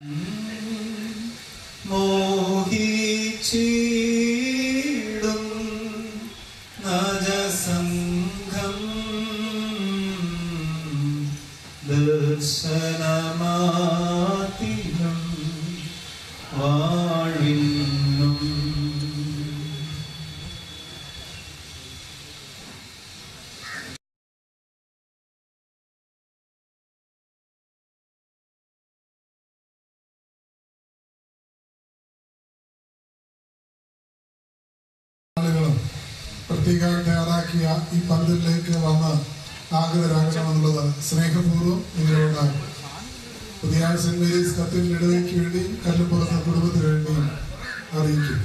മോഹിച്ചിടും നജസംഘം ദർശനമാത്തിലും വാഴിന്നും ആളുകളും പ്രത്യേകമായി തയ്യാറാക്കിയ ഈ പന്തലിലേക്ക് വന്ന് ആഗ്രഹരാകണമെന്നുള്ളത് സ്നേഹപൂർവ്വം നിങ്ങളോട് പുതിയ സെന്റ് മേരീസ് കത്തീഡ്രൽ ഇടവയ്ക്ക് വേണ്ടിയും കല്ലുപുറത്ത് കുടുംബത്തിന് വേണ്ടിയും അറിയിക്കും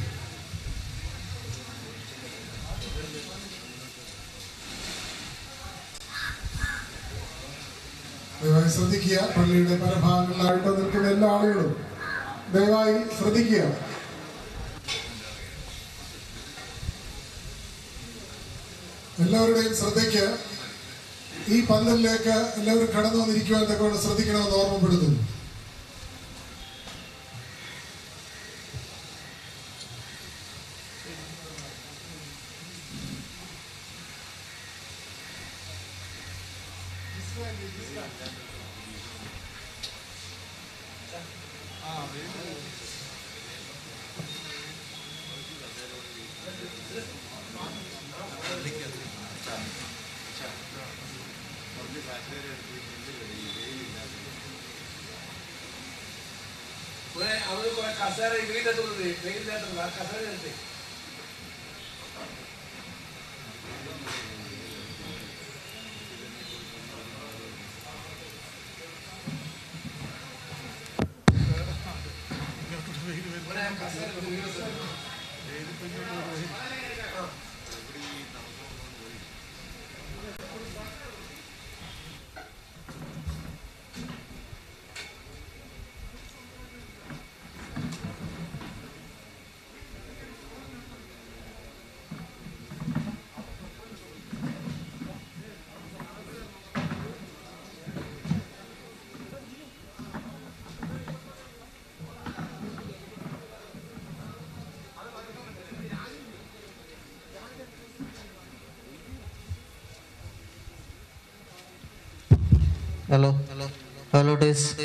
ദയവായി ശ്രദ്ധിക്കുക പള്ളിയുടെ പല ഭാഗങ്ങളിലായിട്ട് നിൽക്കുന്ന എല്ലാ ആളുകളും ദയവായി ശ്രദ്ധിക്കുക എല്ലാവരുടെയും ശ്രദ്ധയ്ക്ക് ഈ പന്തലിലേക്ക് എല്ലാവരും കടന്നു വന്നിരിക്കുവാൻ തക്കവണ്ണം ശ്രദ്ധിക്കണമെന്ന് ഓർമ്മപ്പെടുത്തുന്നു അവര് കുറെ കസേര വീട്ടിലെത്തുന്നത് വെയിലില്ലാത്തത് ആ കസേര എടുത്ത് ഹലോ ഹലോ ഹലോ ടെസ്റ്റ്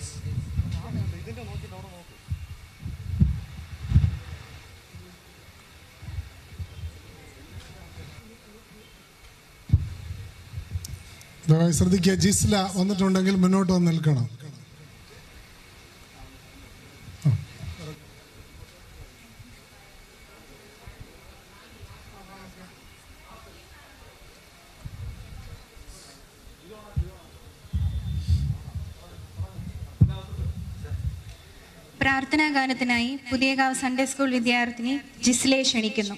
ദയവായി ശ്രദ്ധിക്കുക ജിസ്ല വന്നിട്ടുണ്ടെങ്കിൽ മുന്നോട്ട് വന്ന് നിൽക്കണം പ്രാർത്ഥനാ ഗാനത്തിനായി പുതിയകാവ് സൺഡേ സ്കൂൾ വിദ്യാർത്ഥിനി ജിസ്ലയെ ക്ഷണിക്കുന്നു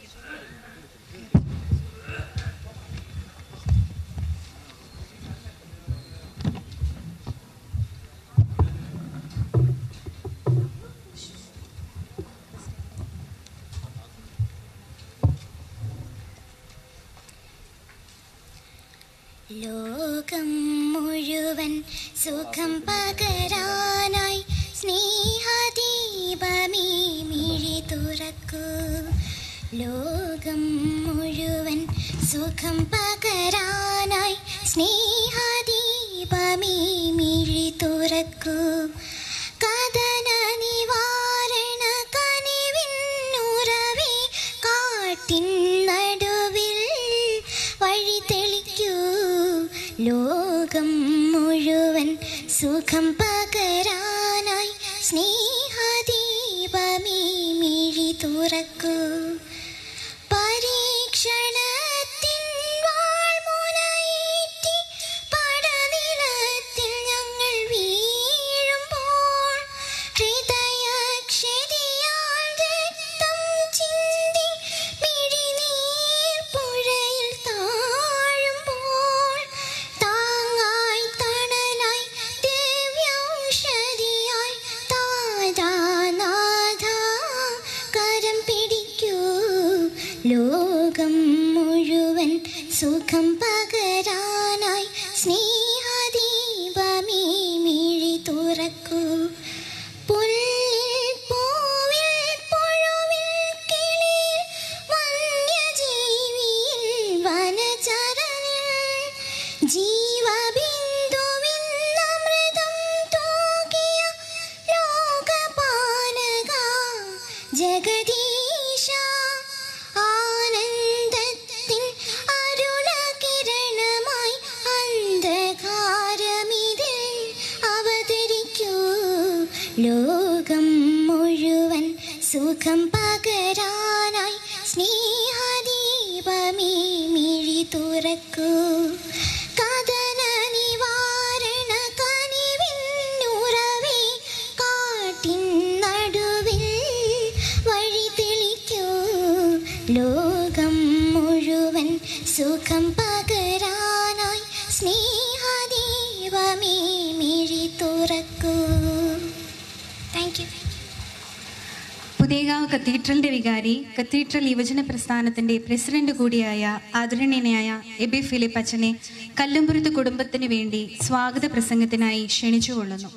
ലോകം മുഴുവൻ സുഖം പകരാനായി സ്നേഹദീപമേ മിഴി തുറക്കൂ ലോകം മുഴുവൻ സുഖം പകരാനായി സ്നേഹദീപമേ മിഴി തുറക്കൂ കഥന നിവാരണ കനിവിന്നുറവേ കാട്ടിൻ നടുവിൽ വഴി തെളിക്കൂ ലോകം മുഴുവൻ സുഖം പകരാനായി സ്നേഹദീപമേ മിഴി തുറക്കൂ പരീക്ഷണത്തിൻ വാൾമുനയേറ്റി പടനിലത്തിൽ ഞങ്ങൾ വീഴുമ്പോൾ ഹൃദയക്ഷതിയാൽ രക്തം ചിന്തി മിഴിനീർ പുഴയിൽ താഴുമ്പോൾ താങ്ങായി തണലായി ദിവ്യൗഷധിയായി താരാനാഥ കരം പിടിക്കൂ ലോകം മുഴുവൻ സുഖം പകരാനായി സ്നേഹദീപമേ മിഴി തുറക്കൂ സുഖം പകരാനായി സ്നേഹദീപമേ മിഴി തുറക്കൂ കഥന നിവാരണ കനിവിന്നുറവേ കാട്ടിൻ നടുവിൽ വഴി തെളിക്കൂ ലോകം മുഴുവൻ സുഖം പകരാനായി സ്നേഹദീപമേ മിഴി തുറക്കൂ താങ്ക് യു പുതിയകാവ് കത്തീഡ്രലിന്റെ വികാരി കത്തീഡ്രൽ യുവജന പ്രസ്ഥാനത്തിന്റെ പ്രസിഡന്റ് കൂടിയായ ആദരണീയനായ എബി ഫിലിപ്പ് അച്ഛനെ കല്ലുംപുരത്ത് കുടുംബത്തിന് വേണ്ടി സ്വാഗത പ്രസംഗത്തിനായി ക്ഷണിച്ചുകൊള്ളുന്നു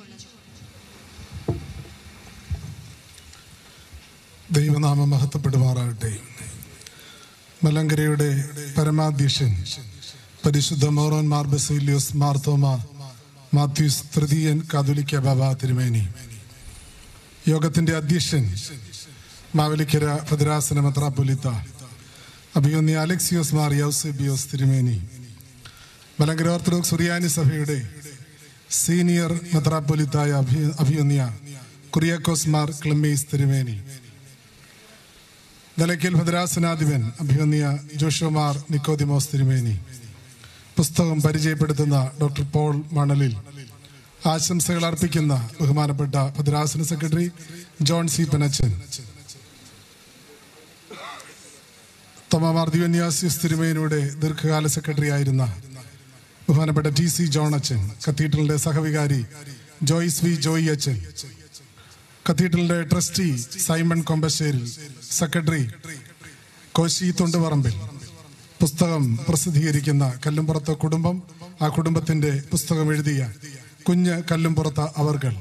ദൈവനാമം മഹത്വപ്പെടുമാറാകട്ടെ മലങ്കരയുടെ പരമാധ്യക്ഷൻ പരിശുദ്ധ മോറോൻ മാർ ബസേലിയോസ് മാർത്തോമ മാത്യൂസ് തൃതീയൻ കാതുലിക്ക ബാബ തിരുമേനി യോഗത്തിന്റെ അധ്യക്ഷൻ മാവലിക്കര ഭദ്രാസന മെത്രാപ്പൊലിത്ത അഭിയൊന്നി അലക്സിയോസ് മാർ യൗസെബിയോസ് തിരുമേനി മലങ്കര ഓർത്തഡോക്സ് സുറിയാനി സഭയുടെ സീനിയർ മെത്രാപ്പൊലിത്തായ അഭി- അഭിയൊന്യ കുറിയാക്കോസ് മാർ ക്ലമ്മീസ് തിരുമേനി നിലയ്ക്കൽ ഭദ്രാസനാധിപൻ അഭിവന്യ ജോഷുമാർ നിക്കോദിമോസ് തിരുമേനി പുസ്തകം പരിചയപ്പെടുത്തുന്ന ഡോക്ടർ പോൾ മണലിൽ ആശംസകൾ അർപ്പിക്കുന്ന ബഹുമാനപ്പെട്ട ഭദ്രാസന സെക്രട്ടറി ജോൺ സി പനച്ചൻ തൊമാമാർ ദിവന്യാസ്യസ് തിരുമേനിയുടെ ദീർഘകാല സെക്രട്ടറി ആയിരുന്ന ബഹുമാനപ്പെട്ട ടി സി ജോൺ അച്ഛൻ കത്തീഡ്രലിന്റെ സഹവികാരി ജോയ്സ് വി ജോയി അച്ഛൻ കത്തീഡ്രലിന്റെ ട്രസ്റ്റി സൈമൺ കൊമ്പശ്ശേരിൽ സെക്രട്ടറി കോശി തൊണ്ടുപറമ്പിൽ പുസ്തകം പ്രസിദ്ധീകരിക്കുന്ന കല്ലുംപുറത്ത് കുടുംബം ആ കുടുംബത്തിന്റെ പുസ്തകം എഴുതിയ കുഞ്ഞ് കല്ലുംപുറത്ത് അവർകൾ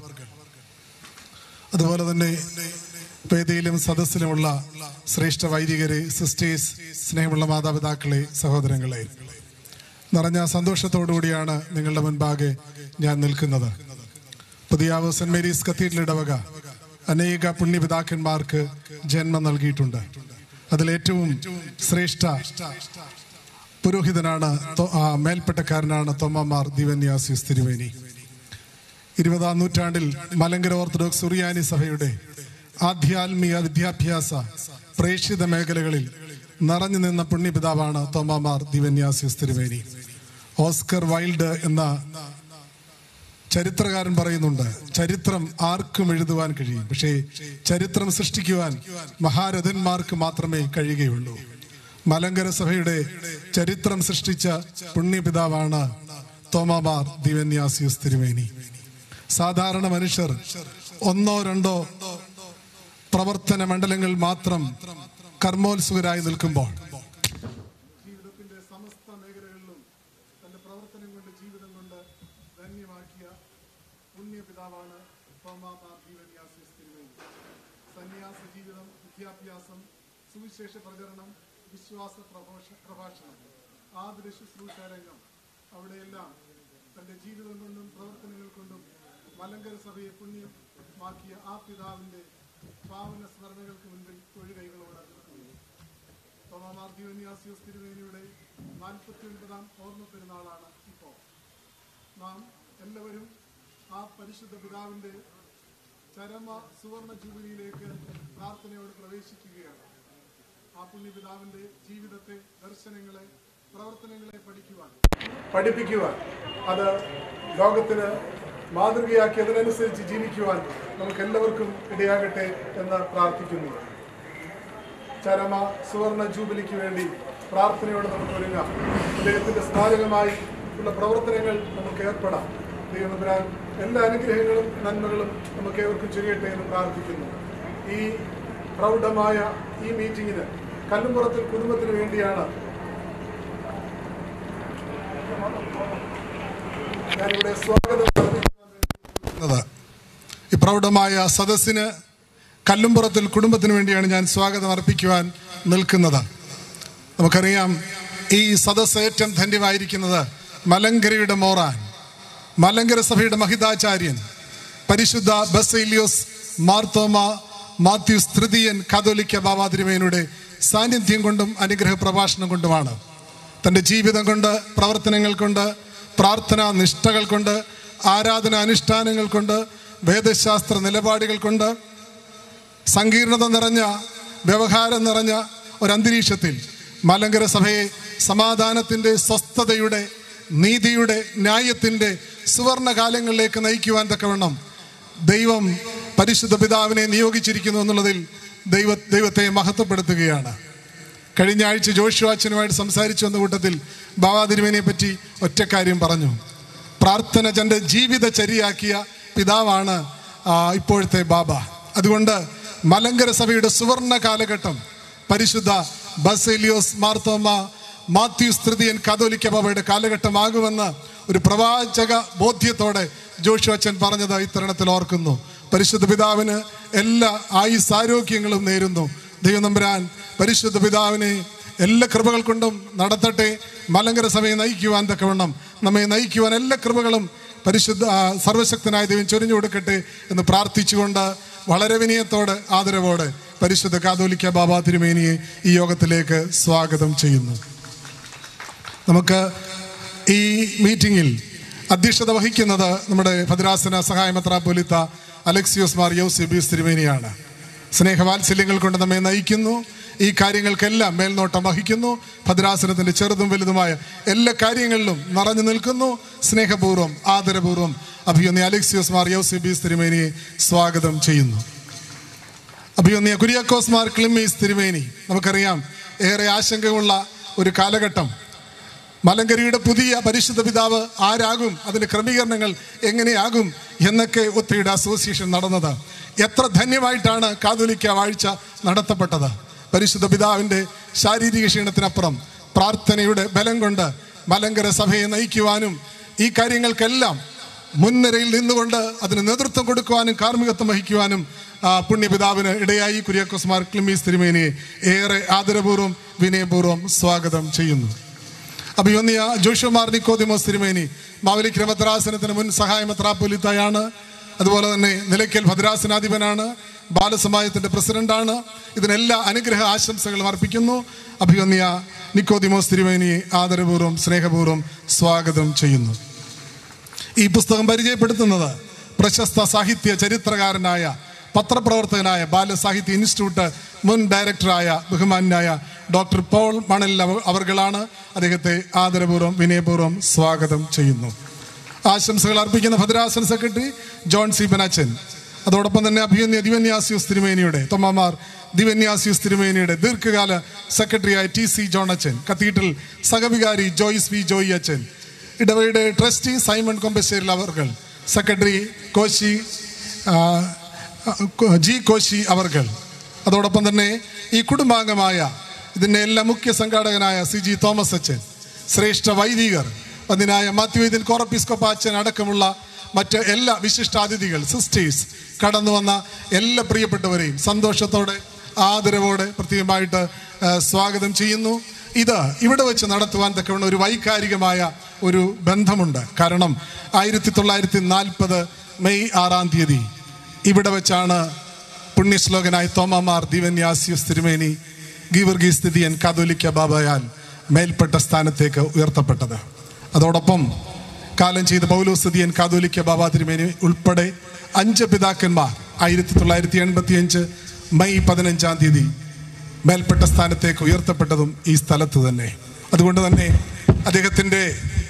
അതുപോലെ തന്നെ വേദിയിലും സദസ്സിലുമുള്ള ശ്രേഷ്ഠ വൈദികരെ സിസ്റ്റേഴ്സ് സ്നേഹമുള്ള മാതാപിതാക്കളെ സഹോദരങ്ങളെ നിറഞ്ഞ സന്തോഷത്തോടുകൂടിയാണ് നിങ്ങളുടെ മുൻപാകെ ഞാൻ നിൽക്കുന്നത് പുതിയാവ് സെന്റ് മേരീസ് കത്തീഡ്രൽ ഇടവക അനേക പുണ്യപിതാക്കന്മാർക്ക് ജന്മം നൽകിയിട്ടുണ്ട് അതിലേറ്റവും ശ്രേഷ്ഠ പുരോഹിതനാണ് തോ- ആ, മേൽപ്പെട്ടക്കാരനാണ് തോമമാർ ദിവന്യാസിസ് തിരുവേനി ഇരുപതാം നൂറ്റാണ്ടിൽ മലങ്കര ഓർത്തഡോക്സ് സുറിയാനി സഭയുടെ ആധ്യാത്മിക വിദ്യാഭ്യാസ പ്രേക്ഷിത മേഖലകളിൽ നിറഞ്ഞു നിന്ന പുണ്യപിതാവാണ് തോമാമാർ ദിവന്യാസിസ് തിരുവേനി ഓസ്കർ വൈൽഡ് എന്ന ചരിത്രകാരൻ പറയുന്നുണ്ട് ചരിത്രം ആർക്കും എഴുതുവാൻ കഴിയും പക്ഷേ ചരിത്രം സൃഷ്ടിക്കുവാൻ മഹാരഥന്മാർക്ക് മാത്രമേ കഴിയുകയുള്ളൂ മലങ്കര സഭയുടെ ചരിത്രം സൃഷ്ടിച്ച പുണ്യപിതാവാണ് തോമാമാർ ദിവന്യാസിയസ് തിരുമേനി സാധാരണ മനുഷ്യർ ഒന്നോ രണ്ടോ പ്രവർത്തന മണ്ഡലങ്ങൾ മാത്രം കർമ്മോത്സുകരായി നിൽക്കുമ്പോൾ ജീവിതത്തിന്റെ സമസ്ത മേഖലകളിലും തന്റെ പ്രവർത്തനം കൊണ്ട് ജീവിതം കൊണ്ട് ധന്യമാക്കിയ പുണ്യപിതാവാണ് തോമാമാർ ജീവന്യാസിസ് തിരുവേനി സന്യാസ ജീവിതം വിദ്യാഭ്യാസം സുവിശേഷ പ്രചരണം വിശ്വാസ പ്രഘോഷ പ്രഭാഷണം ആതുര ശുശ്രൂഷ രംഗം അവിടെയെല്ലാം തന്റെ ജീവിതം കൊണ്ടും പ്രവർത്തനങ്ങൾ കൊണ്ടും മലങ്കര സഭയെ പുണ്യമാക്കിയ ആ പിതാവിന്റെ പാവന സ്മരണകൾക്ക് മുൻപിൽ തൊഴികൈകളോട് നിൽക്കുന്നു തോമാമാർ ദിവന്യാസിയോസ് തിരുവേനിയുടെ നാൽപ്പത്തി ഒൻപതാം ഓർമ്മ പെരുന്നാളാണ് ഇപ്പോൾ നാം എല്ലാവരും ആ പരിശുദ്ധ പിതാവിന്റെ ചരമ സുവർണ ജൂബിലിയിലേക്ക് പ്രാർത്ഥനയോട് പ്രവേശിക്കുകയാണ് ആ പുണ്യപിതാവിന്റെ ജീവിതത്തെ ദർശനങ്ങളെ പ്രവർത്തനങ്ങളെ പഠിക്കുവാൻ പഠിപ്പിക്കുവാൻ അത് ലോകത്തിന് മാതൃകയാക്കി അതിനനുസരിച്ച് ജീവിക്കുവാൻ നമുക്ക് എല്ലാവർക്കും ഇടയാകട്ടെ എന്ന് പ്രാർത്ഥിക്കുന്നു ചരമ സുവർണ ജൂബിലിക്ക് വേണ്ടി പ്രാർത്ഥനയോടെ നമുക്ക് ഒരുങ്ങാം അദ്ദേഹത്തിന്റെ സ്മാരകമായി ഉള്ള പ്രവർത്തനങ്ങൾ നമുക്ക് ഏർപ്പെടാം ദൈവനപുരാൻ എല്ലാ അനുഗ്രഹങ്ങളും നന്മകളും നമുക്ക് ഏവർക്കും ചൊരിയട്ടെ എന്ന് പ്രാർത്ഥിക്കുന്നു ഈ പ്രൗഢമായ ഈ മീറ്റിങ്ങിന് കല്ലുംപുറത്തിൽ കുടുംബത്തിന് വേണ്ടിയാണ് ഞാനിവിടെ സ്വാഗതം അർപ്പിക്കുന്നത്. ഈ പ്രൗഢമായ സദസ്സിന് കല്ലുംപുറത്തിൽ കുടുംബത്തിന് വേണ്ടിയാണ് ഞാൻ സ്വാഗതം അർപ്പിക്കുവാൻ നിൽക്കുന്നത് നമുക്കറിയാം ഈ സദസ്സ് ഏറ്റവും ധന്യമായിരിക്കുന്നത് മലങ്കരയുടെ മോറാൻ മലങ്കര സഭയുടെ മഹിതാചാര്യൻ പരിശുദ്ധ ബസേലിയോസ് മാർത്തോമ മാത്യൂസ് തൃതീയൻ കാതോലിക്ക ബാബാ തിരുമേനയുടെ സാന്നിധ്യം കൊണ്ടും അനുഗ്രഹ പ്രഭാഷണം കൊണ്ടുമാണ് തൻ്റെ ജീവിതം കൊണ്ട് പ്രവർത്തനങ്ങൾ കൊണ്ട് പ്രാർത്ഥനാ നിഷ്ഠകൾ കൊണ്ട് ആരാധന അനുഷ്ഠാനങ്ങൾ കൊണ്ട് വേദശാസ്ത്ര നിലപാടുകൾ കൊണ്ട് സങ്കീർണത നിറഞ്ഞ വ്യവഹാരം നിറഞ്ഞ ഒരു അന്തരീക്ഷത്തിൽ മലങ്കര സഭയെ സമാധാനത്തിൻ്റെ സ്വസ്ഥതയുടെ നീതിയുടെ ന്യായത്തിൻ്റെ സുവർണ കാലങ്ങളിലേക്ക് നയിക്കുവാൻ തക്കവണ്ണം ദൈവം പരിശുദ്ധ പിതാവിനെ നിയോഗിച്ചിരിക്കുന്നു എന്നുള്ളതിൽ ദൈവ ദൈവത്തെ മഹത്വപ്പെടുത്തുകയാണ് കഴിഞ്ഞ ആഴ്ച ജോഷുവാച്ചനുമായിട്ട് സംസാരിച്ചു വന്ന കൂട്ടത്തിൽ ബാബാ തിരുമേനിയെ പറ്റി ഒറ്റക്കാര്യം പറഞ്ഞു പ്രാർത്ഥന തൻ്റെ ജീവിതചര്യയാക്കിയ പിതാവാണ് ആ, ഇപ്പോഴത്തെ ബാബ അതുകൊണ്ട് മലങ്കര സഭയുടെ സുവർണ കാലഘട്ടം പരിശുദ്ധ ബസേലിയോസ് മാർത്തോമ മാത്യൂസ് തൃതീയൻ കാതോലിക്ക ബാബയുടെ കാലഘട്ടമാകുമെന്ന് ഒരു പ്രവാചക ബോധ്യത്തോടെ ജോഷു അച്ഛൻ പറഞ്ഞത് ഇത്തരണത്തിൽ ഓർക്കുന്നു പരിശുദ്ധ പിതാവിന് എല്ലാ ആയുസ് ആരോഗ്യങ്ങളും നേരുന്നു ദൈവനമ്പുരാൻ പരിശുദ്ധ പിതാവിനെ എല്ലാ കൃപകൾ കൊണ്ടും നടത്തട്ടെ മലങ്കര സഭയെ നയിക്കുവാൻ തക്കവണ്ണം നമ്മെ നയിക്കുവാൻ എല്ലാ കൃപകളും പരിശുദ്ധ ആ, സർവശക്തനായ ദൈവം ചൊരിഞ്ഞു കൊടുക്കട്ടെ എന്ന് പ്രാർത്ഥിച്ചുകൊണ്ട് വളരെ വിനയത്തോടെ ആദരവോടെ പരിശുദ്ധ കാതോലിക്ക ബാബാ തിരുമേനിയെ ഈ യോഗത്തിലേക്ക് സ്വാഗതം ചെയ്യുന്നു നമുക്ക് ഈ മീറ്റിംഗിൽ അധ്യക്ഷത വഹിക്കുന്നത് നമ്മുടെ ഭദ്രാസന സഹായ മെത്രാപ്പൊലിത്ത അലക്സിയോസ് മാർ യൗസിബിയസ് തിരുമേനിയാണ് സ്നേഹവാത്സല്യങ്ങൾ കൊണ്ട് നമ്മെ നയിക്കുന്നു ഈ കാര്യങ്ങൾക്കെല്ലാം മേൽനോട്ടം വഹിക്കുന്നു ഭദ്രാസനത്തിന്റെ ചെറുതും വലുതുമായ എല്ലാ കാര്യങ്ങളിലും നിറഞ്ഞു നിൽക്കുന്നു സ്നേഹപൂർവ്വം ആദരപൂർവ്വം അഭിയൊന്നി അലക്സിയോസ് മാർ യൗസിബിയസ് തിരുമേനിയെ സ്വാഗതം ചെയ്യുന്നു അഭിയൊന്നിയ കുര്യാക്കോസ് മാർ ക്ലിമ്മീസ് തിരുമേനി നമുക്കറിയാം ഏറെ ആശങ്കയുള്ള ഒരു കാലഘട്ടം മലങ്കരിയുടെ പുതിയ പരിശുദ്ധ പിതാവ് ആരാകും അതിന്റെ ക്രമീകരണങ്ങൾ എങ്ങനെയാകും എന്നൊക്കെ ഒത്തിരിയുടെ അസോസിയേഷൻ നടന്നത് എത്ര ധന്യമായിട്ടാണ് കാതോലിക്ക വാഴ്ച നടത്തപ്പെട്ടത് പരിശുദ്ധ പിതാവിന്റെ ശാരീരിക ക്ഷീണത്തിനപ്പുറം പ്രാർത്ഥനയുടെ ബലം കൊണ്ട് മലങ്കര സഭയെ നയിക്കുവാനും ഈ കാര്യങ്ങൾക്കെല്ലാം മുൻനിരയിൽ നിന്നുകൊണ്ട് അതിന് നേതൃത്വം കൊടുക്കുവാനും കാർമ്മികത്വം വഹിക്കുവാനും ആ, പുണ്യപിതാവിന് ഇടയായി കുര്യാക്കോസ് മാർ ക്ലിമീസ് തിരുമേനിയെ ഏറെ ആദരപൂർവ്വം വിനയപൂർവ്വം സ്വാഗതം ചെയ്യുന്നു അഭിയൊന്നിയ ജോഷുമാർ നിക്കോദിമോസ് തിരുമേനി മാവലിക്കര ഭദ്രാസനത്തിന് മുൻ സഹായ മെത്രാപ്പൊലിത്തയാണ് അതുപോലെ തന്നെ നിലയ്ക്കൽ ഭദ്രാസനാധിപനാണ് ബാലസമാജത്തിന്റെ പ്രസിഡന്റാണ് ഇതിനെല്ലാ അനുഗ്രഹ ആശംസകളും അർപ്പിക്കുന്നു അഭിയൊന്നിയ നിക്കോദിമോസ് തിരുമേനിയെ ആദരപൂർവ്വം സ്നേഹപൂർവ്വം സ്വാഗതം ചെയ്യുന്നു ഈ പുസ്തകം പരിചയപ്പെടുത്തുന്നത് പ്രശസ്ത സാഹിത്യ ചരിത്രകാരനായ പത്രപ്രവർത്തകനായ ബാലസാഹിത്യ ഇൻസ്റ്റിറ്റ്യൂട്ട് മുൻ ഡയറക്ടറായ ബഹുമാനായ ഡോക്ടർ പോൾ മണൽ അവ- അവർകളാണ് അദ്ദേഹത്തെ ആദരപൂർവ്വം വിനയപൂർവ്വം സ്വാഗതം ചെയ്യുന്നു ആശംസകൾ അർപ്പിക്കുന്ന ഭദ്രാസന സെക്രട്ടറി ജോൺ സി ബനാച്ചൻ അതോടൊപ്പം തന്നെ അഭിയന്യ ദിവന്യാസ്യൂസ് തിരുമേനിയുടെ തൊമ്മമാർ ദിവന്യാസ്യൂസ് തിരുമേനിയുടെ ദീർഘകാല സെക്രട്ടറിയായ ടി സി ജോൺ അച്ചൻ കത്തീഡ്രൽ സഹവികാരി ജോയ്സ് വി ജോയി അച്ചൻ ഇടവയുടെ ട്രസ്റ്റി സൈമൺ കൊമ്പശ്ശേരിൽ അവർകൾ സെക്രട്ടറി കോശി ആ, ആ, കോ- ജി കോശി അവർകൾ അതോടൊപ്പം തന്നെ ഈ കുടുംബാംഗമായ ഇതിൻ്റെ എല്ലാ മുഖ്യ സംഘാടകനായ സി ജി തോമസ് അച്ഛൻ ശ്രേഷ്ഠ വൈദികർ അതിനായ മാത്യുവേദിൻ കോറപ്പിസ്കോപ്പ അച്ഛൻ അടക്കമുള്ള മറ്റ് എല്ലാ വിശിഷ്ടാതിഥികൾ സിസ്റ്റേഴ്സ് കടന്നു വന്ന എല്ലാ പ്രിയപ്പെട്ടവരെയും സന്തോഷത്തോടെ ആദരവോടെ പ്രത്യേകമായിട്ട് ആ, സ്വാഗതം ചെയ്യുന്നു ഇത് ഇവിടെ വെച്ച് നടത്തുവാൻ തക്കവണ്ണം ഒരു വൈകാരികമായ ഒരു ബന്ധമുണ്ട് കാരണം ആയിരത്തി തൊള്ളായിരത്തി നാൽപ്പത് മെയ് ആറാം തീയതി ഇവിടെ വെച്ചാണ് പുണ്യശ്ലോകനായ തോമമാർ ദിവന്യാസ്യൂസ് തിരുമേനി ഗീവർഗീസ് സ്ഥിതിയൻ കാതോലിക്ക ബാബയാൽ മേൽപ്പെട്ട സ്ഥാനത്തേക്ക് ഉയർത്തപ്പെട്ടത് അതോടൊപ്പം കാലം ചെയ്ത പൗലോസ്ഥിതിയൻ കാതോലിക്ക ബാബ തിരുമേനി ഉൾപ്പെടെ അഞ്ച് പിതാക്കന്മാർ ആയിരത്തി തൊള്ളായിരത്തി എൺപത്തി അഞ്ച് മെയ് പതിനഞ്ചാം തീയതി മേൽപ്പെട്ട സ്ഥാനത്തേക്ക് ഉയർത്തപ്പെട്ടതും ഈ സ്ഥലത്ത് തന്നെ അതുകൊണ്ട് തന്നെ അദ്ദേഹത്തിൻ്റെ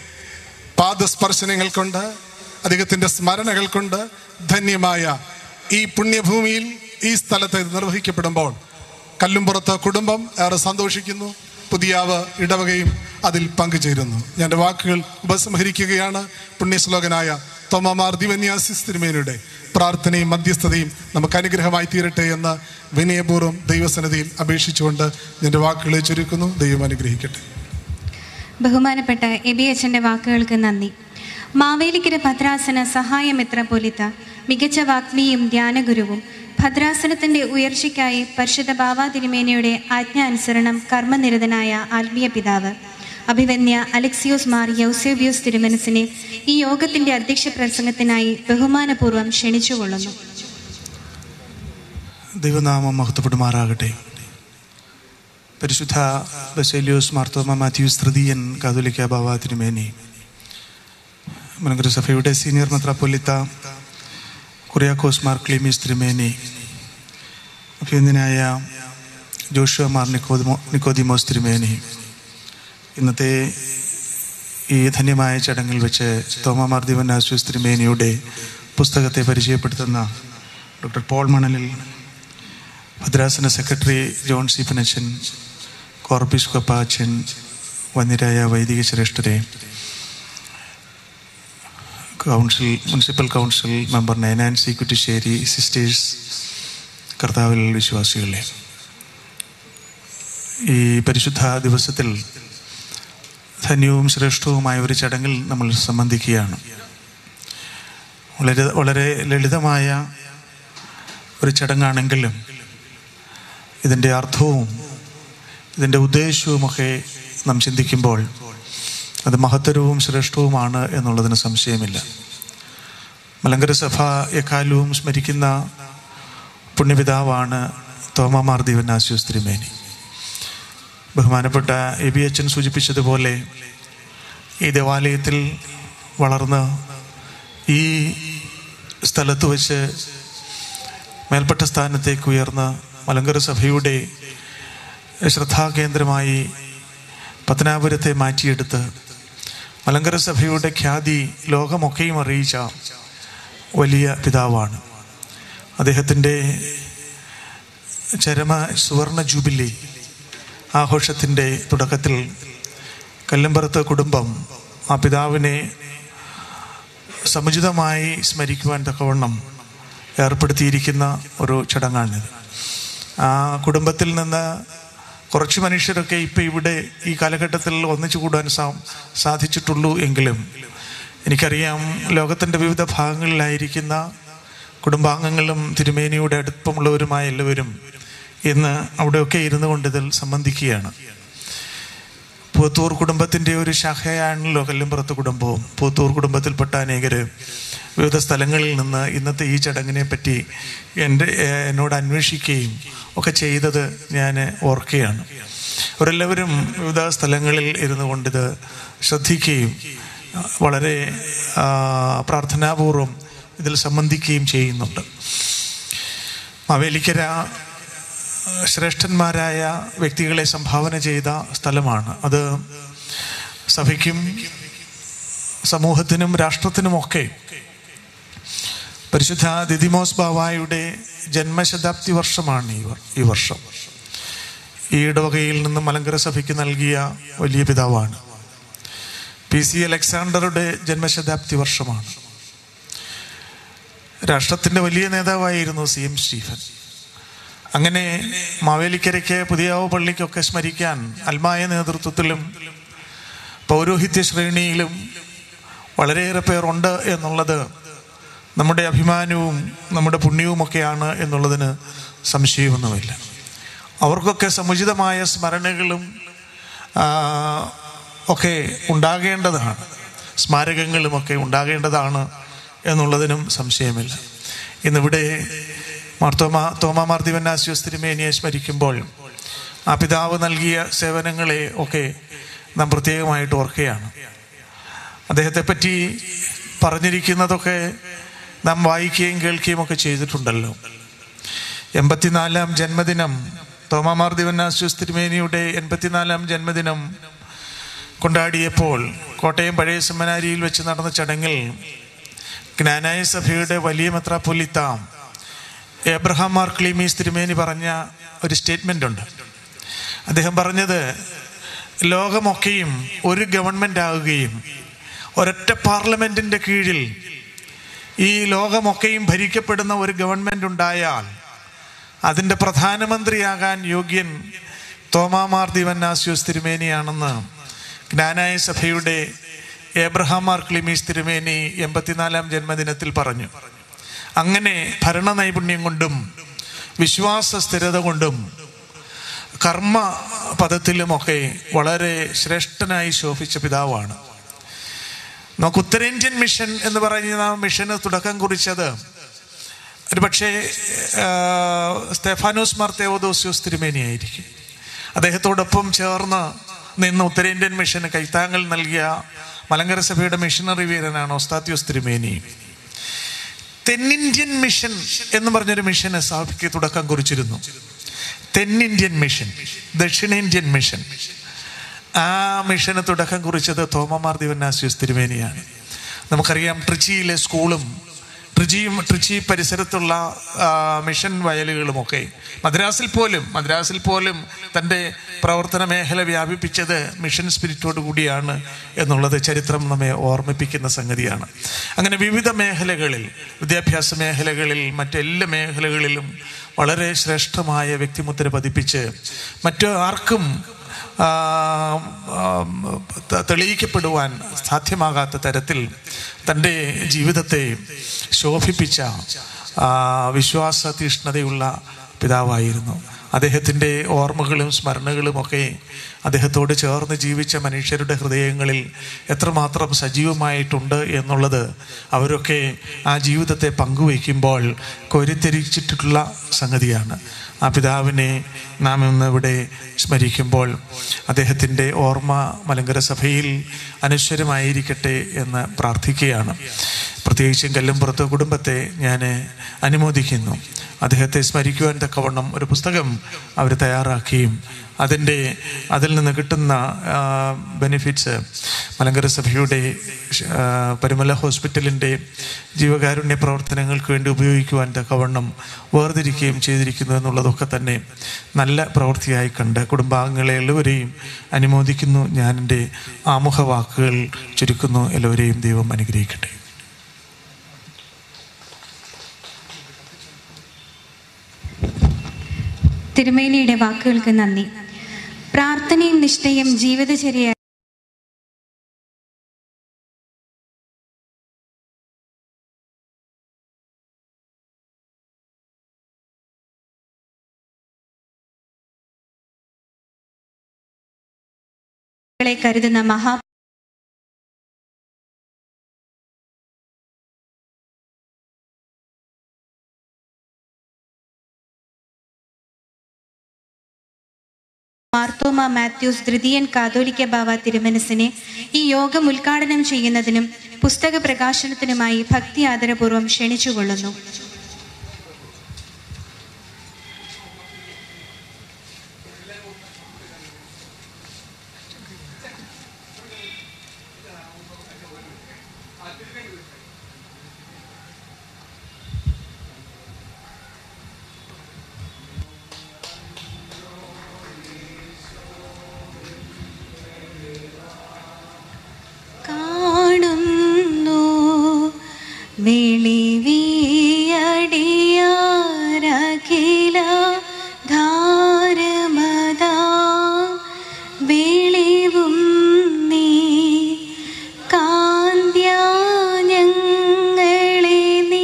പാദസ്പർശനങ്ങൾ കൊണ്ട് അദ്ദേഹത്തിൻ്റെ സ്മരണകൾ കൊണ്ട് ധന്യമായ ഈ പുണ്യഭൂമിയിൽ ഈ സ്ഥലത്ത് ഇത് നിർവഹിക്കപ്പെടുമ്പോൾ കല്ലുംപുറത്ത് കുടുംബം ഏറെ സന്തോഷിക്കുന്നു പുതിയാവ് ഇടവകയും അതിൽ പങ്കുചേരുന്നു ഞാൻ എൻ്റെ വാക്കുകൾ ഉപസംഹരിക്കുകയാണ് പുണ്യശ്ലോകനായ തോമമാർ ദിവന്യാസിസ് തിരുമേനിയുടെ പ്രാർത്ഥനയും മധ്യസ്ഥതയും നമുക്ക് അനുഗ്രഹമായി തീരട്ടെ എന്ന് വിനയപൂർവ്വം ദൈവസന്നിധിയിൽ അപേക്ഷിച്ചുകൊണ്ട് എൻ്റെ വാക്കുകളെ ചുരുക്കുന്നു ദൈവം അനുഗ്രഹിക്കട്ടെ ബഹുമാനപ്പെട്ട എബി അച്ഛൻ്റെ വാക്കുകൾക്ക് നന്ദി മാവേലിക്കര ഭദ്രാസന സഹായ മെത്രപോലിത്ത മികച്ച വാഗ്മിയും ധ്യാനഗുരുവും ഭദ്രാസനത്തിന്റെ ഉയർച്ചയ്ക്കായി പരിശുദ്ധ ബാബാ തിരുമേനയുടെ ആജ്ഞാനുസരണം കർമ്മനിരതനായ ആത്മീയ പിതാവ് അഭിവന്യ അലക്സിയോസ് മാർ യൗസേബിയോസ് തിരുമനസിനെ ഈ യോഗത്തിന്റെ അധ്യക്ഷ പ്രസംഗത്തിനായി ബഹുമാനപൂർവ്വം ക്ഷണിച്ചുകൊള്ളുന്നു ദൈവനാമം മഹത്വപ്പെടുമാറാകട്ടെ പരിശുദ്ധ ബസേലിയോസ് മാർത്തോമ മാത്യൂസ് തൃതീയൻ കാതോലിക്ക ബാബ തിരുമേനി മലങ്കര സഭയുടെ സീനിയർ മെത്രാപ്പൊലിത്ത കുറിയാക്കോസ് മാർ ക്ലീമീസ് തിരുമേനി അഭിനന്ദനായ ജോഷുവ മാർ നിക്കോദിമോ നിക്കോദിമോസ് തിരുമേനി ഇന്നത്തെ ഈ ധന്യമായ ചടങ്ങിൽ വെച്ച് തോമാമാർ ദിവനാശ്വസ് തിരുമേനിയുടെ പുസ്തകത്തെ പരിചയപ്പെടുത്തുന്ന ഡോക്ടർ പോൾ മണലിൽ ഭദ്രാസന സെക്രട്ടറി ജോൺ സി പനച്ചൻ കോർപ്പിസ്കൊപ്പ അച്ഛൻ വന്യരായ വൈദിക ശ്രേഷ്ഠരെ കൗൺസിൽ മുനിസിപ്പൽ കൗൺസിൽ മെമ്പർ നൈനാൻസി കുറ്റിശ്ശേരി സിസ്റ്റേഴ്സ് കർത്താവിൽ വിശ്വാസികളെ ഈ പരിശുദ്ധ ദിവസത്തിൽ ധന്യവും ശ്രേഷ്ഠവുമായ ഒരു ചടങ്ങിൽ നമ്മൾ സംബന്ധിക്കുകയാണ് വളരെ വളരെ ലളിതമായ ഒരു ചടങ്ങാണെങ്കിലും ഇതിൻ്റെ അർത്ഥവും ഇതിൻ്റെ ഉദ്ദേശവുമൊക്കെ നാം ചിന്തിക്കുമ്പോൾ അത് മഹത്തരവും ശ്രേഷ്ഠവുമാണ് എന്നുള്ളതിന് സംശയമില്ല മലങ്കര സഭ എക്കാലവും സ്മരിക്കുന്ന പുണ്യപിതാവാണ് തോമാമാർ ദീവനാസ്യൂസ് തിരുമേനി ബഹുമാനപ്പെട്ട എ ബി അച്ഛൻ സൂചിപ്പിച്ചതുപോലെ ഈ ദേവാലയത്തിൽ വളർന്ന് ഈ സ്ഥലത്ത് വെച്ച് മേൽപ്പെട്ട സ്ഥാനത്തേക്ക് ഉയർന്ന മലങ്കര സഭയുടെ ശ്രദ്ധാകേന്ദ്രമായി പത്തനാപുരത്തെ മാറ്റിയെടുത്ത് മലങ്കര സഭയുടെ ഖ്യാതി ലോകമൊക്കെയും അറിയിച്ച വലിയ പിതാവാണ് അദ്ദേഹത്തിൻ്റെ ചരമ സുവർണ ജൂബിലി ആഘോഷത്തിൻ്റെ തുടക്കത്തിൽ കല്ലമ്പറത്ത് കുടുംബം ആ പിതാവിനെ സമുചിതമായി സ്മരിക്കുവാൻ തക്കവണ്ണം ഏർപ്പെടുത്തിയിരിക്കുന്ന ഒരു ചടങ്ങാണിത് ആ കുടുംബത്തിൽ നിന്ന് കുറച്ച് മനുഷ്യരൊക്കെ ഇപ്പം ഇവിടെ ഈ കാലഘട്ടത്തിൽ ഒന്നിച്ചു കൂടാൻ സാ സാധിച്ചിട്ടുള്ളൂ എങ്കിലും എനിക്കറിയാം ലോകത്തിൻ്റെ വിവിധ ഭാഗങ്ങളിലായിരിക്കുന്ന കുടുംബാംഗങ്ങളും തിരുമേനിയുടെ അടുപ്പമുള്ളവരുമായ എല്ലാവരും ഇന്ന് അവിടെയൊക്കെ ഇരുന്നു കൊണ്ട് ഇതിൽ സംബന്ധിക്കുകയാണ് പൂത്തൂർ കുടുംബത്തിൻ്റെ ഒരു ശാഖയാണല്ലോ കല്ലുംപുറത്ത് കുടുംബവും പൂത്തൂർ കുടുംബത്തിൽപ്പെട്ട അനേകര് വിവിധ സ്ഥലങ്ങളിൽ നിന്ന് ഇന്നത്തെ ഈ ചടങ്ങിനെ പറ്റി എൻ്റെ ഏഹ്, എന്നോട് അന്വേഷിക്കുകയും ഒക്കെ ചെയ്തത് ഞാൻ ഓർക്കുകയാണ് അവരെല്ലാവരും വിവിധ സ്ഥലങ്ങളിൽ ഇരുന്നു കൊണ്ടിത് ശ്രദ്ധിക്കുകയും വളരെ ആ, പ്രാർത്ഥനാപൂർവം ഇതിൽ സംബന്ധിക്കുകയും ചെയ്യുന്നുണ്ട് മാവേലിക്കര ശ്രേഷ്ഠന്മാരായ വ്യക്തികളെ സംഭാവന ചെയ്ത സ്ഥലമാണ് അത് സഭയ്ക്കും സമൂഹത്തിനും രാഷ്ട്രത്തിനുമൊക്കെ പരിശുദ്ധ ദിദിമോസ് ബാവായുടെ ജന്മശതാബ്ദി വർഷമാണ് ഈ വർ- ഈ വർഷം ഈ ഇടവകയിൽ നിന്ന് മലങ്കര സഭയ്ക്ക് നൽകിയ വലിയ പിതാവാണ് പി സി അലക്സാണ്ടറുടെ ജന്മശതാബ്ദി വർഷമാണ് രാഷ്ട്രത്തിന്റെ വലിയ നേതാവായിരുന്നു സി എം സ്റ്റീഫൻ അങ്ങനെ മാവേലിക്കരയ്ക്ക് പുതിയാവ് പള്ളിക്കൊക്കെ സ്മരിക്കാൻ അൽമായ നേതൃത്വത്തിലും പൗരോഹിത്യ ശ്രേണിയിലും വളരെയേറെ പേരുണ്ട് എന്നുള്ളത് നമ്മുടെ അഭിമാനവും നമ്മുടെ പുണ്യവുമൊക്കെയാണ് എന്നുള്ളതിന് സംശയമൊന്നുമില്ല അവർക്കൊക്കെ സമുചിതമായ സ്മരണകളും ആ, ഒക്കെ ഉണ്ടാകേണ്ടതാണ് സ്മാരകങ്ങളുമൊക്കെ ഉണ്ടാകേണ്ടതാണ് എന്നുള്ളതിനും സംശയമില്ല ഇന്നിവിടെ മാർത്തോമ തോമാ മാർദിവന്നാസ്യോസ് തിരുമേനിയെ സ്മരിക്കുമ്പോൾ ആ പിതാവ് നൽകിയ സേവനങ്ങളെ ഒക്കെ നാം പ്രത്യേകമായിട്ട് ഓർക്കുകയാണ് അദ്ദേഹത്തെ പറ്റി പറഞ്ഞിരിക്കുന്നതൊക്കെ നാം വായിക്കുകയും കേൾക്കുകയും ഒക്കെ ചെയ്തിട്ടുണ്ടല്ലോ എൺപത്തിനാലാം ജന്മദിനം തോമാമാർ ദിവനാസ്യൂസ് തിരുമേനിയുടെ എൺപത്തിനാലാം ജന്മദിനം കൊണ്ടാടിയപ്പോൾ കോട്ടയം പഴയ സെമിനാരിയിൽ വെച്ച് നടന്ന ചടങ്ങിൽ ജ്ഞാനായ സഭയുടെ വലിയ മെത്രാപ്പൊലിത്ത എബ്രഹാം മാർ ക്ലീമീസ് തിരുമേനി പറഞ്ഞ ഒരു സ്റ്റേറ്റ്മെൻ്റ് ഉണ്ട് അദ്ദേഹം പറഞ്ഞത് ലോകമൊക്കെയും ഒരു ഗവൺമെൻറ് ആവുകയും ഒരൊറ്റ പാർലമെൻറ്റിൻ്റെ കീഴിൽ ഈ ലോകമൊക്കെയും ഭരിക്കപ്പെടുന്ന ഒരു ഗവൺമെൻറ് ഉണ്ടായാൽ അതിൻ്റെ പ്രധാനമന്ത്രിയാകാൻ യോഗ്യൻ തോമാമാർ ദിവന്നാസ്യോസ് തിരുമേനിയാണെന്ന് ജ്ഞാനായ സഭയുടെ ഏബ്രഹാം മാർ ക്ലിമീസ് തിരുമേനി എൺപത്തിനാലാം ജന്മദിനത്തിൽ പറഞ്ഞു അങ്ങനെ ഭരണ നൈപുണ്യം കൊണ്ടും വിശ്വാസ സ്ഥിരത കൊണ്ടും കർമ്മ പദത്തിലുമൊക്കെ വളരെ ശ്രേഷ്ഠനായി ശോഭിച്ച പിതാവാണ് നമുക്ക് ഉത്തരേന്ത്യൻ മിഷൻ എന്ന് പറയുന്ന മിഷന് തുടക്കം കുറിച്ചത് ഒരു പക്ഷേ സ്തെഫാനോസ് മാർ തേവദോസ്യോസ് തിരുമേനിയായിരിക്കും അദ്ദേഹത്തോടൊപ്പം ചേർന്ന് നിന്ന് ഉത്തരേന്ത്യൻ മിഷന് കൈത്താങ്ങൽ നൽകിയ മലങ്കര സഭയുടെ മിഷണറി വീരനാണ് ഒസ്താത്യോസ് തിരുമേനി തെന്നിന്ത്യൻ മിഷൻ എന്ന് പറഞ്ഞൊരു മിഷന് സഭയ്ക്ക് തുടക്കം കുറിച്ചിരുന്നു തെന്നിന്ത്യൻ മിഷൻ ദക്ഷിണേന്ത്യൻ മിഷൻ ആ മിഷന് തുടക്കം കുറിച്ചത് തോമമാർ ദിവന്നാസ്യൂസ് തിരുമേനിയാണ് നമുക്കറിയാം ട്രിച്ചിയിലെ സ്കൂളും ട്രിച്ചിയും ട്രിച്ചി പരിസരത്തുള്ള ആ, മിഷൻ വയലുകളുമൊക്കെ മദ്രാസിൽ പോലും മദ്രാസിൽ പോലും തൻ്റെ പ്രവർത്തന മേഖല വ്യാപിപ്പിച്ചത് മിഷൻ സ്പിരിറ്റോട് കൂടിയാണ് എന്നുള്ളത് ചരിത്രം നമ്മെ ഓർമ്മിപ്പിക്കുന്ന സംഗതിയാണ് അങ്ങനെ വിവിധ മേഖലകളിൽ വിദ്യാഭ്യാസ മേഖലകളിൽ മറ്റെല്ലാ മേഖലകളിലും വളരെ ശ്രേഷ്ഠമായ വ്യക്തിമുദ്ര പതിപ്പിച്ച് മറ്റു ആർക്കും ആ, ആ, ത- തെളിയിക്കപ്പെടുവാൻ സാധ്യമാകാത്ത തരത്തിൽ തൻ്റെ ജീവിതത്തെ ശോഭിപ്പിച്ച ആ, വിശ്വാസ തീഷ്ണതയുള്ള പിതാവായിരുന്നു അദ്ദേഹത്തിൻ്റെ ഓർമ്മകളും സ്മരണകളും ഒക്കെ അദ്ദേഹത്തോട് ചേർന്ന് ജീവിച്ച മനുഷ്യരുടെ ഹൃദയങ്ങളിൽ എത്രമാത്രം സജീവമായിട്ടുണ്ട് എന്നുള്ളത് അവരൊക്കെ ആ ജീവിതത്തെ പങ്കുവയ്ക്കുമ്പോൾ കൊരിത്തിരിച്ചിട്ടുള്ള സംഗതിയാണ് ആ പിതാവിനെ നാം ഇന്ന് ഇവിടെ സ്മരിക്കുമ്പോൾ അദ്ദേഹത്തിൻ്റെ ഓർമ്മ മലങ്കര സഭയിൽ അനശ്വരമായിരിക്കട്ടെ എന്ന് പ്രാർത്ഥിക്കുകയാണ് പ്രത്യേകിച്ചും കല്ലുംപുറത്ത് കുടുംബത്തെ ഞാൻ അനുമോദിക്കുന്നു അദ്ദേഹത്തെ സ്മരിക്കുവാൻ തക്കവണ്ണം ഒരു പുസ്തകം അവർ തയ്യാറാക്കുകയും അതിൻ്റെ അതിൽ നിന്ന് കിട്ടുന്ന ബെനിഫിറ്റ്സ് മലങ്കര സഭയുടെ ആ, പരിമല ഹോസ്പിറ്റലിൻ്റെ ജീവകാരുണ്യ പ്രവർത്തനങ്ങൾക്ക് വേണ്ടി ഉപയോഗിക്കുവാൻ തക്കവണ്ണം വേർതിരിക്കുകയും ചെയ്തിരിക്കുന്നു എന്നുള്ളതൊക്കെ തന്നെ നല്ല പ്രവൃത്തിയായി കണ്ട് കുടുംബാംഗങ്ങളെ എല്ലാവരെയും അനുമോദിക്കുന്നു ഞാൻ എൻ്റെ ആമുഖ വാക്കുകൾ ചുരുക്കുന്നു എല്ലാവരെയും ദൈവം അനുഗ്രഹിക്കട്ടെ തിരുമേനിയുടെ വാക്കുകൾക്ക് നന്ദി പ്രാർത്ഥനയും നിഷ്ഠയും ജീവിതചര്യ ളെ കരുതുന്ന മഹാ മാർത്തോമ മാത്യൂസ് തൃതീയൻ കാതോലിക്ക ബാവ തിരുമനസിനെ ഈ യോഗം ഉദ്ഘാടനം ചെയ്യുന്നതിനും പുസ്തക പ്രകാശനത്തിനുമായി ഭക്തി ആദരപൂർവ്വം ക്ഷണിച്ചുകൊള്ളുന്നു കാണുന്നു വെളിവിയടിയാരഖില ധാരമതാ വെളിവും നീ കാന്ത്യാഞ്ഞങ്ങളെ നീ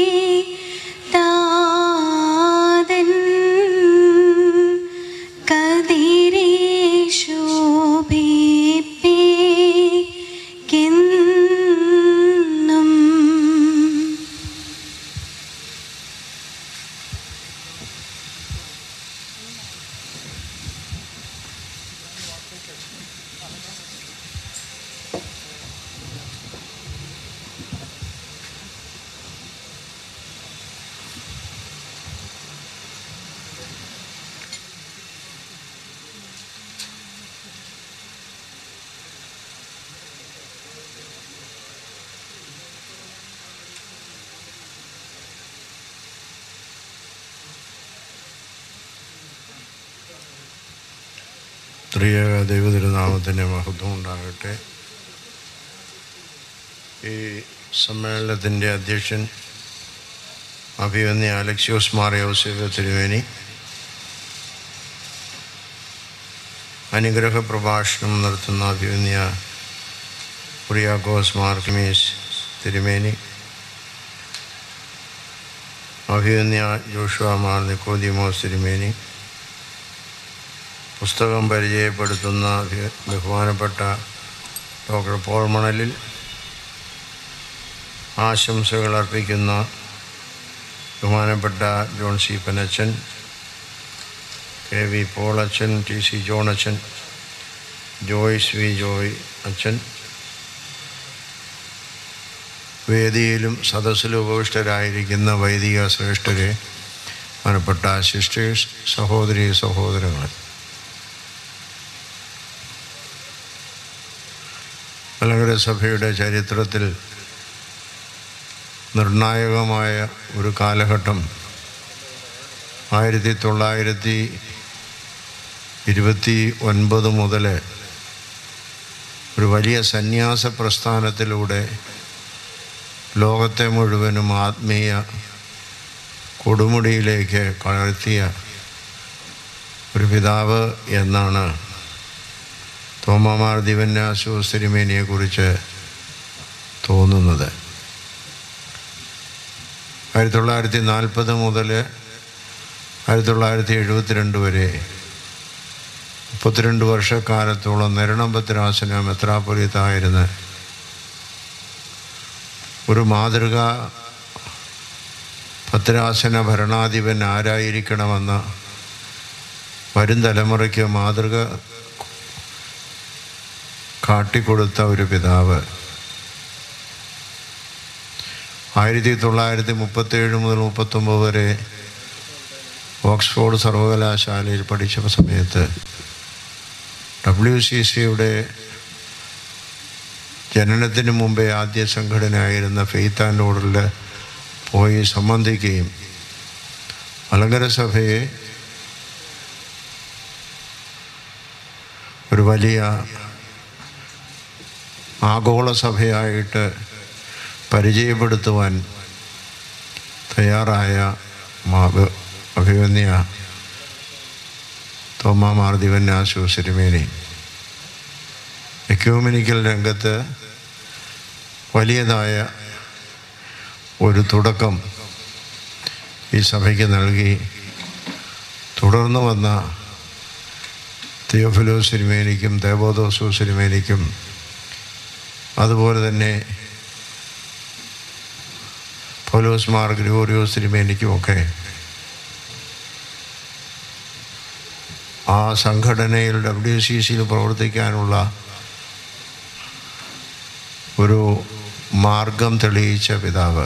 താതൻ കതിരേശോഭിപ്പിക്കെന്നും ത്രിയേക ദൈവതിരുനാമത്തിൻ്റെ മഹത്വം ഉണ്ടാകട്ടെ ഈ സമ്മേളനത്തിൻ്റെ അധ്യക്ഷൻ അഭിവന്യ അലക്സിയോസ് മാറിയോസേഫ് തിരുവേനി അനുഗ്രഹ പ്രഭാഷണം നടത്തുന്ന അഭിവന്യ കുറിയാക്കോസ് മാർക്കിമീസ് തിരുമേനി അഭിവന്യ ജോഷുവ മാർ നിക്കോദിമോസ് തിരുമേനി പുസ്തകം പരിചയപ്പെടുത്തുന്ന ബഹു- ബഹുമാനപ്പെട്ട ഡോക്ടർ പോൾ മണലിൽ ആശംസകൾ അർപ്പിക്കുന്ന ബഹുമാനപ്പെട്ട John C Panachen K V Paul അച്ഛൻ ടി സി ജോൺ അച്ഛൻ ജോയ്സ് വി ജോയ് അച്ഛൻ വേദിയിലും സദസ്സിലും ഉപവിഷ്ടരായിരിക്കുന്ന വൈദിക ശ്രേഷ്ഠരെ മനപ്പെട്ട സിസ്റ്റേഴ്സ് സഹോദരി സഹോദരങ്ങൾ മലങ്കര സഭയുടെ ചരിത്രത്തിൽ നിർണായകമായ ഒരു കാലഘട്ടം ആയിരത്തി തൊള്ളായിരത്തി ഇരുപത്തി ഒൻപത് മുതൽ ഒരു വലിയ സന്യാസ പ്രസ്ഥാനത്തിലൂടെ ലോകത്തെ മുഴുവനും ആത്മീയ കൊടുമുടിയിലേക്ക് കടത്തിയ ഒരു പിതാവ് എന്നാണ് തോമമാർ ദിവന്യാസു സിരിമേനിയെക്കുറിച്ച് തോന്നുന്നത് ആയിരത്തി തൊള്ളായിരത്തി നാൽപ്പത് മുതൽ ആയിരത്തി തൊള്ളായിരത്തി എഴുപത്തിരണ്ട് വരെ മുപ്പത്തിരണ്ട് വർഷക്കാലത്തോളം നരണമ്പത്തിരാസന മെത്രാപൊലിത്തായിരുന്ന ഒരു മാതൃക ഭദ്രാസന ഭരണാധിപൻ ആരായിരിക്കണമെന്ന് വരും തലമുറയ്ക്ക് മാതൃക കാട്ടിക്കൊടുത്ത ഒരു പിതാവ് ആയിരത്തി തൊള്ളായിരത്തി മുപ്പത്തേഴ് മുതൽ മുപ്പത്തൊമ്പത് വരെ ഓക്സ്ഫോർഡ് സർവകലാശാലയിൽ പഠിച്ച സമയത്ത് ഡബ്ല്യു സി സിയുടെ ജനനത്തിന് മുമ്പേ ആദ്യ സംഘടനയായിരുന്ന ഫെയ്ത്ത് ആൻഡ് ഓർഡറിൽ പോയി സംബന്ധിക്കുകയും മലങ്കര സഭയെ ഒരു വലിയ ആഗോള സഭയായിട്ട് പരിചയപ്പെടുത്തുവാൻ തയ്യാറായ മാവ് അഭിമന്യ തോമാമാർ ദിവന്യാസു സിരിമേനി എക്യൂമിനിക്കൽ രംഗത്ത് വലിയതായ ഒരു തുടക്കം ഈ സഭയ്ക്ക് നൽകി തുടർന്ന് വന്ന തിയോഫിലോ സിനിമേനിക്കും ദേവോദോസോ സിനിമേനിക്കും അതുപോലെ തന്നെ പൗലോസ് മാർ ഗ്രിഗോറിയോ സിനിമേനിക്കുമൊക്കെ ആ സംഘടനയിൽ ഡബ്ല്യു സി സിയിൽ പ്രവർത്തിക്കാനുള്ള ഒരു മാർഗം തെളിയിച്ച പിതാവ്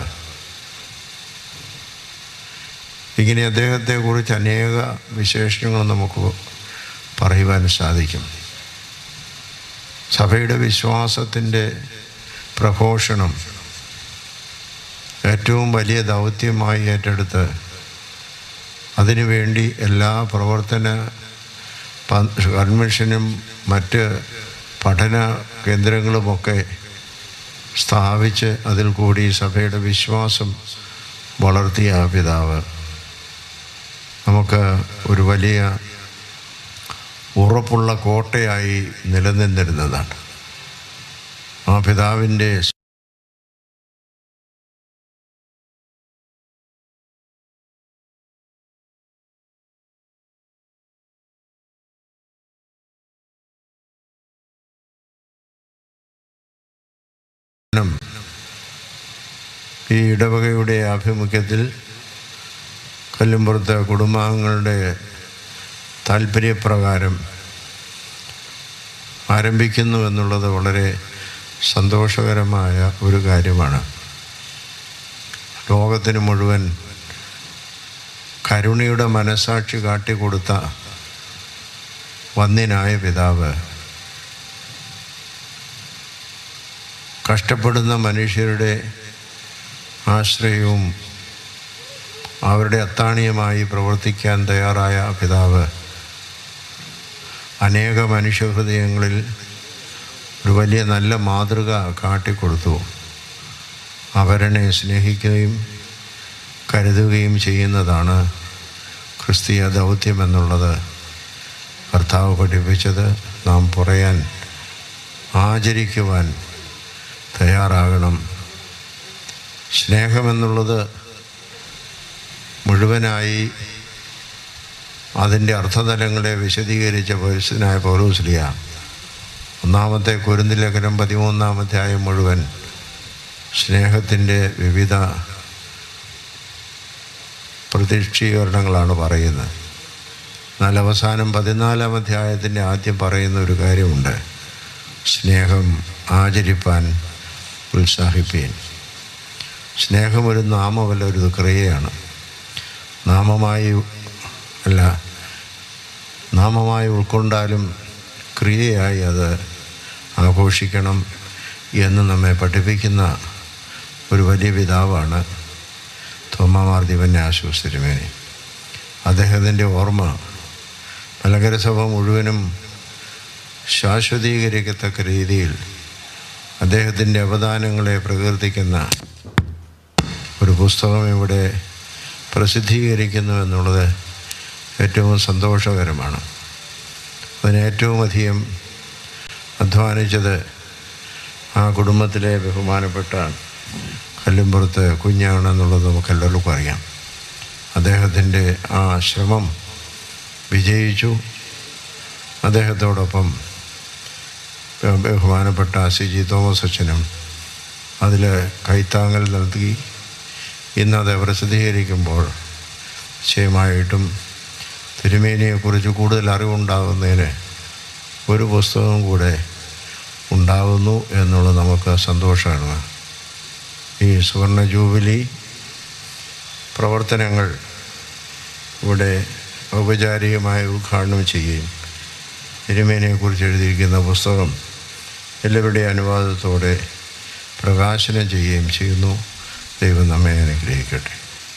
ഇങ്ങനെ അദ്ദേഹത്തെക്കുറിച്ച് അനേക വിശേഷണങ്ങൾ നമുക്ക് പറയുവാൻ സാധിക്കും സഭയുടെ വിശ്വാസത്തിൻ്റെ പ്രഘോഷണം ഏറ്റവും വലിയ ദൗത്യമായി ഏറ്റെടുത്ത് അതിനുവേണ്ടി എല്ലാ പ്രവർത്തന പ- കൺവെൻഷനും മറ്റ് പഠന കേന്ദ്രങ്ങളുമൊക്കെ സ്ഥാപിച്ച് അതിൽ കൂടി സഭയുടെ വിശ്വാസം വളർത്തിയ ആ പിതാവ് നമുക്ക് ഒരു വലിയ ഉറപ്പുള്ള കോട്ടയായി നിലനിന്നിരുന്നതാണ് ആ പിതാവിൻ്റെ നം ഈ ഇടവകയുടെ ആഭിമുഖ്യത്തിൽ കല്ലുംപുറത്തെ കുടുംബാംഗങ്ങളുടെ താല്പര്യപ്രകാരം ആരംഭിക്കുന്നു എന്നുള്ളത് വളരെ സന്തോഷകരമായ ഒരു കാര്യമാണ് ലോകത്തിന് മുഴുവൻ കരുണയുടെ മനസാക്ഷി കാട്ടിക്കൊടുത്ത വന്യനായ പിതാവ് കഷ്ടപ്പെടുന്ന മനുഷ്യരുടെ ആശ്രയവും അവരുടെ അത്താണിയുമായി പ്രവർത്തിക്കാൻ തയ്യാറായ പിതാവ് അനേക മനുഷ്യഹൃദയങ്ങളിൽ ഒരു വലിയ നല്ല മാതൃക കാട്ടിക്കൊടുത്തു അവരനെ സ്നേഹിക്കുകയും കരുതുകയും ചെയ്യുന്നതാണ് ക്രിസ്തീയ ദൗത്യം എന്നുള്ളത് കർത്താവ് പഠിപ്പിച്ചത് നാം പറയാൻ ആചരിക്കുവാൻ തയ്യാറാകണം സ്നേഹമെന്നുള്ളത് മുഴുവനായി അതിൻ്റെ അർത്ഥതലങ്ങളെ വിശദീകരിച്ച പരിസ്ഥനായ പൗലോസ്ലിയ ഒന്നാമത്തെ കുരുന്തിലേഖനം പതിമൂന്നാമത്തെ ആയം മുഴുവൻ സ്നേഹത്തിൻ്റെ വിവിധ പ്രതീക്ഷീകരണങ്ങളാണ് പറയുന്നത് എന്നാൽ അവസാനം പതിനാലാം അധ്യായത്തിൻ്റെ ആദ്യം പറയുന്ന ഒരു കാര്യമുണ്ട് സ്നേഹം ആചരിപ്പാൻ ഉത്സാഹിപ്പീൻ സ്നേഹമൊരു നാമമല്ല ഒരു ക്രിയയാണ് നാമമായി അല്ല നാമമായി ഉൾക്കൊണ്ടാലും ക്രിയയായി അത് ആഘോഷിക്കണം എന്ന് നമ്മെ പഠിപ്പിക്കുന്ന ഒരു വലിയ പിതാവാണ് തോമാമാർ ദിവന്യ ആശ്വസിരുമേനി അദ്ദേഹത്തിൻ്റെ ഓർമ്മ മലങ്കര സഭ മുഴുവനും ശാശ്വതീകരിക്കത്തക്ക രീതിയിൽ അദ്ദേഹത്തിൻ്റെ അവദാനങ്ങളെ പ്രകീർത്തിക്കുന്ന ഒരു പുസ്തകം ഇവിടെ പ്രസിദ്ധീകരിക്കുന്നു എന്നുള്ളത് ഏറ്റവും സന്തോഷകരമാണ് അതിന് ഏറ്റവും അധികം അധ്വാനിച്ചത് ആ കുടുംബത്തിലെ ബഹുമാനപ്പെട്ട കല്ലുംപുറത്ത് കുഞ്ഞാണെന്നുള്ളത് നമുക്ക് എല്ലാവർക്കും അറിയാം അദ്ദേഹത്തിൻ്റെ ആ ശ്രമം വിജയിച്ചു അദ്ദേഹത്തോടൊപ്പം ബഹുമാനപ്പെട്ട സി ജി തോമസ് അച്ഛനും അതിൽ കൈത്താങ്ങൽ നൽകി ഇന്നത് പ്രസിദ്ധീകരിക്കുമ്പോൾ നിശ്ചയമായിട്ടും തിരുമേനിയെക്കുറിച്ച് കൂടുതൽ അറിവുണ്ടാകുന്നതിന് ഒരു പുസ്തകം കൂടെ ഉണ്ടാകുന്നു എന്നുള്ളത് നമുക്ക് സന്തോഷമാണ് ഈ സുവർണ ജൂബിലി പ്രവർത്തനങ്ങൾ ഇവിടെ ഔപചാരികമായി ഉദ്ഘാടനം ചെയ്യുകയും തിരുമേനിയെക്കുറിച്ച് എഴുതിയിരിക്കുന്ന പുസ്തകം എല്ലാവരുടെയും അനുവാദത്തോടെ പ്രകാശനം ചെയ്യുകയും ചെയ്യുന്നു ദൈവം നമ്മെ അനുഗ്രഹിക്കട്ടെ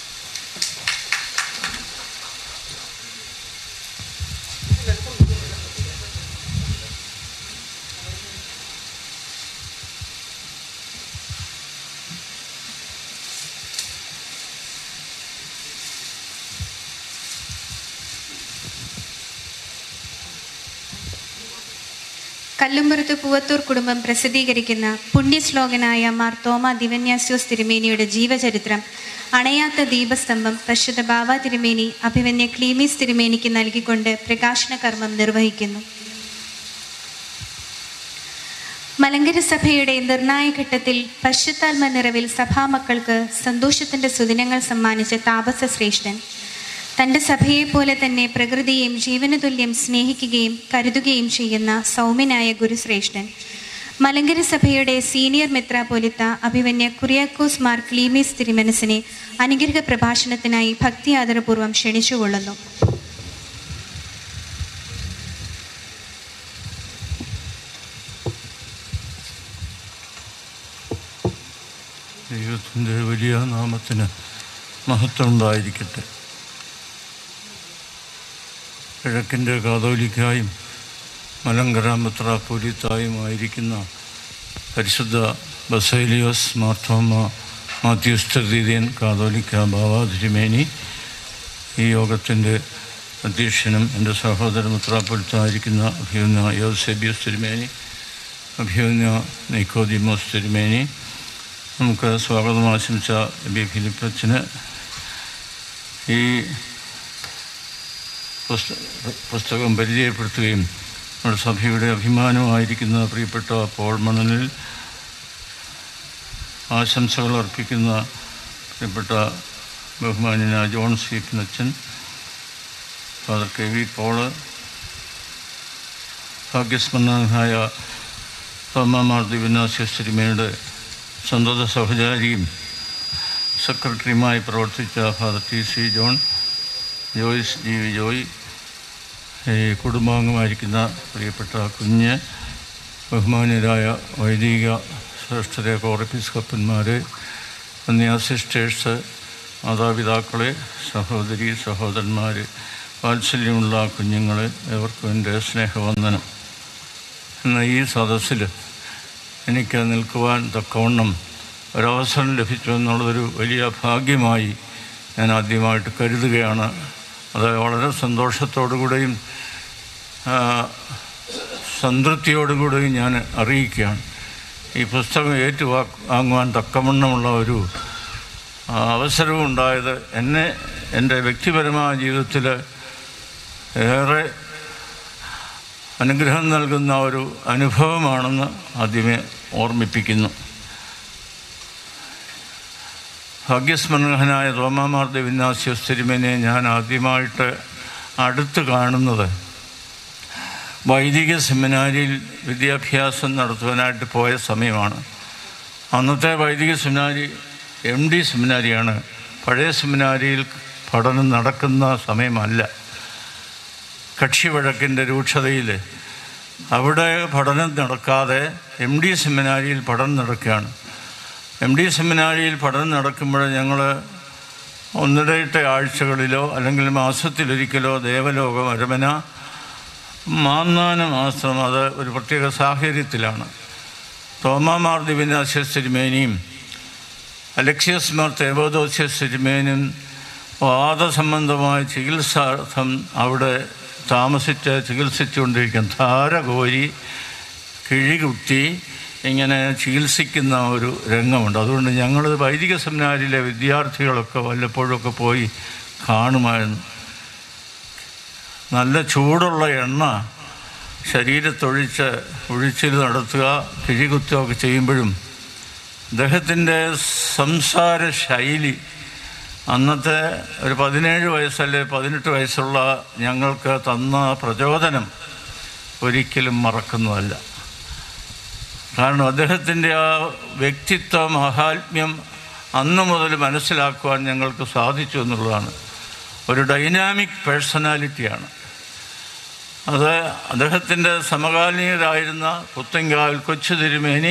കല്ലുംപുറത്ത് പൂവത്തൂർ കുടുംബം പ്രസിദ്ധീകരിക്കുന്ന പുണ്യശ്ലോകനായ മാർ തോമ ദിവന്യാസ്യോസ് തിരുമേനിയുടെ ജീവചരിത്രം അണയാത്ത ദീപസ്തംഭം പ്രശുദ്ധ ബാവ തിരുമേനി അഭിമന്യ ക്ലീമീസ് തിരുമേനിക്ക് നൽകിക്കൊണ്ട് പ്രകാശന കർമ്മം നിർവഹിക്കുന്നു മലങ്കര സഭയുടെ നിർണായക ഘട്ടത്തിൽ പശ്ചാത്താത്മ നിറവിൽ സഭാമക്കൾക്ക് സന്തോഷത്തിന്റെ സുദിനങ്ങൾ സമ്മാനിച്ച താപസ ശ്രേഷ്ഠൻ തൻ്റെ സഭയെപ്പോലെ തന്നെ പ്രകൃതിയെയും ജീവനതുല്യം സ്നേഹിക്കുകയും കരുതുകയും ചെയ്യുന്ന സൗമ്യനായ ഗുരുശ്രേഷ്ഠൻ മലങ്കര സഭയുടെ സീനിയർ മെത്രാപോലിത്ത അഭിമന്യ കുറിയാക്കോസ് മാർ ക്ലീമീസ് തിരുമനസിനെ അനുഗ്രഹ പ്രഭാഷണത്തിനായി ഭക്തി ആദരപൂർവ്വം ക്ഷണിച്ചുകൊള്ളുന്നു ദൈവത്തിൻ്റെ വലിയ നാമത്തിന് മഹത്വം ഉണ്ടായിരിക്കട്ടെ കിഴക്കിൻ്റെ കാതോലിക്കായും മലങ്കര മെത്രാപ്പൊലിത്തായുമായിരിക്കുന്ന പരിശുദ്ധ ബസൈലിയോസ് മാർത്തോമ മാത്യൂസ് തൃതീയൻ കാതോലിക്ക ബാബ തിരുമേനി ഈ യോഗത്തിൻ്റെ അധ്യക്ഷനും എൻ്റെ സഹോദര മെത്രാപ്പൊലിത്തായിരിക്കുന്ന അഭിയുന്ന യോസേബിയസ് തിരുമേനി അഭിയുന്ന നിക്കോദിമോസ് തിരുമേനി നമുക്ക് സ്വാഗതം ആശംസിച്ച ബി ഫിലിപ്പച്ചന് ഈ പുസ്ത- പുസ്തകം പരിചയപ്പെടുത്തുകയും നമ്മുടെ സഭയുടെ അഭിമാനമായിരിക്കുന്ന പ്രിയപ്പെട്ട പോൾ മണലിൽ ആശംസകൾ അർപ്പിക്കുന്ന പ്രിയപ്പെട്ട ബഹുമാന്യനായ ജോൺ സ്വീപ്പിനച്ചൻ ഫാദർ കെ വി പോള് ഭാഗ്യസ്മരണായ തോമാമാർ ദിവനാസ്യസ് തിരുമേനിയുടെ സന്തത സഹചാരിയും സെക്രട്ടറിയുമായി പ്രവർത്തിച്ച father T C John Joyce G V Joy ഈ കുടുംബാംഗമായിരിക്കുന്ന പ്രിയപ്പെട്ട കുഞ്ഞ് ബഹുമാന്യരായ വൈദിക ശ്രേഷ്ഠരെ കോറപ്പിസ്കപ്പന്മാരെ എന്നീ സിസ്റ്റേഴ്സ് മാതാപിതാക്കളെ സഹോദരി സഹോദരന്മാർ വാത്സല്യമുള്ള കുഞ്ഞുങ്ങളെ ഏവർക്കും എൻ്റെ സ്നേഹവന്ദനം എന്ന ഈ സദസ്സിൽ എനിക്ക് നിൽക്കുവാൻ തക്കവണ്ണം ഒരവസരം ലഭിച്ചു എന്നുള്ളതൊരു വലിയ ഭാഗ്യമായി ഞാൻ ആദ്യമായിട്ട് കരുതുകയാണ് അത് വളരെ സന്തോഷത്തോടുകൂടെയും ആ, സംതൃപ്തിയോടുകൂടെയും ഞാൻ അറിയിക്കുകയാണ് ഈ പുസ്തകം ഏറ്റുവാ വാങ്ങുവാൻ തക്കവണ്ണമുള്ള ഒരു ആ, അവസരവും ഉണ്ടായത് എന്നെ എൻ്റെ വ്യക്തിപരമായ ജീവിതത്തിൽ ഏറെ അനുഗ്രഹം നൽകുന്ന ഒരു അനുഭവമാണെന്ന് ആദ്യമേ ഓർമ്മിപ്പിക്കുന്നു ഭാഗ്യസ്മരണനായ റോമാമാർ ദേവിനാസ്യോസ് തിരുമേനെ ഞാൻ ആദ്യമായിട്ട് അടുത്ത് കാണുന്നത് വൈദിക സെമിനാരിയിൽ വിദ്യാഭ്യാസം നടത്തുവാനായിട്ട് പോയ സമയമാണ് അന്നത്തെ വൈദിക സെമിനാരി എം ഡി സെമിനാരിയാണ് പഴയ സെമിനാരിയിൽ പഠനം നടക്കുന്ന സമയമല്ല കക്ഷി വഴക്കിൻ്റെ രൂക്ഷതയിൽ അവിടെ പഠനം നടക്കാതെ എം ഡി സെമിനാരിയിൽ പഠനം നടക്കുകയാണ് എം ഡി സെമിനാരിയിൽ പഠനം നടക്കുമ്പോൾ ഞങ്ങൾ ഒന്നിടയിട്ട ആഴ്ചകളിലോ അല്ലെങ്കിൽ മാസത്തിലൊരിക്കലോ ദേവലോകം അരമന മാന്നാന മാസം അത് ഒരു പ്രത്യേക സാഹചര്യത്തിലാണ് തോമാമാർ ദിവിനാശ്വസ് തിരുമേനിയും അലക്ഷ്യസ് മാർ തേവോദോസ്യസ് തിരുമേനും വാദസംബന്ധമായ ചികിത്സാർത്ഥം അവിടെ താമസിച്ച് ചികിത്സിച്ചുകൊണ്ടിരിക്കുന്ന ധാര കോരി കിഴികുത്തി ഇങ്ങനെ ചികിത്സിക്കുന്ന ഒരു രംഗമുണ്ട് അതുകൊണ്ട് ഞങ്ങൾ വൈദിക സെമിനാരിലെ വിദ്യാർത്ഥികളൊക്കെ വല്ലപ്പോഴൊക്കെ പോയി കാണുമായിരുന്നു നല്ല ചൂടുള്ള എണ്ണ ശരീരത്തൊഴിച്ച് ഒഴിച്ചിൽ നടത്തുക കിഴികുത്തുകയൊക്കെ ചെയ്യുമ്പോഴും അദ്ദേഹത്തിൻ്റെ സംസാര ശൈലി അന്നത്തെ ഒരു പതിനേഴ് വയസ്സല്ലേ പതിനെട്ട് വയസ്സുള്ള ഞങ്ങൾക്ക് തന്ന പ്രചോദനം ഒരിക്കലും മറക്കുന്നതല്ല കാരണം അദ്ദേഹത്തിൻ്റെ ആ വ്യക്തിത്വ മഹാത്മ്യം അന്ന് മുതൽ മനസ്സിലാക്കുവാൻ ഞങ്ങൾക്ക് സാധിച്ചു എന്നുള്ളതാണ് ഒരു ഡൈനാമിക് പേഴ്സണാലിറ്റിയാണ് അത് അദ്ദേഹത്തിൻ്റെ സമകാലീനരായിരുന്ന പുത്തങ്കാൽ കൊച്ചു തിരുമേനി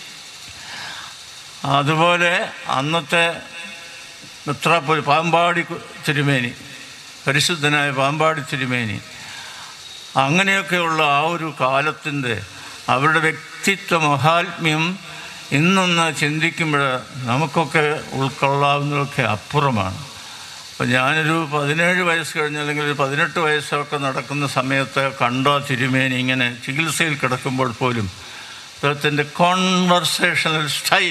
അതുപോലെ അന്നത്തെ മിത്രാപ്പൊലി പാമ്പാടി കു- തിരുമേനി പരിശുദ്ധനായ പാമ്പാടി തിരുമേനി അങ്ങനെയൊക്കെയുള്ള ആ ഒരു കാലത്തിൻ്റെ അവരുടെ വ്യക്തിത്വ മഹാത്മ്യം ഇന്നൊന്ന് ചിന്തിക്കുമ്പോൾ നമുക്കൊക്കെ ഉൾക്കൊള്ളാവുന്നതൊക്കെ അപ്പുറമാണ് അപ്പോൾ ഞാനൊരു പതിനേഴ് വയസ്സ് കഴിഞ്ഞ് അല്ലെങ്കിൽ ഒരു പതിനെട്ട് വയസ്സൊക്കെ നടക്കുന്ന സമയത്ത് കണ്ട തിരുമേനി ഇങ്ങനെ ചികിത്സയിൽ കിടക്കുമ്പോൾ പോലും അദ്ദേഹത്തിൻ്റെ കോൺവെർസേഷണൽ സ്റ്റൈൽ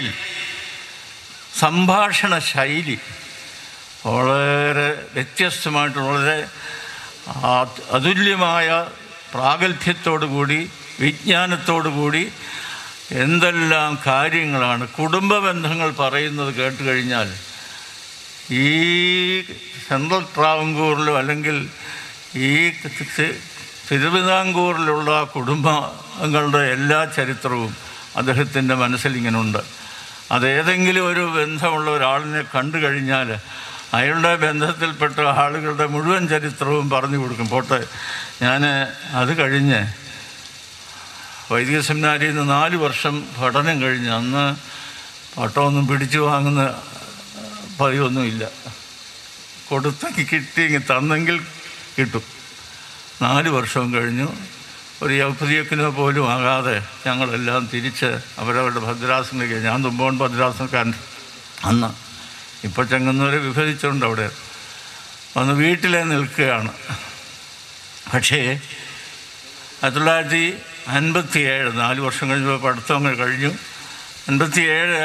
സംഭാഷണ ശൈലി വളരെ വ്യത്യസ്തമായിട്ട് വളരെ ആ- അതുല്യമായ പ്രാഗൽഭ്യത്തോടു കൂടി വിജ്ഞാനത്തോടു കൂടി എന്തെല്ലാം കാര്യങ്ങളാണ് കുടുംബ ബന്ധങ്ങൾ പറയുന്നത് കേട്ട് കഴിഞ്ഞാൽ ഈ സെൻട്രൽ ട്രാവൻകൂറിലോ അല്ലെങ്കിൽ ഈ തി- തിരുവിതാംകൂറിലുള്ള കുടുംബങ്ങളുടെ എല്ലാ ചരിത്രവും അദ്ദേഹത്തിൻ്റെ മനസ്സിൽ ഇങ്ങനെ ഉണ്ട് അതേതെങ്കിലും ഒരു ബന്ധമുള്ള ഒരാളിനെ കണ്ടു കഴിഞ്ഞാൽ അയാളുടെ ബന്ധത്തിൽപ്പെട്ട ആളുകളുടെ മുഴുവൻ ചരിത്രവും പറഞ്ഞു കൊടുക്കും പോട്ടെ ഞാൻ അത് കഴിഞ്ഞ് വൈദിക സെമിനാരിയിൽ നിന്ന് നാല് വർഷം പഠനം കഴിഞ്ഞ് അന്ന് പട്ടമൊന്നും പിടിച്ചു വാങ്ങുന്ന പതിവൊന്നുമില്ല കൊടുത്തെങ്കിൽ കിട്ടിയെങ്കിൽ തന്നെങ്കിൽ കിട്ടും നാല് വർഷവും കഴിഞ്ഞു ഒരു യൗപതിയക്കിനോ പോലും ആകാതെ ഞങ്ങളെല്ലാം തിരിച്ച് അവരവരുടെ ഭദ്രാസനയ്ക്ക് ഞാൻ തുമ്പോൺ ഭദ്രാസനക്കാരൻ അന്ന് ഇപ്പോൾ ചെങ്ങന്നൂരെ വിഭജിച്ചുകൊണ്ട് അവിടെ വന്ന് വീട്ടിലെ നിൽക്കുകയാണ് പക്ഷേ ആയിരത്തി തൊള്ളായിരത്തി അൻപത്തി ഏഴ് നാല് വർഷം കഴിഞ്ഞപ്പോൾ പഠിത്തം അങ്ങ് കഴിഞ്ഞു അൻപത്തി ഏഴ്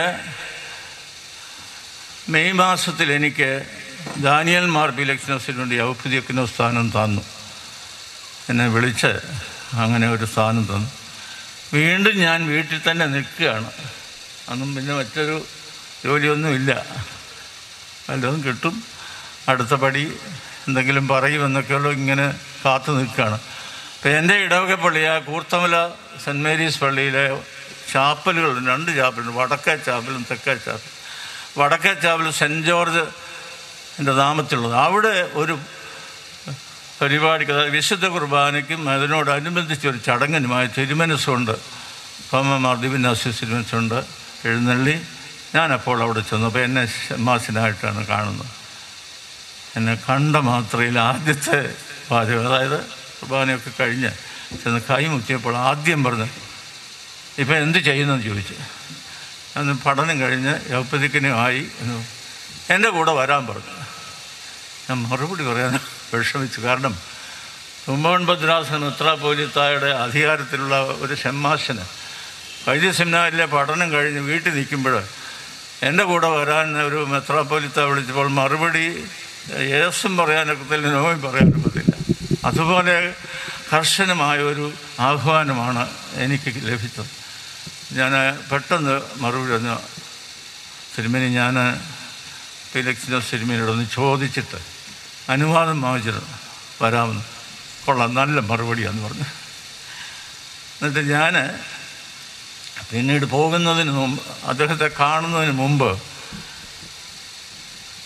മെയ് മാസത്തിൽ എനിക്ക് ദാനിയൽ മാർ ബിലക്സിനോസിന് വേണ്ടി ഔപദ്യക്കിനോ സ്ഥാനം തന്നു എന്നെ വിളിച്ച് അങ്ങനെ ഒരു സ്ഥാനം തന്നു വീണ്ടും ഞാൻ വീട്ടിൽ തന്നെ നിൽക്കുകയാണ് അന്നും പിന്നെ മറ്റൊരു ജോലിയൊന്നുമില്ല വല്ലതും കിട്ടും അടുത്ത പടി എന്തെങ്കിലും പറയുമെന്നൊക്കെയുള്ള ഇങ്ങനെ കാത്തു നിൽക്കുകയാണ് അപ്പം എൻ്റെ ഇടവക പള്ളി ആ കൂർത്തമല സെൻറ്റ് മേരീസ് പള്ളിയിലെ ചാപ്പലുകൾ രണ്ട് ചാപ്പലുണ്ട് വടക്കേ ചാപ്പലും തെക്കേ ചാപ്പലും വടക്കേ ചാപ്പൽ സെൻറ്റ് ജോർജ് എൻ്റെ നാമത്തിലുള്ളത് അവിടെ ഒരു പരിപാടിക്ക് അതായത് വിശുദ്ധ കുർബാനയ്ക്കും അതിനോടനുബന്ധിച്ച് ഒരു ചടങ്ങിനുമായി തിരുമനസ്സുണ്ട് സോമമാർ ദിവിനാസ്യ തിരുമനസ്സുണ്ട് എഴുന്നള്ളി ഞാനപ്പോൾ അവിടെ ചെന്നു അപ്പോൾ എന്നെ ഷമ്മാസിനായിട്ടാണ് കാണുന്നത് എന്നെ കണ്ട മാത്രയിൽ ആദ്യത്തെ പാചകം അതായത് കുർബാനയൊക്കെ കഴിഞ്ഞ് ചെന്ന് കൈമുത്തിയപ്പോൾ ആദ്യം പറഞ്ഞു ഇപ്പം എന്ത് ചെയ്യുന്നെന്ന് ചോദിച്ചു അന്ന് പഠനം കഴിഞ്ഞ് യൗപ്പതിക്കിനും ആയി എന്ന് എൻ്റെ കൂടെ വരാൻ പറഞ്ഞു ഞാൻ മറുപടി പറയാൻ വിഷമിച്ചു കാരണം തുമ്പവൻ ഭദ്രാസന മിത്രാപോലിത്തായുടെ അധികാരത്തിലുള്ള ഒരു ഷെമ്മാശന് വൈദ്യ സെമിനാറിലെ പഠനം കഴിഞ്ഞ് വീട്ടിൽ നിൽക്കുമ്പോൾ എൻ്റെ കൂടെ വരാൻ ഒരു മെത്രാപ്പോലിത്ത വിളിച്ചപ്പോൾ മറുപടി യേസും പറയാനൊക്കത്തില്ല നോയും പറയാനൊക്കത്തില്ല അതുപോലെ കർശനമായ ഒരു ആഹ്വാനമാണ് എനിക്ക് ലഭിച്ചത് ഞാൻ പെട്ടെന്ന് മറുപടി പറഞ്ഞു തിരുമേനി ഞാൻ ഫിലിക്സിനോ സിനിമയിലോടൊന്ന് ചോദിച്ചിട്ട് അനുവാദം വാങ്ങിച്ചിട്ട് വരാമെന്ന് കൊള്ളാം നല്ല മറുപടിയാന്ന് പറഞ്ഞു എന്നിട്ട് ഞാൻ പിന്നീട് പോകുന്നതിന് മുമ്പ് അദ്ദേഹത്തെ കാണുന്നതിന് മുമ്പ്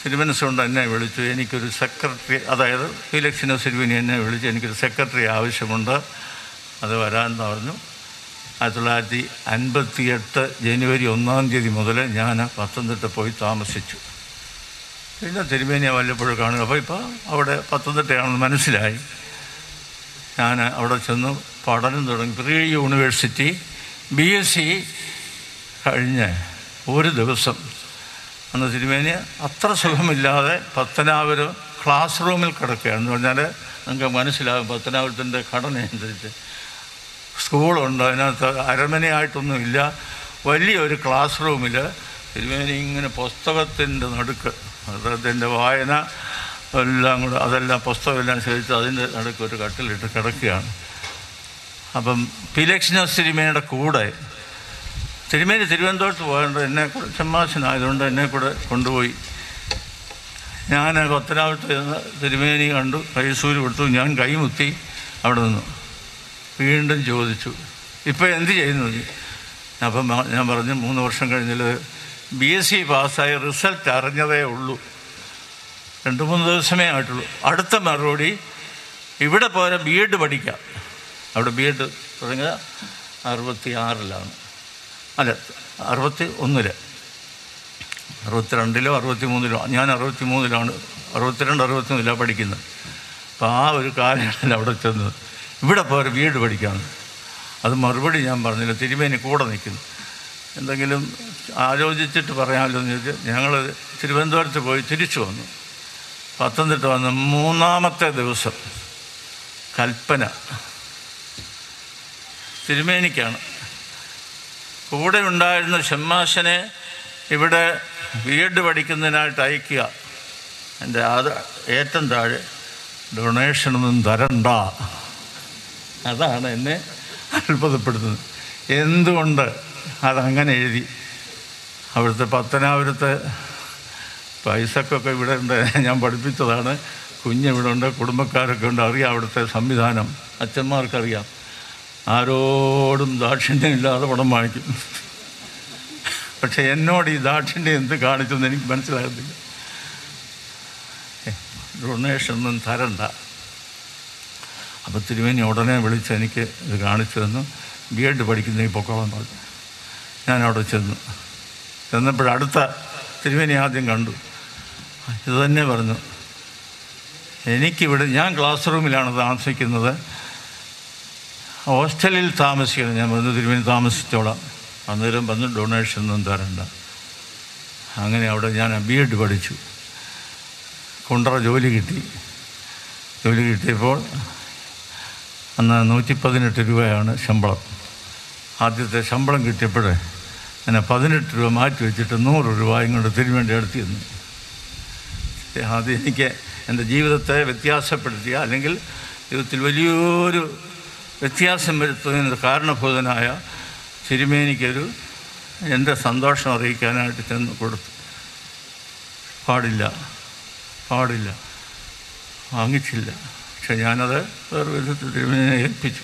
തിരുമനസ്സുകൊണ്ട് എന്നെ വിളിച്ചു എനിക്കൊരു സെക്രട്ടറി അതായത് ഇലക്ഷന് സിരുവിനി എന്നെ വിളിച്ചു എനിക്കൊരു സെക്രട്ടറി ആവശ്യമുണ്ട് അത് വരാൻ പറഞ്ഞു ആയിരത്തി തൊള്ളായിരത്തി അൻപത്തിയെട്ട് ജനുവരി ഒന്നാം തീയതി മുതൽ ഞാൻ പത്തനംതിട്ട പോയി താമസിച്ചു പിന്നെ തിരുമേനിയെ വല്ലപ്പോഴും കാണുക അപ്പോൾ ഇപ്പോൾ അവിടെ പത്തനംതിട്ടയാണെന്ന് മനസ്സിലായി ഞാൻ അവിടെ ചെന്ന് പഠനം തുടങ്ങി pre university B S C കഴിഞ്ഞ് ഒരു ദിവസം അന്ന് തിരുമേനി അത്ര സുഖമില്ലാതെ പത്തനാപുരം ക്ലാസ് റൂമിൽ കിടക്കുകയാണെന്ന് പറഞ്ഞാൽ നിങ്ങൾക്ക് മനസ്സിലാകും പത്തനാപുരത്തിൻ്റെ ഘടന അനുസരിച്ച് സ്കൂളുണ്ട് അതിനകത്ത് അരമനയായിട്ടൊന്നുമില്ല വലിയൊരു ക്ലാസ് റൂമിൽ തിരുമേനി ഇങ്ങനെ പുസ്തകത്തിൻ്റെ നടുക്ക് അദ്ദേഹത്തിൻ്റെ വായന എല്ലാം കൂടെ അതെല്ലാം പുസ്തകമെല്ലാം ശേഷിച്ച് അതിൻ്റെ നടുക്ക് ഒരു കട്ടിലിട്ട് കിടക്കുകയാണ് അപ്പം പിലക്ഷണസ് തിരുമേനിയുടെ കൂടെ തിരുമേനി തിരുവനന്തപുരത്ത് പോകേണ്ടത് എന്നെ കൂടെ ചെമ്മാശനായതുകൊണ്ട് എന്നെ കൂടെ കൊണ്ടുപോയി ഞാൻ പത്തനാപുരത്ത് ചെന്ന് തിരുമേനി കണ്ടു കൈസൂര് കൊടുത്തു ഞാൻ കൈമുത്തി അവിടെ നിന്നു വീണ്ടും ചോദിച്ചു ഇപ്പോൾ എന്ത് ചെയ്യുന്നു നീ? അപ്പം മ- ഞാൻ പറഞ്ഞു മൂന്ന് വർഷം കഴിഞ്ഞാൽ ബി എസ് സി പാസ്സായ റിസൾട്ട് അറിഞ്ഞതേ ഉള്ളൂ രണ്ട് മൂന്ന് ദിവസമേ ആയിട്ടുള്ളൂ അടുത്ത മറുപടി ഇവിടെ പോരാ ബി എഡ് പഠിക്കാം അവിടെ ബി എഡ് തുടങ്ങിയ അറുപത്തി ആറിലാണ് അല്ല അറുപത്തി ഒന്നില് അറുപത്തിരണ്ടിലോ അറുപത്തി മൂന്നിലോ ഞാൻ അറുപത്തി മൂന്നിലാണ് അറുപത്തിരണ്ട് അറുപത്തി മൂന്നിലാണ് പഠിക്കുന്നത് അപ്പോൾ ആ ഒരു കാലയളവിൽ അവിടെ ചെന്ന് ഇവിടെ പോരെ വീട് പഠിക്കാമെന്ന് അത് മറുപടി ഞാൻ പറഞ്ഞില്ല തിരുമേനി കൂടെ നിൽക്കുന്നു എന്തെങ്കിലും ആലോചിച്ചിട്ട് പറയാമല്ലോ എന്ന് ചോദിച്ചാൽ ഞങ്ങൾ തിരുവനന്തപുരത്ത് പോയി തിരിച്ചു വന്നു പത്തനംതിട്ട വന്ന് മൂന്നാമത്തെ ദിവസം കൽപ്പന തിരുമേനിക്കാണ് കൂടെ ഉണ്ടായിരുന്ന ഷമ്മാശനെ ഇവിടെ ബി എഡ് പഠിക്കുന്നതിനായിട്ട് അയക്കുക എൻ്റെ അത് ഏറ്റവും താഴെ ഡൊണേഷനൊന്നും തരണ്ട അതാണ് എന്നെ അത്ഭുതപ്പെടുത്തുന്നത് എന്തുകൊണ്ട് അതങ്ങനെ എഴുതി അവിടുത്തെ പത്തനാപുരത്തെ പൈസക്കൊക്കെ ഇവിടെ ഉണ്ട് ഞാൻ പഠിപ്പിച്ചതാണ് കുഞ്ഞിവിടെ ഉണ്ട് കുടുംബക്കാരൊക്കെ ഉണ്ട് അറിയാം അവിടുത്തെ സംവിധാനം അച്ഛന്മാർക്കറിയാം ആരോടും ദാക്ഷിണ്യമില്ലാതെ പണം വാങ്ങിക്കും പക്ഷെ എന്നോട് ഈ ദാക്ഷിണ്യം എന്ത് കാണിച്ചെന്ന് എനിക്ക് മനസ്സിലാകത്തില്ല ഡൊണേഷൻ ഒന്നും തരണ്ട അപ്പോൾ തിരുവേനി ഉടനെ വിളിച്ച് എനിക്ക് ഇത് കാണിച്ചു തന്നു ബി എഡ് പഠിക്കുന്ന ഈ പൊക്കോളം പറഞ്ഞു ഞാൻ അവിടെ ചെന്നു ചെന്നപ്പോൾ അടുത്ത തിരുവേനി ആദ്യം കണ്ടു ഇത് തന്നെ പറഞ്ഞു എനിക്കിവിടെ ഞാൻ ക്ലാസ് റൂമിലാണ് താമസിക്കുന്നത് ഹോസ്റ്റലിൽ താമസിക്കണം ഞാൻ വന്ന് തിരുവേനി താമസിച്ചോളാം അന്നേരം വന്ന് ഡൊണേഷൻ ഒന്നും തരണ്ട അങ്ങനെ അവിടെ ഞാൻ ബി എഡ് പഠിച്ചു കുണ്ടറ ജോലി കിട്ടി ജോലി കിട്ടിയപ്പോൾ അന്ന് നൂറ്റി പതിനെട്ട് രൂപയാണ് ശമ്പളം ആദ്യത്തെ ശമ്പളം കിട്ടിയപ്പോഴേ എന്നെ പതിനെട്ട് രൂപ മാറ്റി വെച്ചിട്ട് നൂറ് രൂപ ഇങ്ങോട്ട് തിരുവേണ്ടി അടുത്ത് ചെന്നു അത് എനിക്ക് എൻ്റെ ജീവിതത്തെ വ്യത്യാസപ്പെടുത്തിയ അല്ലെങ്കിൽ ജീവിതത്തിൽ വലിയൊരു വ്യത്യാസം വരുത്തുന്നതിന് കാരണഭൂതനായ തിരുമേനിക്കൊരു എൻ്റെ സന്തോഷം അറിയിക്കാനായിട്ട് ചെന്ന് കൊടുത്തു പാടില്ല പാടില്ല വാങ്ങിച്ചില്ല പക്ഷെ ഞാനത് വേറെ വിധത്തിൽ തിരുമേനിയെ ഏൽപ്പിച്ചു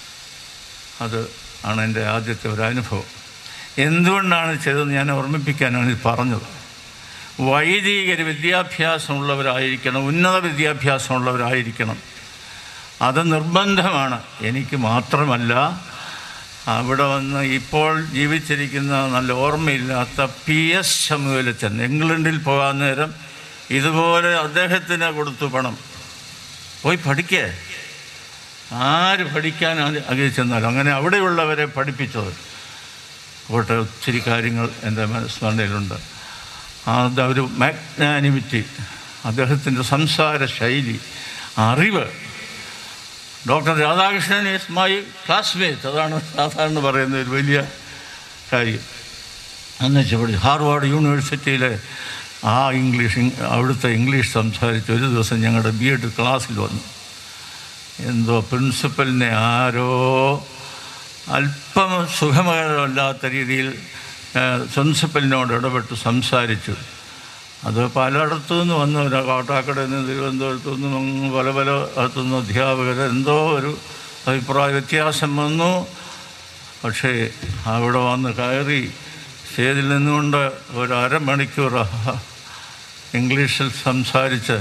അത് ആണ് എൻ്റെ ആദ്യത്തെ ഒരു അനുഭവം എന്തുകൊണ്ടാണ് ചെയ്തതെന്ന് ഞാൻ ഓർമ്മിപ്പിക്കാനാണ് ഇത് പറഞ്ഞത് വൈദികർ വിദ്യാഭ്യാസമുള്ളവരായിരിക്കണം ഉന്നത വിദ്യാഭ്യാസമുള്ളവരായിരിക്കണം അത് നിർബന്ധമാണ് എനിക്ക് മാത്രമല്ല അവിടെ വന്ന് ഇപ്പോൾ ജീവിച്ചിരിക്കുന്ന നല്ല ഓർമ്മയില്ലാത്ത പി എസ് ശമുവലച്ചൻ ഇംഗ്ലണ്ടിൽ പോകാൻ നേരം ഇതുപോലെ അദ്ദേഹത്തിന് കൊടുത്തു പണം പോയി പഠിക്കേ ആര് പഠിക്കാൻ ആഗ്രഹിച്ചെന്നാലും അങ്ങനെ അവിടെയുള്ളവരെ പഠിപ്പിച്ചത് പോട്ടെ ഒത്തിരി കാര്യങ്ങൾ എൻ്റെ സ്മരണയിലുണ്ട് അത് ഒരു മാഗ്നാനിമിറ്റി അദ്ദേഹത്തിൻ്റെ സംസാര ശൈലി അറിവ് doctor Radhakrishnan is my classmate അതാണ് സാധാരണ പറയുന്ന ഒരു വലിയ കാര്യം എന്നുവെച്ചാൽ പഠി ഹാർവാർഡ് യൂണിവേഴ്സിറ്റിയിലെ ആ ഇംഗ്ലീഷ് ഇങ് അവിടുത്തെ ഇംഗ്ലീഷ് സംസാരിച്ച് ഒരു ദിവസം ഞങ്ങളുടെ ബി എഡ് ക്ലാസ്സിൽ വന്നു എന്തോ പ്രിൻസിപ്പലിനെ ആരോ അല്പം സുഖകരമല്ലാത്ത രീതിയിൽ പ്രിൻസിപ്പലിനോട് ഇടപെട്ട് സംസാരിച്ചു അത് പലയിടത്തു നിന്ന് വന്നവരാ കോട്ടാക്കടയിൽ നിന്ന് തിരുവനന്തപുരത്തു നിന്നും അങ്ങ് പല പല അടുത്തുനിന്ന് അധ്യാപകർ എന്തോ ഒരു അഭിപ്രായ വ്യത്യാസം വന്നു പക്ഷേ അവിടെ വന്ന് കയറി സ്റ്റേജിൽ നിന്നുകൊണ്ട് ഒരു അരമണിക്കൂർ ഇംഗ്ലീഷിൽ സംസാരിച്ച്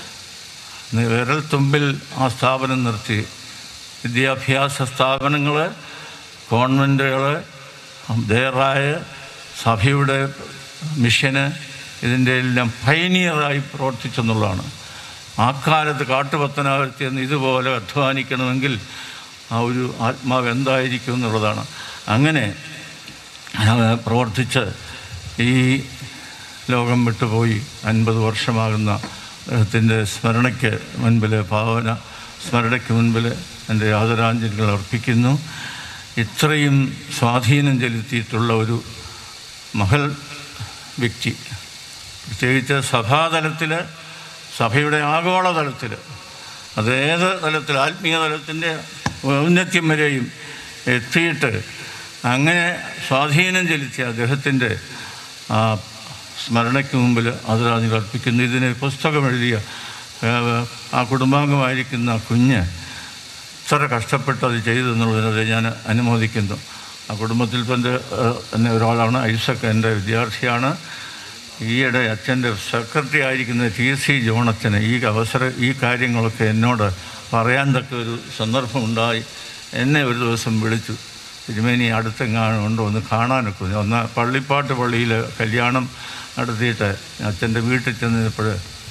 വിരൽ തുമ്പിൽ ആ സ്ഥാപനം നിർത്തി വിദ്യാഭ്യാസ സ്ഥാപനങ്ങൾ കോൺവെൻറ്റുകൾ ദേറായ സഭയുടെ മിഷന് ഇതിൻ്റെ എല്ലാം പൈനിയറായി പ്രവർത്തിച്ചെന്നുള്ളതാണ് ആ കാലത്ത് കാട്ടുപത്തനാവരത്തി എന്ന് ഇതുപോലെ അധ്വാനിക്കണമെങ്കിൽ ആ ഒരു ആത്മാവ് എന്തായിരിക്കും എന്നുള്ളതാണ് അങ്ങനെ ആ, പ്രവർത്തിച്ച് ഈ ലോകം വിട്ടുപോയി അൻപത് വർഷമാകുന്ന അദ്ദേഹത്തിൻ്റെ സ്മരണയ്ക്ക് മുൻപിൽ ഭാവന സ്മരണയ്ക്ക് മുൻപിൽ എൻ്റെ ആദരാഞ്ജലികൾ അർപ്പിക്കുന്നു ഇത്രയും സ്വാധീനം ചെലുത്തിയിട്ടുള്ള ഒരു മഹൽ വ്യക്തി പ്രത്യേകിച്ച് സഭാതലത്തിൽ സഭയുടെ ആഗോളതലത്തിൽ അതേത് തലത്തിൽ ആത്മീയ തലത്തിൻ്റെ ഔന്നത്യം വരെയും എത്തിയിട്ട് അങ്ങനെ സ്വാധീനം ചെലുത്തിയ അദ്ദേഹത്തിൻ്റെ ആ സ്മരണയ്ക്ക് മുമ്പിൽ ആദരാഞ്ജലി അർപ്പിക്കുന്നു ഇതിന് പുസ്തകം എഴുതിയ ആ, ആ കുടുംബാംഗമായിരിക്കുന്ന കുഞ്ഞ് ഇത്ര കഷ്ടപ്പെട്ട് അത് ചെയ്തു എന്നുള്ളതിനെ ഞാൻ അനുമോദിക്കുന്നു ആ കുടുംബത്തിൽ എൻ്റെ തന്നെ ഒരാളാണ് ഐസക് എൻ്റെ വിദ്യാർത്ഥിയാണ് ഈയിടെ അച്ഛൻ്റെ സെക്രട്ടറി ആയിരിക്കുന്ന ടി സി ജോണച്ചന് ഈ അവസരം ഈ കാര്യങ്ങളൊക്കെ എന്നോട് പറയാൻ തക്ക ഒരു സന്ദർഭം ഉണ്ടായി എന്നെ ഒരു ദിവസം വിളിച്ചു തിരുമേനി അടുത്തെങ്ങാനും ഉണ്ടോ ഒന്ന് കാണാനൊക്കെ ഉണ്ട്. ഒന്ന് പള്ളിപ്പാട്ട് പള്ളിയിൽ കല്യാണം നടത്തിയിട്ട് അച്ഛൻ്റെ വീട്ടിൽ ചെന്നപ്പോൾ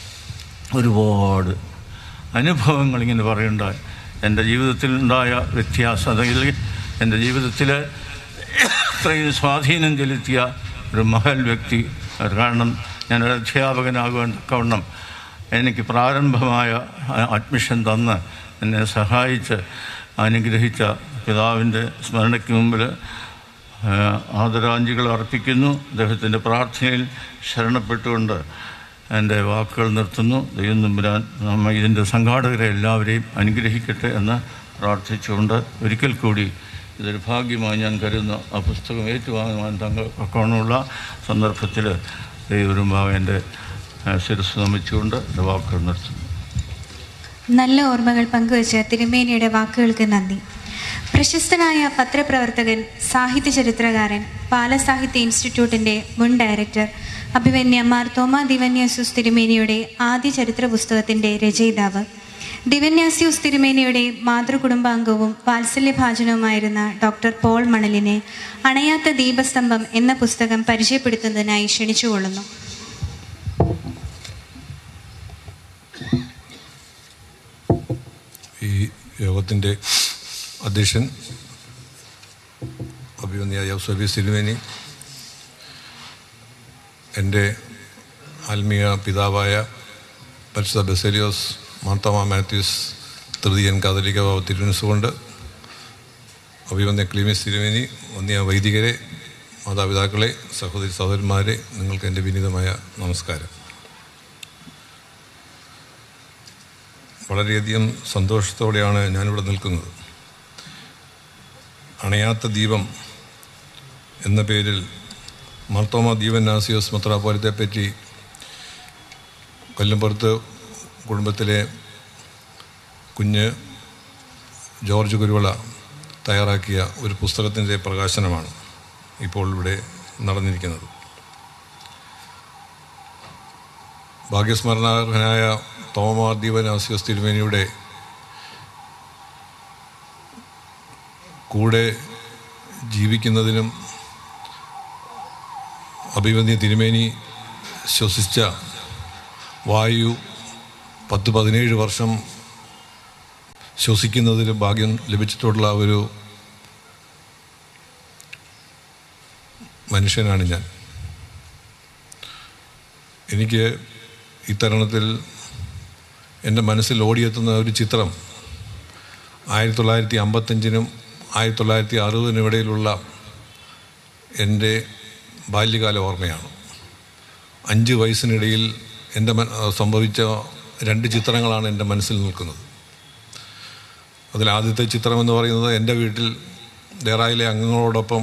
ഒരുപാട് അനുഭവങ്ങൾ ഇങ്ങനെ പറയുണ്ടായി എൻ്റെ ജീവിതത്തിൽ ഉണ്ടായ വ്യത്യാസം അല്ലെങ്കിൽ എൻ്റെ ജീവിതത്തിൽ ഇത്രയും സ്വാധീനം ചെലുത്തിയ ഒരു മഹൽ വ്യക്തി കാരണം ഞാനൊരു അധ്യാപകനാകുവാൻ തക്കവണ്ണം എനിക്ക് പ്രാരംഭമായ അഡ്മിഷൻ തന്ന് എന്നെ സഹായിച്ച് അനുഗ്രഹിച്ച പിതാവിൻ്റെ സ്മരണയ്ക്ക് മുമ്പിൽ ഏഹ് ആദരാഞ്ജലികൾ അർപ്പിക്കുന്നു അദ്ദേഹത്തിൻ്റെ പ്രാർത്ഥനയിൽ ശരണപ്പെട്ടുകൊണ്ട് എൻ്റെ വാക്കുകൾ നിർത്തുന്നു ദൈവം തമ്പുരാൻ നമ്മ ഇതിൻ്റെ സംഘാടകരെ എല്ലാവരെയും അനുഗ്രഹിക്കട്ടെ എന്ന് പ്രാർത്ഥിച്ചുകൊണ്ട് ഒരിക്കൽ കൂടി ഇതൊരു ഭാഗ്യമായി ഞാൻ കരുതുന്ന ആ പുസ്തകം ഏറ്റുവാങ്ങുവാൻ തങ്ങൾക്കൊക്കെയുള്ള സന്ദർഭത്തിൽ ദൈവരുമ്പാവ് എൻ്റെ ഏഹ് ശിരസ് നമിച്ചുകൊണ്ട് എൻ്റെ വാക്കുകൾ നിർത്തുന്നു നല്ല ഓർമ്മകൾ പങ്കുവച്ച തിരുമേനിയുടെ വാക്കുകൾക്ക് നന്ദി പ്രശസ്തനായ പത്രപ്രവർത്തകൻ സാഹിത്യ ചരിത്രകാരൻ ബാലസാഹിത്യ ഇൻസ്റ്റിറ്റ്യൂട്ടിൻ്റെ മുൻ ഡയറക്ടർ അഭിമന്യ മാർ തോമ ദിവന്യാസ്യൂസ് തിരുമേനിയുടെ ആദ്യ ചരിത്ര പുസ്തകത്തിൻ്റെ രചയിതാവ് ദിവന്യാസ്യൂസ് തിരുമേനിയുടെ മാതൃകുടുംബാംഗവും വാത്സല്യഭാജനവുമായിരുന്ന ഡോക്ടർ പോൾ മണലിനെ അണയാത്ത ദീപസ്തംഭം എന്ന പുസ്തകം പരിചയപ്പെടുത്തുന്നതിനായി ക്ഷണിച്ചുകൊള്ളുന്നു ഈ യോഗത്തിൻ്റെ അധ്യക്ഷൻ അഭിമന്യ യൗസബി സിലുവേനി എൻ്റെ ആത്മീയ പിതാവായ പരിശുദ്ധ ബെസലിയോസ് മാർത്തമ മാത്യൂസ് തൃതീയൻ കാതലിക ബാബ തിരുവനസുകൊണ്ട് അഭിമന്യ ക്ലീമിസ് തിരുവേനി വന്യ വൈദികരെ മാതാപിതാക്കളെ സഹോദരി സഹോദരന്മാരെ നിങ്ങൾക്ക് എൻ്റെ വിനീതമായ നമസ്കാരം വളരെയധികം സന്തോഷത്തോടെയാണ് ഞാനിവിടെ നിൽക്കുന്നത് അണയാത്ത ദീപം എന്ന പേരിൽ മാർത്തോമ ദീപൻ നാസിയോസ് മെത്രാപോലത്തെ പറ്റി കൊല്ലംപുറത്ത് കുടുംബത്തിലെ കുഞ്ഞ് ജോർജ് കുരുവിള തയ്യാറാക്കിയ ഒരു പുസ്തകത്തിൻ്റെ പ്രകാശനമാണ് ഇപ്പോൾ ഇവിടെ നടന്നിരിക്കുന്നത് ഭാഗ്യസ്മരണാർഹനായ തോമാർ ദീപനാസിയോസ് തിരുമേനിയുടെ കൂടെ ജീവിക്കുന്നതിനും അഭിമന്യ തിരുമേനി ശ്വസിച്ച വായു പത്ത് പതിനേഴ് വർഷം ശ്വസിക്കുന്നതിന് ഭാഗ്യം ലഭിച്ചിട്ടുള്ള ഒരു മനുഷ്യനാണ് ഞാൻ എനിക്ക് ഇത്തരുണത്തിൽ എൻ്റെ മനസ്സിൽ ഓടിയെത്തുന്ന ഒരു ചിത്രം ആയിരത്തി തൊള്ളായിരത്തി അമ്പത്തഞ്ചിനും ആയിരത്തി തൊള്ളായിരത്തി അറുപതിനും ഇടയിലുള്ള എൻ്റെ ബാല്യകാല ഓർമ്മയാണ് അഞ്ച് വയസ്സിനിടയിൽ എൻ്റെ മന സംഭവിച്ച രണ്ട് ചിത്രങ്ങളാണ് എൻ്റെ മനസ്സിൽ നിൽക്കുന്നത് അതിൽ ആദ്യത്തെ ചിത്രം എന്ന് പറയുന്നത് എൻ്റെ വീട്ടിൽ ദേറായിലെ അംഗങ്ങളോടൊപ്പം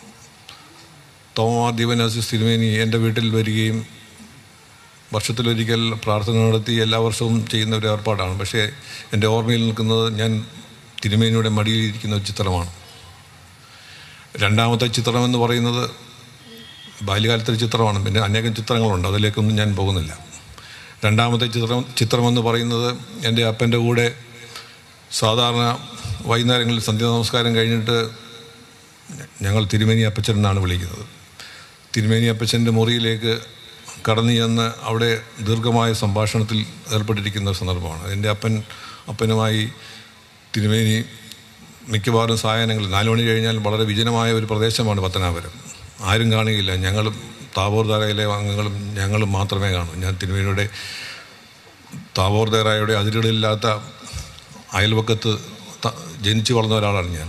തോമാ ദീപനാസിസ് തിരുമേനി എൻ്റെ വീട്ടിൽ വരികയും വർഷത്തിലൊരിക്കൽ പ്രാർത്ഥന നടത്തി എല്ലാ വർഷവും ചെയ്യുന്ന ഒരു ഏർപ്പാടാണ് പക്ഷേ എൻ്റെ ഓർമ്മയിൽ നിൽക്കുന്നത് ഞാൻ തിരുമേനിയുടെ മടിയിലിരിക്കുന്ന ഒരു ചിത്രമാണ് രണ്ടാമത്തെ ചിത്രം എന്ന് പറയുന്നത് ബാല്യകാലത്തെ ചിത്രമാണ് പിന്നെ അനേകം ചിത്രങ്ങളുണ്ട് അതിലേക്കൊന്നും ഞാൻ പോകുന്നില്ല രണ്ടാമത്തെ ചിത്രം ചിത്രമെന്ന് പറയുന്നത് എൻ്റെ അപ്പൻ്റെ കൂടെ സാധാരണ വൈകുന്നേരങ്ങളിൽ സന്ധ്യ നമസ്കാരം കഴിഞ്ഞിട്ട് ഞങ്ങൾ തിരുമേനി അപ്പച്ചൻ എന്നാണ് വിളിക്കുന്നത് തിരുമേനി അപ്പച്ചൻ്റെ മുറിയിലേക്ക് കടന്നു ചെന്ന് അവിടെ ദീർഘമായ സംഭാഷണത്തിൽ ഏർപ്പെട്ടിരിക്കുന്ന ഒരു സന്ദർഭമാണ് എൻ്റെ അപ്പൻ അപ്പനുമായി തിരുമേനി മിക്കവാറും സായാഹ്നങ്ങളിൽ നാല് മണി കഴിഞ്ഞാൽ വളരെ വിജനമായ ഒരു പ്രദേശമാണ് പത്തനാപുരം ആരും കാണുകയില്ല ഞങ്ങളും താബോർ ദാരയിലെ അംഗങ്ങളും ഞങ്ങളും മാത്രമേ കാണൂ ഞാൻ തിരുമേനിയുടെ താബോർ ദാരയുടെ അതിരുകളില്ലാത്ത അയൽവക്കത്ത് ത- ജനിച്ചു വളർന്ന ഒരാളാണ് ഞാൻ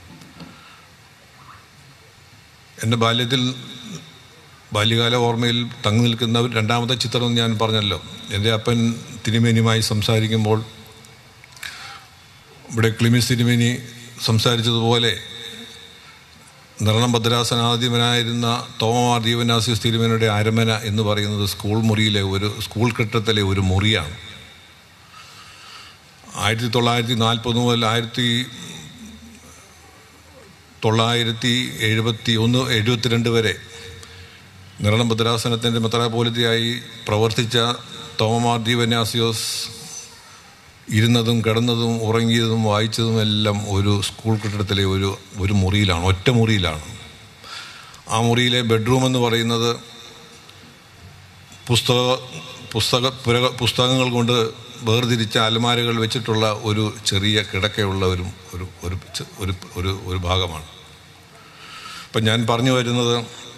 എൻ്റെ ബാല്യത്തിൽ ബാല്യകാല ഓർമ്മയിൽ തങ്ങി നിൽക്കുന്ന ഒരു രണ്ടാമത്തെ ചിത്രം ഞാൻ പറഞ്ഞല്ലോ എൻ്റെ അപ്പൻ തിരുമേനിയുമായി സംസാരിക്കുമ്പോൾ ഇവിടെ ക്ലിമിസ് തിരുമേനി സംസാരിച്ചതുപോലെ നിർണം ഭദ്രാസനാധിപനായിരുന്ന തോമമാർ ജീവനാസിസ് തിരുമേനിയുടെ അരമന എന്ന് പറയുന്നത് സ്കൂൾ മുറിയിലെ ഒരു സ്കൂൾ കെട്ടിടത്തിലെ ഒരു മുറിയാണ് ആയിരത്തി തൊള്ളായിരത്തി നാൽപ്പത് മുതൽ ആയിരത്തി തൊള്ളായിരത്തി എഴുപത്തി ഒന്ന് എഴുപത്തിരണ്ട് വരെ നിരണം ഭദ്രാസനത്തിൻ്റെ മെത്രാപോലിത്തയായി പ്രവർത്തിച്ച തോമമാർ ദീപന്യാസിയോസ് ഇരുന്നതും കിടന്നതും ഉറങ്ങിയതും വായിച്ചതും എല്ലാം ഒരു സ്കൂൾ കെട്ടിടത്തിലെ ഒരു ഒരു മുറിയിലാണ് ഒറ്റ മുറിയിലാണ് ആ മുറിയിലെ ബെഡ്റൂം എന്ന് പറയുന്നത് പുസ്തക പുസ്തക പുരക പുസ്തകങ്ങൾ കൊണ്ട് വേർതിരിച്ച അലമാരകൾ വെച്ചിട്ടുള്ള ഒരു ചെറിയ കിടക്കയുള്ള ഒരു ഒരു ഒരു ചെ- ഒരു ഒരു ഒരു ഭാഗമാണ് അപ്പം ഞാൻ പറഞ്ഞു വരുന്നത്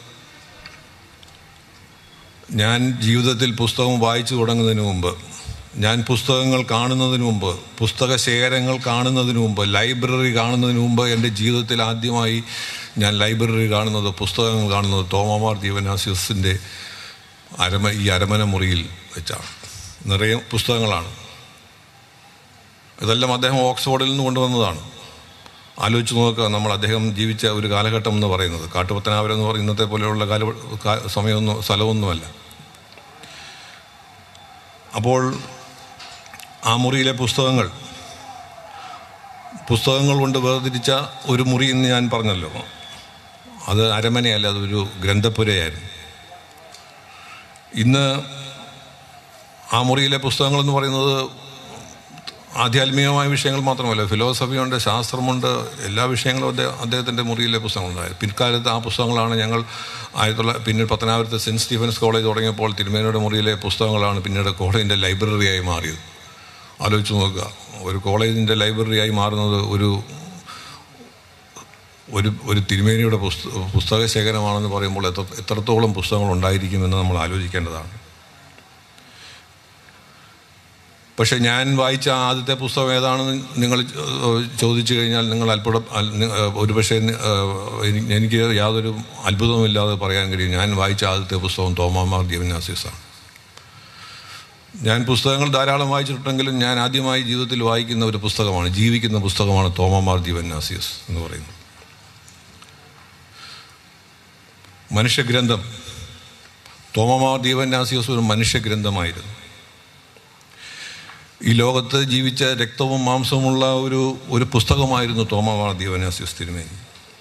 ഞാൻ ജീവിതത്തിൽ പുസ്തകം വായിച്ചു തുടങ്ങുന്നതിന് മുമ്പ് ഞാൻ പുസ്തകങ്ങൾ കാണുന്നതിന് മുമ്പ് പുസ്തക ശേഖരങ്ങൾ കാണുന്നതിന് മുമ്പ് ലൈബ്രറി കാണുന്നതിന് മുമ്പ് എൻ്റെ ജീവിതത്തിൽ ആദ്യമായി ഞാൻ ലൈബ്രറി കാണുന്നത് പുസ്തകങ്ങൾ കാണുന്നത് തോമമാർ ജീവനാസിയസിൻ്റെ അരമ ഈ അരമന മുറിയിൽ വെച്ചാണ് നിറയെ പുസ്തകങ്ങളാണ് ഇതെല്ലാം അദ്ദേഹം ഓക്സ്ഫോർഡിൽ നിന്ന് കൊണ്ടുവന്നതാണ് ആലോചിച്ച് നോക്കുക നമ്മൾ അദ്ദേഹം ജീവിച്ച ഒരു കാലഘട്ടം എന്ന് പറയുന്നത് കാട്ടുപത്തനാപുരം എന്ന് പറയുന്നത് ഇന്നത്തെ പോലെയുള്ള കാല കാ- സമയമൊന്നും സ്ഥലമൊന്നുമല്ല അപ്പോൾ ആ മുറിയിലെ പുസ്തകങ്ങൾ പുസ്തകങ്ങൾ കൊണ്ട് വേർതിരിച്ച ഒരു മുറി എന്ന് ഞാൻ പറഞ്ഞല്ലോ അത് അരമനയല്ല അതൊരു ഗ്രന്ഥപുരയായിരുന്നു ഇന്ന് ആ മുറിയിലെ പുസ്തകങ്ങൾ എന്ന് പറയുന്നത് ആധ്യാത്മികമായ വിഷയങ്ങൾ മാത്രമല്ല ഫിലോസഫിയുണ്ട് ശാസ്ത്രമുണ്ട് എല്ലാ വിഷയങ്ങളും അദ്ദേഹം അദ്ദേഹത്തിൻ്റെ മുറിയിലെ പുസ്തകങ്ങളുണ്ടായത് പിൽക്കാലത്ത് ആ പുസ്തകങ്ങളാണ് ഞങ്ങൾ ആയിരത്തി തൊള്ളായിരത്തി പിന്നീട് പത്തനാപുരത്ത് സെൻറ്റ് സ്റ്റീഫൻസ് കോളേജ് തുടങ്ങിയപ്പോൾ തിരുമേനയുടെ മുറിയിലെ പുസ്തകങ്ങളാണ് പിന്നീട് കോളേജിൻ്റെ ലൈബ്രറിയായി മാറിയത് ആലോചിച്ച് നോക്കുക ഒരു കോളേജിൻ്റെ ലൈബ്രറിയായി മാറുന്നത് ഒരു ഒരു ഒരു തിരുമേനിയുടെ പുസ്തക പുസ്തക ശേഖരമാണെന്ന് പറയുമ്പോൾ എത്ര എത്രത്തോളം പുസ്തകങ്ങൾ ഉണ്ടായിരിക്കുമെന്ന് നമ്മൾ ആലോചിക്കേണ്ടതാണ് പക്ഷെ ഞാൻ വായിച്ച ആദ്യത്തെ പുസ്തകം ഏതാണെന്ന് നിങ്ങൾ ചോ- ചോദിച്ചു കഴിഞ്ഞാൽ നിങ്ങൾ അത്ഭുതം അൽ- നി- ഏഹ് ഒരുപക്ഷെ നി- ഏഹ് എനി- എനിക്ക് യാതൊരു അത്ഭുതവുമില്ലാതെ പറയാൻ കഴിയും ഞാൻ വായിച്ച ആദ്യത്തെ പുസ്തകം തോമാമാർ ദിവനാസിസാണ് ഞാൻ പുസ്തകങ്ങൾ ധാരാളം വായിച്ചിട്ടുണ്ടെങ്കിലും ഞാൻ ആദ്യമായി ജീവിതത്തിൽ വായിക്കുന്ന ഒരു പുസ്തകമാണ് ജീവിക്കുന്ന പുസ്തകമാണ് തോമമാർ ദിവനാസിയസ് എന്ന് പറയുന്നത് മനുഷ്യഗ്രന്ഥം തോമമാർ ദീപന്യാസിയസ് ഒരു മനുഷ്യഗ്രന്ഥമായിരുന്നു ഈ ലോകത്ത് ജീവിച്ച രക്തവും മാംസവുമുള്ള ഒരു ഒരു പുസ്തകമായിരുന്നു തോമമാർ ദീപന്യാസിയസ് തിരുമേനി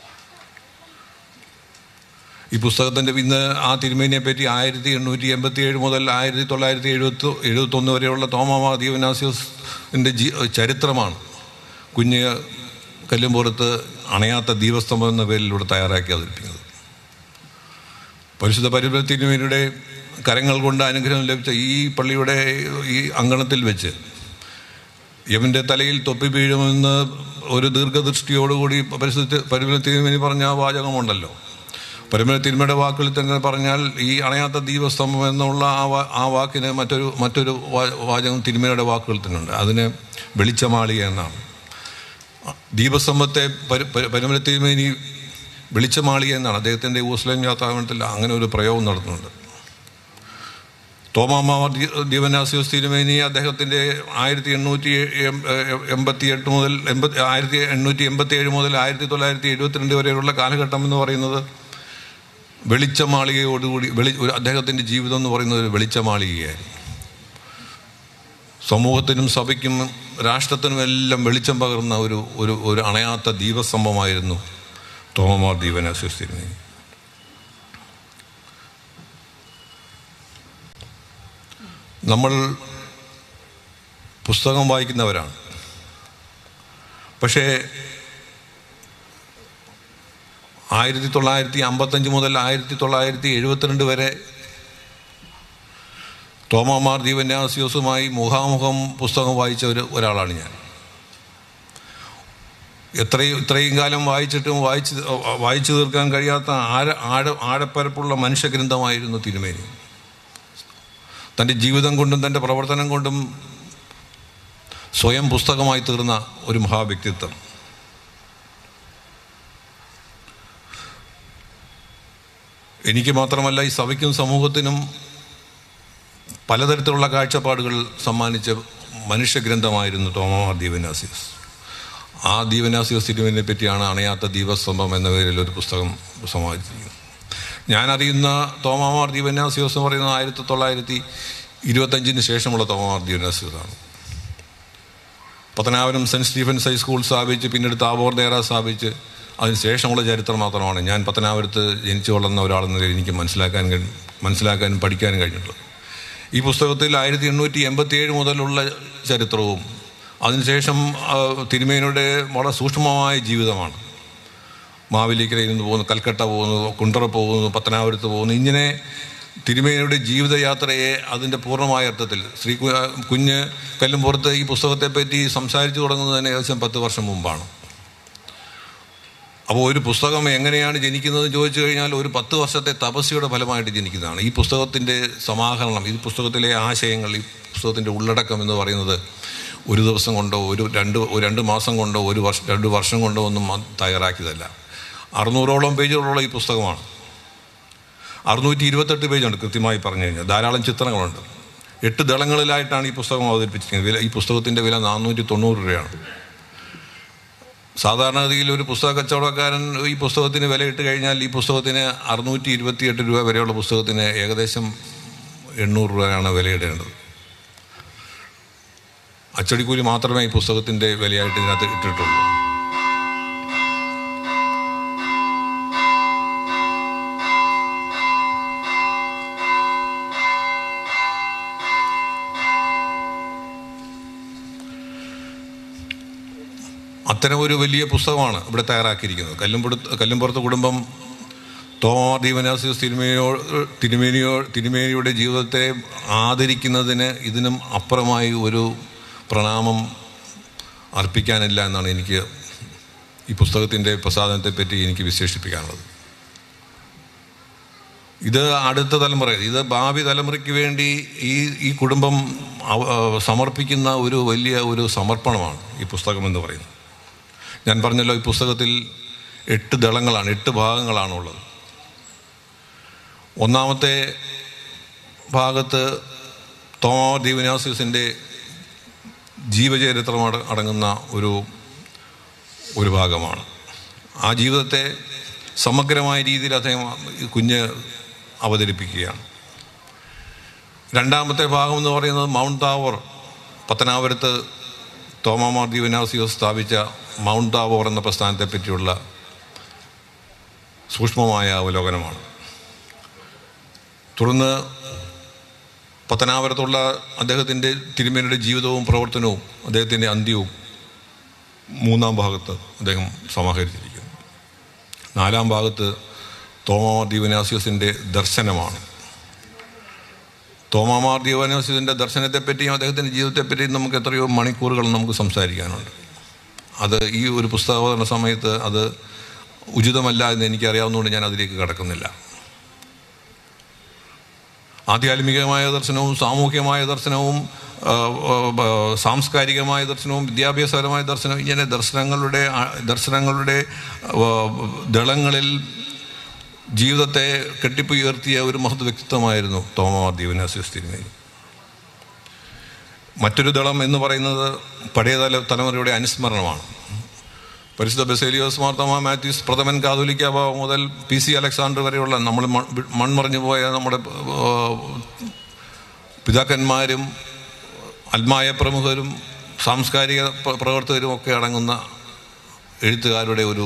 ഈ പുസ്തകത്തിൻ്റെ ഇന്ന് ആ തിരുമേനിയെ പറ്റി ആയിരത്തി എണ്ണൂറ്റി എൺപത്തി ഏഴ് മുതൽ ആയിരത്തി തൊള്ളായിരത്തി എഴുപത്തി എഴുപത്തൊന്ന് വരെയുള്ള തോമമാർ ദീപനാസിയസിൻ്റെ ജീ ചരിത്രമാണ് കുഞ്ഞ് കല്ലുംപുറത്ത് അണയാത്ത ദീപസ്തംഭം എന്ന പേരിലൂടെ തയ്യാറാക്കി അവതരിപ്പിക്കുന്നത് പരിശുദ്ധ പരിമല തിരുമേനിയുടെ കരങ്ങൾ കൊണ്ട് അനുഗ്രഹം ലഭിച്ച ഈ പള്ളിയുടെ ഈ അങ്കണത്തിൽ വെച്ച് യവൻ്റെ തലയിൽ തൊപ്പി വീഴുമെന്ന് ഒരു ദീർഘദൃഷ്ടിയോടുകൂടി പരിശുദ്ധ പരിമല തിരുമേനി പറഞ്ഞ ആ വാചകമുണ്ടല്ലോ പരിമല തിരുമയുടെ വാക്കുകളിൽ തന്നെ പറഞ്ഞാൽ ഈ അണയാത്ത ദീപസ്തംഭം എന്നുള്ള ആ വാ ആ വാക്കിന് മറ്റൊരു മറ്റൊരു വാ- വാചകം തിരുമേനിയുടെ വാക്കുകളിൽ തന്നെ ഉണ്ട് അതിന് വെളിച്ചമാളിക എന്നാണ് ദീപസ്തംഭത്തെ പരി പരി- പരിമല തിരുമേനി വെളിച്ചമാളിക എന്നാണ് അദ്ദേഹത്തിൻ്റെ ഊസ്ലേം യാത്രാഗമനത്തിൽ അങ്ങനെ ഒരു പ്രയോഗം നടത്തുന്നുണ്ട് തോമാമാർ ദീവനാസിയോസ് തിരുമേനി അദ്ദേഹത്തിൻ്റെ ആയിരത്തി എണ്ണൂറ്റി എൺപത്തി എട്ട് മുതൽ എൺപത്തി ആയിരത്തി എണ്ണൂറ്റി എൺപത്തി ഏഴ് മുതൽ ആയിരത്തി തൊള്ളായിരത്തി എഴുപത്തിരണ്ട് വരെയുള്ള കാലഘട്ടം എന്ന് പറയുന്നത് വെളിച്ചമാളികയോടുകൂടി വെളി ഒരു അദ്ദേഹത്തിൻ്റെ ജീവിതം എന്ന് പറയുന്നത് ഒരു വെളിച്ചമാളികയായിരുന്നു സമൂഹത്തിനും സഭയ്ക്കും രാഷ്ട്രത്തിനും എല്ലാം വെളിച്ചം പകർന്ന ഒരു ഒരു ഒരു അണയാത്ത ദീപസ്തംഭമായിരുന്നു തോമമാർ ദീപനാസിയോസ് തിരുമേനി നമ്മൾ പുസ്തകം വായിക്കുന്നവരാണ് പക്ഷേ ആയിരത്തി തൊള്ളായിരത്തി അമ്പത്തഞ്ച് മുതൽ ആയിരത്തി തൊള്ളായിരത്തി എഴുപത്തിരണ്ട് വരെ തോമാമാർ ദീപന്യാസിയോസുമായി മുഖാമുഖം പുസ്തകം വായിച്ച ഒരു ഒരാളാണ് ഞാൻ എത്രയും ഇത്രയും കാലം വായിച്ചിട്ടും വായിച്ച് വായിച്ചു തീർക്കാൻ കഴിയാത്ത ആഴ ആഴ ആഴപ്പരപ്പുള്ള മനുഷ്യഗ്രന്ഥമായിരുന്നു തിരുമേനി തൻ്റെ ജീവിതം കൊണ്ടും തൻ്റെ പ്രവർത്തനം കൊണ്ടും സ്വയം പുസ്തകമായി തീർന്ന ഒരു മഹാവ്യക്തിത്വം എനിക്ക് മാത്രമല്ല ഈ സഭയ്ക്കും സമൂഹത്തിനും പലതരത്തിലുള്ള കാഴ്ചപ്പാടുകൾ സമ്മാനിച്ച മനുഷ്യഗ്രന്ഥമായിരുന്നു തോമാമാർ ദീപനാസിയസ് ആ ദീപനാസിയസ് തിരുവിനെ പറ്റിയാണ് അണയാത്ത ദീപസ്തംഭം എന്ന പേരിൽ ഒരു പുസ്തകം സമാപിച്ചിരിക്കുന്നത് ഞാൻ അറിയുന്ന തോമാമാർ ദീപനാസിയോസ് എന്ന് പറയുന്നത് ആയിരത്തി തൊള്ളായിരത്തി ഇരുപത്തഞ്ചിന് ശേഷമുള്ള തോമാമാർ ദീപനാസിയോസാണ് പത്തനാപുരം സെൻറ്റ് സ്റ്റീഫൻസ് ഹൈസ്കൂൾ സ്ഥാപിച്ച് പിന്നീട് താബോർ ദേറ സ്ഥാപിച്ച് അതിന് ശേഷമുള്ള ചരിത്രം മാത്രമാണ് ഞാൻ പത്തനാപുരത്ത് ജനിച്ചു വളർന്ന ഒരാളെന്ന നിലയിൽ എനിക്ക് മനസ്സിലാക്കാൻ കഴി- മനസ്സിലാക്കാനും പഠിക്കാനും കഴിഞ്ഞിട്ടുള്ളത് ഈ പുസ്തകത്തിൽ ആയിരത്തി എണ്ണൂറ്റി എൺപത്തി ഏഴ് മുതലുള്ള ചരിത്രവും അതിനുശേഷം ആ, തിരുമേനിയുടെ വളരെ സൂക്ഷ്മമായ ജീവിതമാണ് മാവേലിക്കരയിൽ നിന്ന് പോകുന്നു കൽക്കട്ട പോകുന്നു കുണ്ടറ പോകുന്നു പത്തനാപുരത്ത് പോകുന്നു ഇങ്ങനെ തിരുമേനിയുടെ ജീവിതയാത്രയെ അതിൻ്റെ പൂർണ്ണമായ അർത്ഥത്തിൽ ശ്രീ കു- കുഞ്ഞ് കല്ലുംപുറത്ത് ഈ പുസ്തകത്തെപ്പറ്റി സംസാരിച്ചു തുടങ്ങുന്നത് തന്നെ ഏകദേശം പത്ത് വർഷം മുമ്പാണ് അപ്പോൾ ഒരു പുസ്തകം എങ്ങനെയാണ് ജനിക്കുന്നത് ചോദിച്ചു കഴിഞ്ഞാൽ ഒരു പത്ത് വർഷത്തെ തപസ്യയുടെ ഫലമായിട്ട് ജനിക്കുന്നതാണ് ഈ പുസ്തകത്തിൻ്റെ സമാഹരണം ഈ പുസ്തകത്തിലെ ആശയങ്ങൾ ഈ പുസ്തകത്തിൻ്റെ ഉള്ളടക്കം എന്ന് പറയുന്നത് ഒരു ദിവസം കൊണ്ടോ ഒരു രണ്ട് ഒരു രണ്ട് മാസം കൊണ്ടോ ഒരു വർഷം രണ്ട് വർഷം കൊണ്ടോ ഒന്നും അത് തയ്യാറാക്കിയതല്ല അറുന്നൂറോളം പേജുകളുള്ള ഈ പുസ്തകമാണ് അറുന്നൂറ്റി ഇരുപത്തെട്ട് പേജുണ്ട് കൃത്യമായി പറഞ്ഞു കഴിഞ്ഞാൽ ധാരാളം ചിത്രങ്ങളുണ്ട് എട്ട് ദളങ്ങളിലായിട്ടാണ് ഈ പുസ്തകം അവതരിപ്പിച്ചിരിക്കുന്നത് വില ഈ പുസ്തകത്തിൻ്റെ വില നാനൂറ്റി തൊണ്ണൂറ് രൂപയാണ് സാധാരണഗതിയിൽ ഒരു പുസ്തക കച്ചവടക്കാരൻ ഈ പുസ്തകത്തിന് വിലയിട്ട് കഴിഞ്ഞാൽ ഈ പുസ്തകത്തിന് അറുന്നൂറ്റി ഇരുപത്തിയെട്ട് രൂപ വരെയുള്ള പുസ്തകത്തിന് ഏകദേശം എണ്ണൂറ് രൂപയാണ് വിലയിടേണ്ടത് അച്ചടിക്കൂലി മാത്രമേ ഈ പുസ്തകത്തിൻ്റെ വിലയായിട്ട് ഇതിനകത്ത് ഇട്ടിട്ടുള്ളൂ അത്തരം ഒരു വലിയ പുസ്തകമാണ് ഇവിടെ തയ്യാറാക്കിയിരിക്കുന്നത് കല്ലുംപുറത്ത് കല്ലുംപുറത്ത് കുടുംബം തോമാ ദീപനാസിസ് തിരുമേനിയോ തിരുമേനിയോ തിരുമേനിയുടെ ജീവിതത്തെ ആദരിക്കുന്നതിന് ഇതിനും അപ്പുറമായി ഒരു പ്രണാമം അർപ്പിക്കാനില്ല എന്നാണ് എനിക്ക് ഈ പുസ്തകത്തിൻ്റെ പ്രസാദനത്തെപ്പറ്റി എനിക്ക് വിശേഷിപ്പിക്കാനുള്ളത് ഇത് അടുത്ത തലമുറ ഇത് ഭാവി തലമുറയ്ക്ക് വേണ്ടി ഈ ഈ കുടുംബം അവ- സമർപ്പിക്കുന്ന ഒരു വലിയ ഒരു സമർപ്പണമാണ് ഈ പുസ്തകം എന്ന് പറയുന്നത് ഞാൻ പറഞ്ഞല്ലോ ഈ പുസ്തകത്തിൽ എട്ട് ദളങ്ങളാണ് എട്ട് ഭാഗങ്ങളാണുള്ളത് ഒന്നാമത്തെ ഭാഗത്ത് തോമാ ദീവനാസിസിൻ്റെ ജീവചരിത്രം അട- അടങ്ങുന്ന ഒരു ഒരു ഭാഗമാണ് ആ ജീവിതത്തെ സമഗ്രമായ രീതിയിൽ അദ്ദേഹം ഈ കുഞ്ഞ് അവതരിപ്പിക്കുകയാണ് രണ്ടാമത്തെ ഭാഗം എന്ന് പറയുന്നത് മൗണ്ട് താവർ പത്തനാപുരത്ത് തോമാമാർ ദീവനാസിയോസ് സ്ഥാപിച്ച മൗണ്ട് താവോർ എന്ന പ്രസ്ഥാനത്തെ പറ്റിയുള്ള സൂക്ഷ്മമായ അവലോകനമാണ് തുടർന്ന് പത്തനാപുരത്തുള്ള അദ്ദേഹത്തിൻ്റെ തിരുമേനിയുടെ ജീവിതവും പ്രവർത്തനവും അദ്ദേഹത്തിൻ്റെ അന്ത്യവും മൂന്നാം ഭാഗത്ത് അദ്ദേഹം സമാഹരിച്ചിരിക്കുന്നു നാലാം ഭാഗത്ത് തോമാമാർ ദീവനാസിയസിൻ്റെ ദർശനമാണ് തോമാമാർ ദീവനാസിയസിൻ്റെ ദർശനത്തെപ്പറ്റിയും അദ്ദേഹത്തിൻ്റെ ജീവിതത്തെപ്പറ്റിയും നമുക്ക് എത്രയോ മണിക്കൂറുകൾ നമുക്ക് സംസാരിക്കാനുണ്ട് അത് ഈ ഒരു പുസ്തകാവതരണ സമയത്ത് അത് ഉചിതമല്ല എന്ന് എനിക്കറിയാവുന്നതുകൊണ്ട് ഞാൻ അതിലേക്ക് കടക്കുന്നില്ല ആധ്യാത്മികമായ ദർശനവും സാമൂഹ്യമായ ദർശനവും ആ, ആ, ആ, സാംസ്കാരികമായ ദർശനവും വിദ്യാഭ്യാസപരമായ ദർശനവും ഇങ്ങനെ ദർശനങ്ങളുടെ ആ, ദർശനങ്ങളുടെ ആ, ദളങ്ങളിൽ ജീവിതത്തെ കെട്ടിപ്പുയർത്തിയ ഒരു മഹത് വ്യക്തിത്വമായിരുന്നു തോമാർ ദീവനാസിസ് തിരുമേനി മറ്റൊരു ദളം എന്ന് പറയുന്നത് പഴയ തല തലമുറയുടെ അനുസ്മരണമാണ് പരിശുദ്ധ ബസേലിയോസ് മാർത്തോമ മാത്യൂസ് പ്രഥമൻ കാതോലിക്ക ബാബ മുതൽ പി സി അലക്സാണ്ടർ വരെയുള്ള നമ്മൾ മൺ- മൺമറഞ്ഞു പോയ നമ്മുടെ ആ, പിതാക്കന്മാരും ആത്മായ പ്രമുഖരും സാംസ്കാരിക പ്ര- പ്രവർത്തകരും ഒക്കെ അടങ്ങുന്ന എഴുത്തുകാരുടെ ഒരു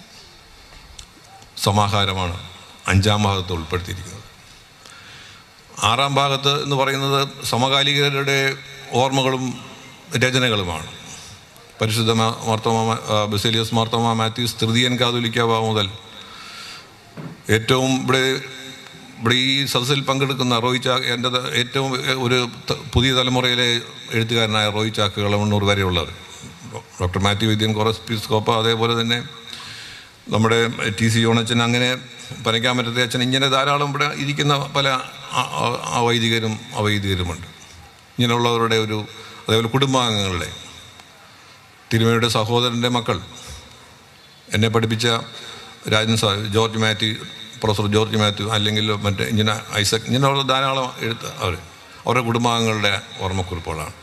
സമാഹാരമാണ് അഞ്ചാം ഭാഗത്ത് ഉൾപ്പെടുത്തിയിരിക്കുന്നത് ആറാം ഭാഗത്ത് എന്ന് പറയുന്നത് സമകാലികരുടെ ഓർമ്മകളും രചനകളുമാണ് പരിശുദ്ധ മാ- മാർത്തോമ മാ- ആ, ബെസേലിയസ് മാർത്തോമ മാത്യൂസ് തൃതീയൻ കാതുലിക്കാവ മുതൽ ഏറ്റവും ഇവിടെ ഇവിടെ ഈ സദസ്സിൽ പങ്കെടുക്കുന്ന റോയ് ചാക്ക് എൻ്റെ ത- ഏറ്റവും ഒരു ത- പുതിയ തലമുറയിലെ എഴുത്തുകാരനായ റോയ് ചാക്ക് കളമണ്ണൂർ വരെയുള്ളവർ ഡോക്ടർ മാത്യു വിദ്യൻ കൊറസ്പിസ്കോപ്പ അതേപോലെ തന്നെ നമ്മുടെ ടി സി യോണച്ചൻ അങ്ങനെ പനയ്ക്കാൻ പറ്റത്തെ അച്ഛൻ ഇങ്ങനെ ധാരാളം ഇവിടെ ഇരിക്കുന്ന പല അ- അ- അവൈദികരും അവൈദികരുമുണ്ട് ഇങ്ങനെയുള്ളവരുടെ ഒരു അതേപോലെ കുടുംബാംഗങ്ങളുടെ തിരുമയുടെ സഹോദരൻ്റെ മക്കൾ എന്നെ പഠിപ്പിച്ച രാജൻ സാ George Mathew professor George Mathew അല്ലെങ്കിൽ മറ്റേ ഇങ്ങനെ ഐസക് ഇങ്ങനെയുള്ള ധാരാളം എഴുത്ത് അവർ അവരുടെ കുടുംബാംഗങ്ങളുടെ ഓർമ്മക്കുറിപ്പുകളാണ്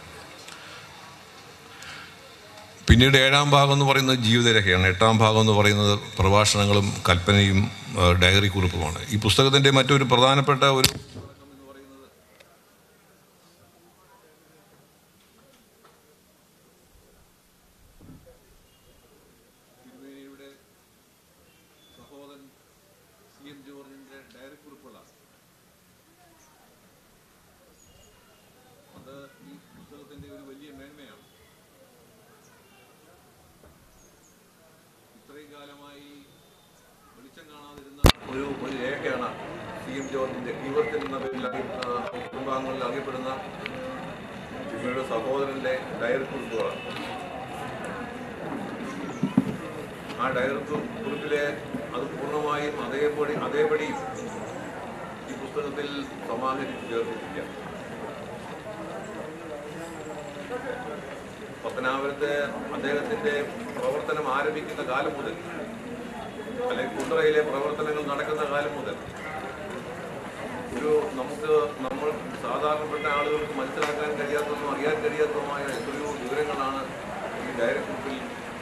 പിന്നീട് ഏഴാം ഭാഗം എന്ന് പറയുന്നത് ജീവിതരേഖയാണ് എട്ടാം ഭാഗം എന്ന് പറയുന്നത് പ്രഭാഷണങ്ങളും കൽപ്പനയും ആ, ഡയറി കുറിപ്പുമാണ് ഈ പുസ്തകത്തിൻ്റെ മറ്റൊരു പ്രധാനപ്പെട്ട ഒരു സഹോദരൻ സി എം ജോർജിൻ്റെ ഡയറി കുറിപ്പുകളാണ് അത് ഈ പുസ്തകത്തിൻ്റെ ഒരു വലിയ മേന്മയാണ് ഇത്രയും കാലമായി വെളിച്ചം കാണാതിരുന്ന ഒരു ഒരു രേഖയാണ് സി എം ജോർജിൻ്റെ കീവർത്തൻ എന്ന പേരിൽ അറിയ- ആ, കുടുംബാംഗങ്ങളിൽ അറിയപ്പെടുന്ന ഇവരുടെ സഹോദരൻ്റെ ഡയറി കുറിപ്പുകളാണ് ആ ഡയറി കു- കുറിപ്പിലെ അത് പൂർണ്ണമായും അതേപടി അതേപടി ഈ പുസ്തകത്തിൽ സമാഹരിച്ച് ചേർത്തിരിക്കുക പത്തനാപുരത്തെ അദ്ദേഹത്തിന്റെ പ്രവർത്തനം ആരംഭിക്കുന്ന കാലം മുതൽ അല്ലെങ്കിൽ കുണ്ടറയിലെ പ്രവർത്തനങ്ങൾ നടക്കുന്ന കാലം മുതൽ ഒരു നമുക്ക് നമ്മൾ സാധാരണപ്പെട്ട ആളുകൾക്ക് മനസ്സിലാക്കാൻ കഴിയാത്തതും അറിയാൻ കഴിയാത്തതുമായ എത്രയോ വിവരങ്ങളാണ് ഈ ഡയറി കുറിപ്പിൽ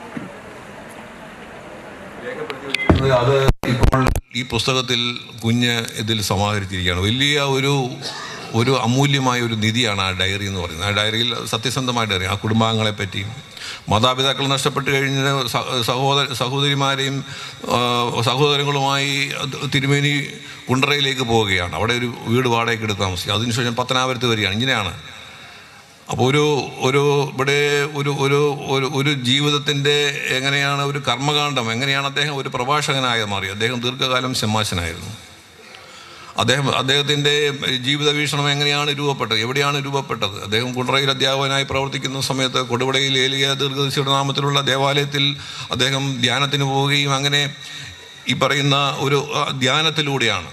രേഖപ്പെടുത്തി വെച്ചിരിക്കുന്നത് അത് ഇപ്പോൾ ഈ പുസ്തകത്തിൽ കുഞ്ഞ് ഇതിൽ സമാഹരിച്ചിരിക്കുകയാണ് വലിയ ഒരു ഒരു അമൂല്യമായ ഒരു നിധിയാണ് ആ ഡയറി എന്ന് പറയുന്നത് ആ ഡയറിയിൽ സത്യസന്ധമായ ഡയറി ആ കുടുംബാംഗങ്ങളെ പറ്റിയും മാതാപിതാക്കൾ നഷ്ടപ്പെട്ട് കഴിഞ്ഞ സ- സഹോദര സഹോദരിമാരെയും ആ, സഹോദരങ്ങളുമായി അത് തിരുമേനി കുണ്ടറയിലേക്ക് പോവുകയാണ് അവിടെ ഒരു വീട് വാടകയ്ക്ക് എടുത്ത് താമസിക്കും അതിനുശേഷം പത്തനാപുരത്ത് വരികയാണ് ഇങ്ങനെയാണ് അപ്പോൾ ഒരു ഒരു ഇവിടെ ഒരു ഒരു ഒരു ഒരു ജീവിതത്തിൻ്റെ എങ്ങനെയാണ് ഒരു കർമ്മകാണ്ഡം എങ്ങനെയാണ് അദ്ദേഹം ഒരു പ്രഭാഷകനായി മാറി അദ്ദേഹം ദീർഘകാലം ശമാശനായിരുന്നു അദ്ദേഹം അദ്ദേഹത്തിൻ്റെ ജീവിത വീക്ഷണം എങ്ങനെയാണ് രൂപപ്പെട്ടത് എവിടെയാണ് രൂപപ്പെട്ടത് അദ്ദേഹം കുണ്ടറയിൽ അധ്യാപകനായി പ്രവർത്തിക്കുന്ന സമയത്ത് കൊടുവടയിൽ ഏലിയ ദീർഘദശിയുടെ നാമത്തിലുള്ള ദേവാലയത്തിൽ അദ്ദേഹം ധ്യാനത്തിന് പോവുകയും അങ്ങനെ ഈ പറയുന്ന ഒരു ആ, ധ്യാനത്തിലൂടെയാണ്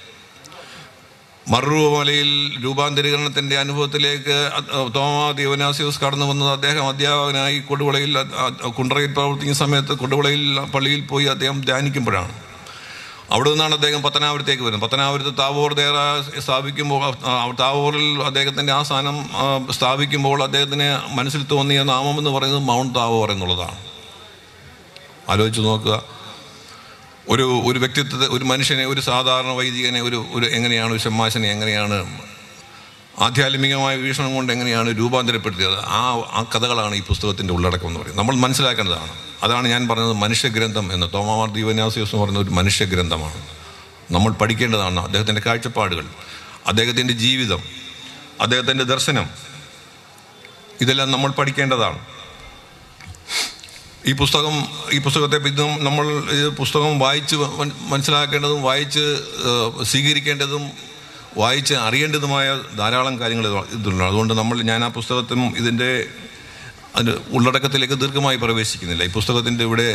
മറുരൂപമലയിൽ രൂപാന്തരീകരണത്തിൻ്റെ അനുഭവത്തിലേക്ക് തോമാ ദേവനാസിയോസ് കടന്നു വന്നത് അദ്ദേഹം അധ്യാപകനായി കൊടുവളയിൽ അ- അ- കുണ്ടറയിൽ പ്രവർത്തിക്കുന്ന സമയത്ത് കൊടുവളയിൽ പള്ളിയിൽ പോയി അദ്ദേഹം ധ്യാനിക്കുമ്പോഴാണ് അവിടെ നിന്നാണ് അദ്ദേഹം പത്തനാപുരത്തേക്ക് വരുന്നത് പത്തനാപുരത്ത് താവോർ ദേറ സ്ഥാപിക്കുമ്പോൾ ആ, താവോറിൽ അദ്ദേഹത്തിൻ്റെ ആ സ്ഥാനം ആ, സ്ഥാപിക്കുമ്പോൾ അദ്ദേഹത്തിന് മനസ്സിൽ തോന്നിയ നാമം എന്ന് പറയുന്നത് മൗണ്ട് താവോർ എന്നുള്ളതാണ് ആലോചിച്ച് നോക്കുക ഒരു ഒരു വ്യക്തിത്വത്തെ ഒരു മനുഷ്യനെ ഒരു സാധാരണ വൈദികനെ ഒരു ഒരു എങ്ങനെയാണ് ഒരു ഷമ്മാശനെ എങ്ങനെയാണ് ആധ്യാത്മികമായ വീക്ഷണം കൊണ്ട് എങ്ങനെയാണ് രൂപാന്തരപ്പെടുത്തിയത് ആ ആ കഥകളാണ് ഈ പുസ്തകത്തിൻ്റെ ഉള്ളടക്കം എന്ന് പറയുന്നത് നമ്മൾ മനസ്സിലാക്കേണ്ടതാണ് അതാണ് ഞാൻ പറഞ്ഞത് മനുഷ്യഗ്രന്ഥം എന്ന് തോമാമാർ ദീവനാസിയോസ് എന്ന് പറയുന്ന ഒരു മനുഷ്യഗ്രന്ഥമാണ് നമ്മൾ പഠിക്കേണ്ടതാണ് അദ്ദേഹത്തിൻ്റെ കാഴ്ചപ്പാടുകൾ അദ്ദേഹത്തിൻ്റെ ജീവിതം അദ്ദേഹത്തിൻ്റെ ദർശനം ഇതെല്ലാം നമ്മൾ പഠിക്കേണ്ടതാണ് ഈ പുസ്തകം ഈ പുസ്തകത്തെ ഇതും നമ്മൾ ഈ പുസ്തകം വായിച്ച് മൻ- മനസ്സിലാക്കേണ്ടതും വായിച്ച് ഏഹ്, സ്വീകരിക്കേണ്ടതും വായിച്ച് അറിയേണ്ടതുമായ ധാരാളം കാര്യങ്ങൾ ഇത് ഇതുണ്ട് അതുകൊണ്ട് നമ്മൾ ഞാൻ ആ പുസ്തകത്തിനും ഇതിൻ്റെ അതിൻ്റെ ഉള്ളടക്കത്തിലേക്ക് ദീർഘമായി പ്രവേശിക്കുന്നില്ല ഈ പുസ്തകത്തിൻ്റെ ഇവിടെ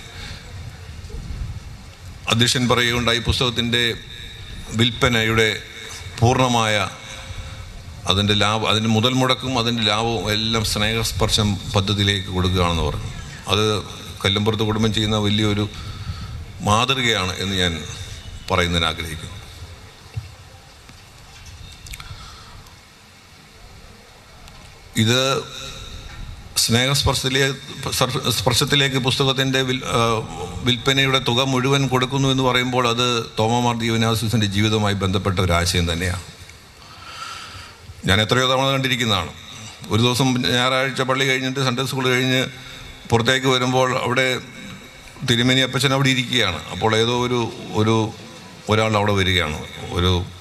അധ്യക്ഷൻ പറയുകയുണ്ടായി ഈ പുസ്തകത്തിൻ്റെ വിൽപ്പനയുടെ പൂർണ്ണമായ അതിൻ്റെ ലാഭം അതിൻ്റെ മുതൽ മുടക്കും അതിൻ്റെ ലാഭവും എല്ലാം സ്നേഹസ്പർശം പദ്ധതിയിലേക്ക് കൊടുക്കുകയാണെന്ന് പറഞ്ഞു അത് കല്ലുംപുറത്ത് കുടുംബം ചെയ്യുന്ന വലിയൊരു മാതൃകയാണ് എന്ന് ഞാൻ പറയുന്നതിന് ആഗ്രഹിക്കുന്നു ഇത് സ്നേഹസ്പർശത്തിലേക്ക് സ്പർശത്തിലേക്ക് പുസ്തകത്തിൻ്റെ വിൽ ആ, വിൽപ്പനയുടെ തുക മുഴുവൻ കൊടുക്കുന്നു എന്ന് പറയുമ്പോൾ അത് തോമമാർ ദീവനാസിസിൻ്റെ ജീവിതവുമായി ബന്ധപ്പെട്ട ഒരു ആശയം തന്നെയാണ് ഞാൻ എത്രയോ തവണ കണ്ടിരിക്കുന്നതാണ് ഒരു ദിവസം ഞായറാഴ്ച പള്ളി കഴിഞ്ഞിട്ട് സൺഡേ സ്കൂൾ കഴിഞ്ഞ് പുറത്തേക്ക് വരുമ്പോൾ അവിടെ തിരുമേനി അപ്പച്ചൻ അവിടെ ഇരിക്കുകയാണ് അപ്പോൾ ഏതോ ഒരു ഒരു ഒരാൾ അവിടെ വരികയാണ് ഒരു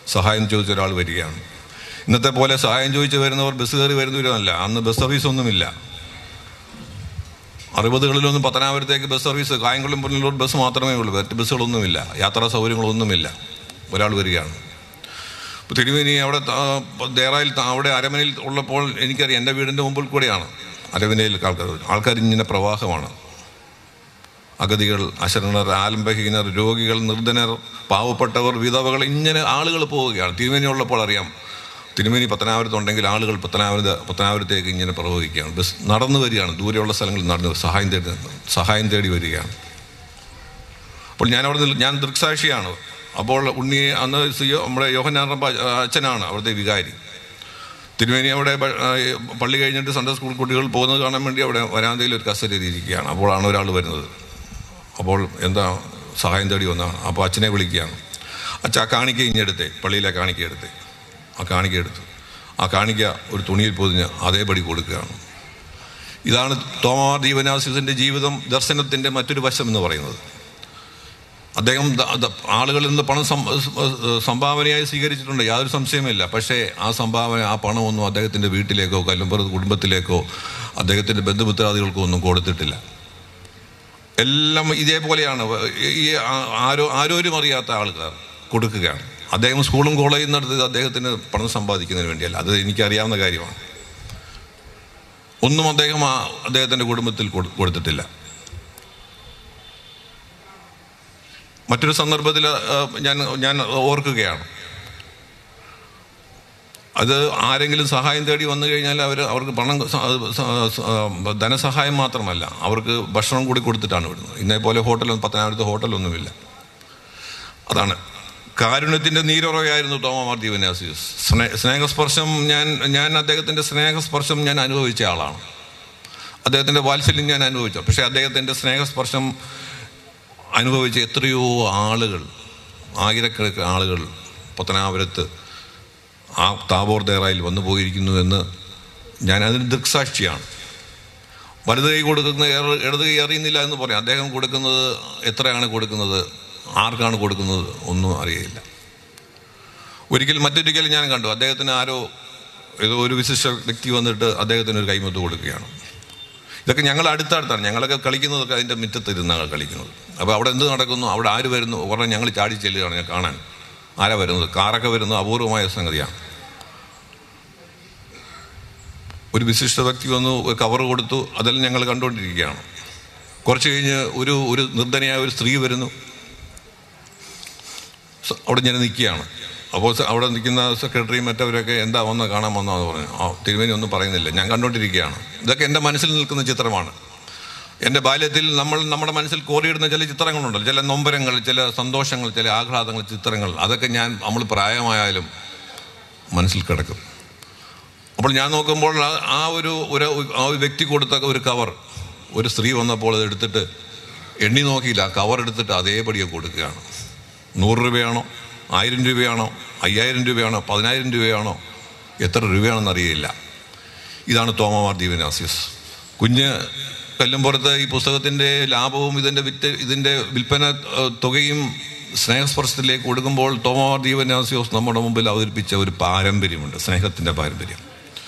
സഹായം ചോദിച്ച ഒരാൾ വരികയാണ് ഇന്നത്തെ പോലെ സഹായം ചോദിച്ച് വരുന്നവർ ബസ് കയറി വരുന്നവരല്ല അന്ന് ബസ് സർവീസ് ഒന്നുമില്ല അറുപതുകളിലൊന്നും പത്തനാപുരത്തേക്ക് bus service Kayamkulam Punalur bus മാത്രമേ ഉള്ളൂ മറ്റ് ബസ്സുകളൊന്നുമില്ല യാത്രാ സൗകര്യങ്ങളൊന്നുമില്ല ഒരാൾ വരികയാണ് ഇപ്പോൾ തിരുമേനി അവിടെ ത- ദേറായിൽ ത- അവിടെ അരമനയിൽ ഉള്ളപ്പോൾ എനിക്കറിയാം എൻ്റെ വീടിൻ്റെ മുമ്പിൽ കൂടെയാണ് അരമനയിൽ ആൾക്കാർ ആൾക്കാർ ഇങ്ങനെ പ്രവാഹമാണ് അഗതികൾ അശരണർ ആലംബഹീനർ രോഗികൾ നിർധനർ പാവപ്പെട്ടവർ വിധവകൾ ഇങ്ങനെ ആളുകൾ പോവുകയാണ് തിരുമേനി ഉള്ളപ്പോൾ അറിയാം തിരുമേനി പത്തനാപുരത്തുണ്ടെങ്കിൽ ആളുകൾ പത്തനാപുരത്ത് പത്തനാപുരത്തേക്ക് ഇങ്ങനെ പ്രവഹിക്കുകയാണ് ബസ് നടന്നു വരികയാണ് ദൂരെയുള്ള സ്ഥലങ്ങളിൽ നടന്ന് സഹായം തേടി സഹായം തേടി വരികയാണ് അപ്പോൾ ഞാൻ അവിടെ നിന്ന് ഞാൻ ദൃക്സാക്ഷിയാണ് അപ്പോൾ ഉണ്ണി അന്ന് സിയോ നമ്മുടെ യോഹനാൻ റബ്ബ അച്ഛനാണ് അവിടുത്തെ വികാരി തിരുമേനി അവിടെ പ- ആ, പള്ളി കഴിഞ്ഞിട്ട് സൺഡേ സ്കൂൾ കുട്ടികൾ പോകുന്നത് കാണാൻ വേണ്ടി അവിടെ വരാന്തയിൽ ഒരു കസേര ഇരിക്കുകയാണ് അപ്പോഴാണ് ഒരാൾ വരുന്നത് അപ്പോൾ എന്താ സഹായം തേടി വന്നതാണ് അപ്പോൾ അച്ഛനെ വിളിക്കുകയാണ് അച്ഛ ആ കാണിക്ക ഇഞ്ഞെടുത്തേ പള്ളിയിലെ കാണിക്ക എടുത്തേ ആ കാണിക്ക എടുത്തു ആ കാണിക്ക ഒരു തുണിയിൽ പൊതിഞ്ഞ് അതേപടി കൊടുക്കുകയാണ് ഇതാണ് തോമാർ ദീപനാസിസിൻ്റെ ജീവിതം ദർശനത്തിൻ്റെ മറ്റൊരു വശം എന്ന് പറയുന്നത് അദ്ദേഹം ദ- ദ- ആളുകളിൽ നിന്ന് പണം സം- സംഭാവനയായി സ്വീകരിച്ചിട്ടുണ്ട് യാതൊരു സംശയമില്ല പക്ഷേ ആ സംഭാവന ആ പണമൊന്നും അദ്ദേഹത്തിൻ്റെ വീട്ടിലേക്കോ കല്ലുംപുറത്ത് കുടുംബത്തിലേക്കോ അദ്ദേഹത്തിൻ്റെ ബന്ധുമിത്രാദികൾക്കോ ഒന്നും കൊടുത്തിട്ടില്ല എല്ലാം ഇതേപോലെയാണ് ഈ ആ- ആരോ ആരോരും അറിയാത്ത ആൾക്കാർ കൊടുക്കുകയാണ് അദ്ദേഹം സ്കൂളും കോളേജും നടത്തിയത് അദ്ദേഹത്തിന് പണം സമ്പാദിക്കുന്നതിന് വേണ്ടിയല്ല അത് എനിക്കറിയാവുന്ന കാര്യമാണ് ഒന്നും അദ്ദേഹം ആ അദ്ദേഹത്തിൻ്റെ കുടുംബത്തിൽ കൊടു- കൊടുത്തിട്ടില്ല മറ്റൊരു സന്ദർഭത്തിൽ ആ, ഞാൻ ഞാൻ ഓർക്കുകയാണ് അത് ആരെങ്കിലും സഹായം തേടി വന്നു കഴിഞ്ഞാൽ അവർ അവർക്ക് പണം സ- സ- സ- ധനസഹായം മാത്രമല്ല അവർക്ക് ഭക്ഷണം കൂടി കൊടുത്തിട്ടാണ് വിടുന്നത് ഇന്നേ പോലെ ഹോട്ടലൊന്നും പത്തനാപുരത്ത് ഹോട്ടലൊന്നുമില്ല അതാണ് കാരുണ്യത്തിൻ്റെ നീരുറവയായിരുന്നു തോമമാർ ദീവനാസിയസ് സ്നേ സ്നേഹസ്പർശം ഞാൻ ഞാൻ അദ്ദേഹത്തിൻ്റെ സ്നേഹസ്പർശം ഞാൻ അനുഭവിച്ച ആളാണ് അദ്ദേഹത്തിൻ്റെ വാത്സല്യം ഞാൻ അനുഭവിച്ചു പക്ഷേ അദ്ദേഹത്തിൻ്റെ സ്നേഹസ്പർശം അനുഭവിച്ച എത്രയോ ആളുകൾ ആയിരക്കണക്കിന് ആളുകൾ പത്തനാപുരത്ത് ആ താബോർ ദേറായിൽ വന്നു പോയിരിക്കുന്നു എന്ന് ഞാൻ അതിന് ദൃക്സാക്ഷിയാണ് വലത് കൈ കൊടുക്കുന്ന ഏറെ- ഇടത് കൈ അറിയുന്നില്ല എന്ന് പറയാം അദ്ദേഹം കൊടുക്കുന്നത് എത്രയാണ് കൊടുക്കുന്നത് ആർക്കാണ് കൊടുക്കുന്നത് ഒന്നും അറിയില്ല ഒരിക്കൽ മറ്റൊരിക്കൽ ഞാൻ കണ്ടു അദ്ദേഹത്തിന് ആരോ ഏതോ ഒരു വിശിഷ്ട വ്യക്തി വന്നിട്ട് അദ്ദേഹത്തിന് ഒരു കൈമത്ത് കൊടുക്കുകയാണ് ഇതൊക്കെ ഞങ്ങൾ അടുത്തടുത്താണ് ഞങ്ങളൊക്കെ കളിക്കുന്നതൊക്കെ അതിൻ്റെ മുറ്റത്തിരുന്നാണ് കളിക്കുന്നത് അപ്പോൾ അവിടെ എന്ത് നടക്കുന്നു അവിടെ ആര് വരുന്നു ഉടനെ ഞങ്ങൾ ചാടി ചെല്ലുകയാണ് ഞാൻ കാണാൻ ആരാ വരുന്നത് കാറൊക്കെ വരുന്നത് അപൂർവമായ സംഗതിയാണ് ഒരു വിശിഷ്ട വ്യക്തി വന്നു ഒരു കവർ കൊടുത്തു അതെല്ലാം ഞങ്ങൾ കണ്ടുകൊണ്ടിരിക്കുകയാണ് കുറച്ച് കഴിഞ്ഞ് ഒരു ഒരു നിർദ്ധനയായ ഒരു സ്ത്രീ വരുന്നു സ- അവിടെ ഞാൻ നിൽക്കുകയാണ് അപ്പോൾ സ- അവിടെ നിൽക്കുന്ന സെക്രട്ടറിയും മറ്റവരൊക്കെ എന്താ വന്ന് കാണാൻ വന്നോ എന്ന് പറഞ്ഞു ആ തിരുമേനി ഒന്നും പറയുന്നില്ല ഞാൻ കണ്ടുകൊണ്ടിരിക്കുകയാണ് ഇതൊക്കെ എൻ്റെ മനസ്സിൽ നിൽക്കുന്ന ചിത്രമാണ് എൻ്റെ ബാല്യത്തിൽ നമ്മൾ നമ്മുടെ മനസ്സിൽ കോറിയിടുന്ന ചില ചിത്രങ്ങളുണ്ടല്ലോ ചില നൊമ്പരങ്ങൾ ചില സന്തോഷങ്ങൾ ചില ആഹ്ലാദങ്ങൾ ചിത്രങ്ങൾ അതൊക്കെ ഞാൻ നമ്മൾ പ്രായമായാലും മനസ്സിൽ കിടക്കും അപ്പോൾ ഞാൻ നോക്കുമ്പോൾ ആ- ആ ഒരു ഒരു ആ ഒരു വ്യക്തി കൊടുത്ത ഒരു കവർ ഒരു സ്ത്രീ വന്നപ്പോൾ അത് എടുത്തിട്ട് എണ്ണി നോക്കിയില്ല ആ കവർ എടുത്തിട്ട് അതേപടിയെ കൊടുക്കുകയാണ് നൂറ് രൂപയാണോ ആയിരം രൂപയാണോ അയ്യായിരം രൂപയാണോ പതിനായിരം രൂപയാണോ എത്ര രൂപയാണെന്ന് അറിയില്ല ഇതാണ് തോമമാർ ദീപനാസിയസ് കുഞ്ഞ് കല്ലുംപുറത്ത് ഈ പുസ്തകത്തിൻ്റെ ലാഭവും ഇതിൻ്റെ വിറ്റ് ഇതിൻ്റെ വിൽപ്പന ഏഹ്, തുകയും സ്നേഹസ്പർശത്തിലേക്ക് കൊടുക്കുമ്പോൾ തോമമാർ ദീപനാസിയോസ് നമ്മുടെ മുമ്പിൽ അവതരിപ്പിച്ച ഒരു പാരമ്പര്യമുണ്ട് സ്നേഹത്തിൻ്റെ പാരമ്പര്യം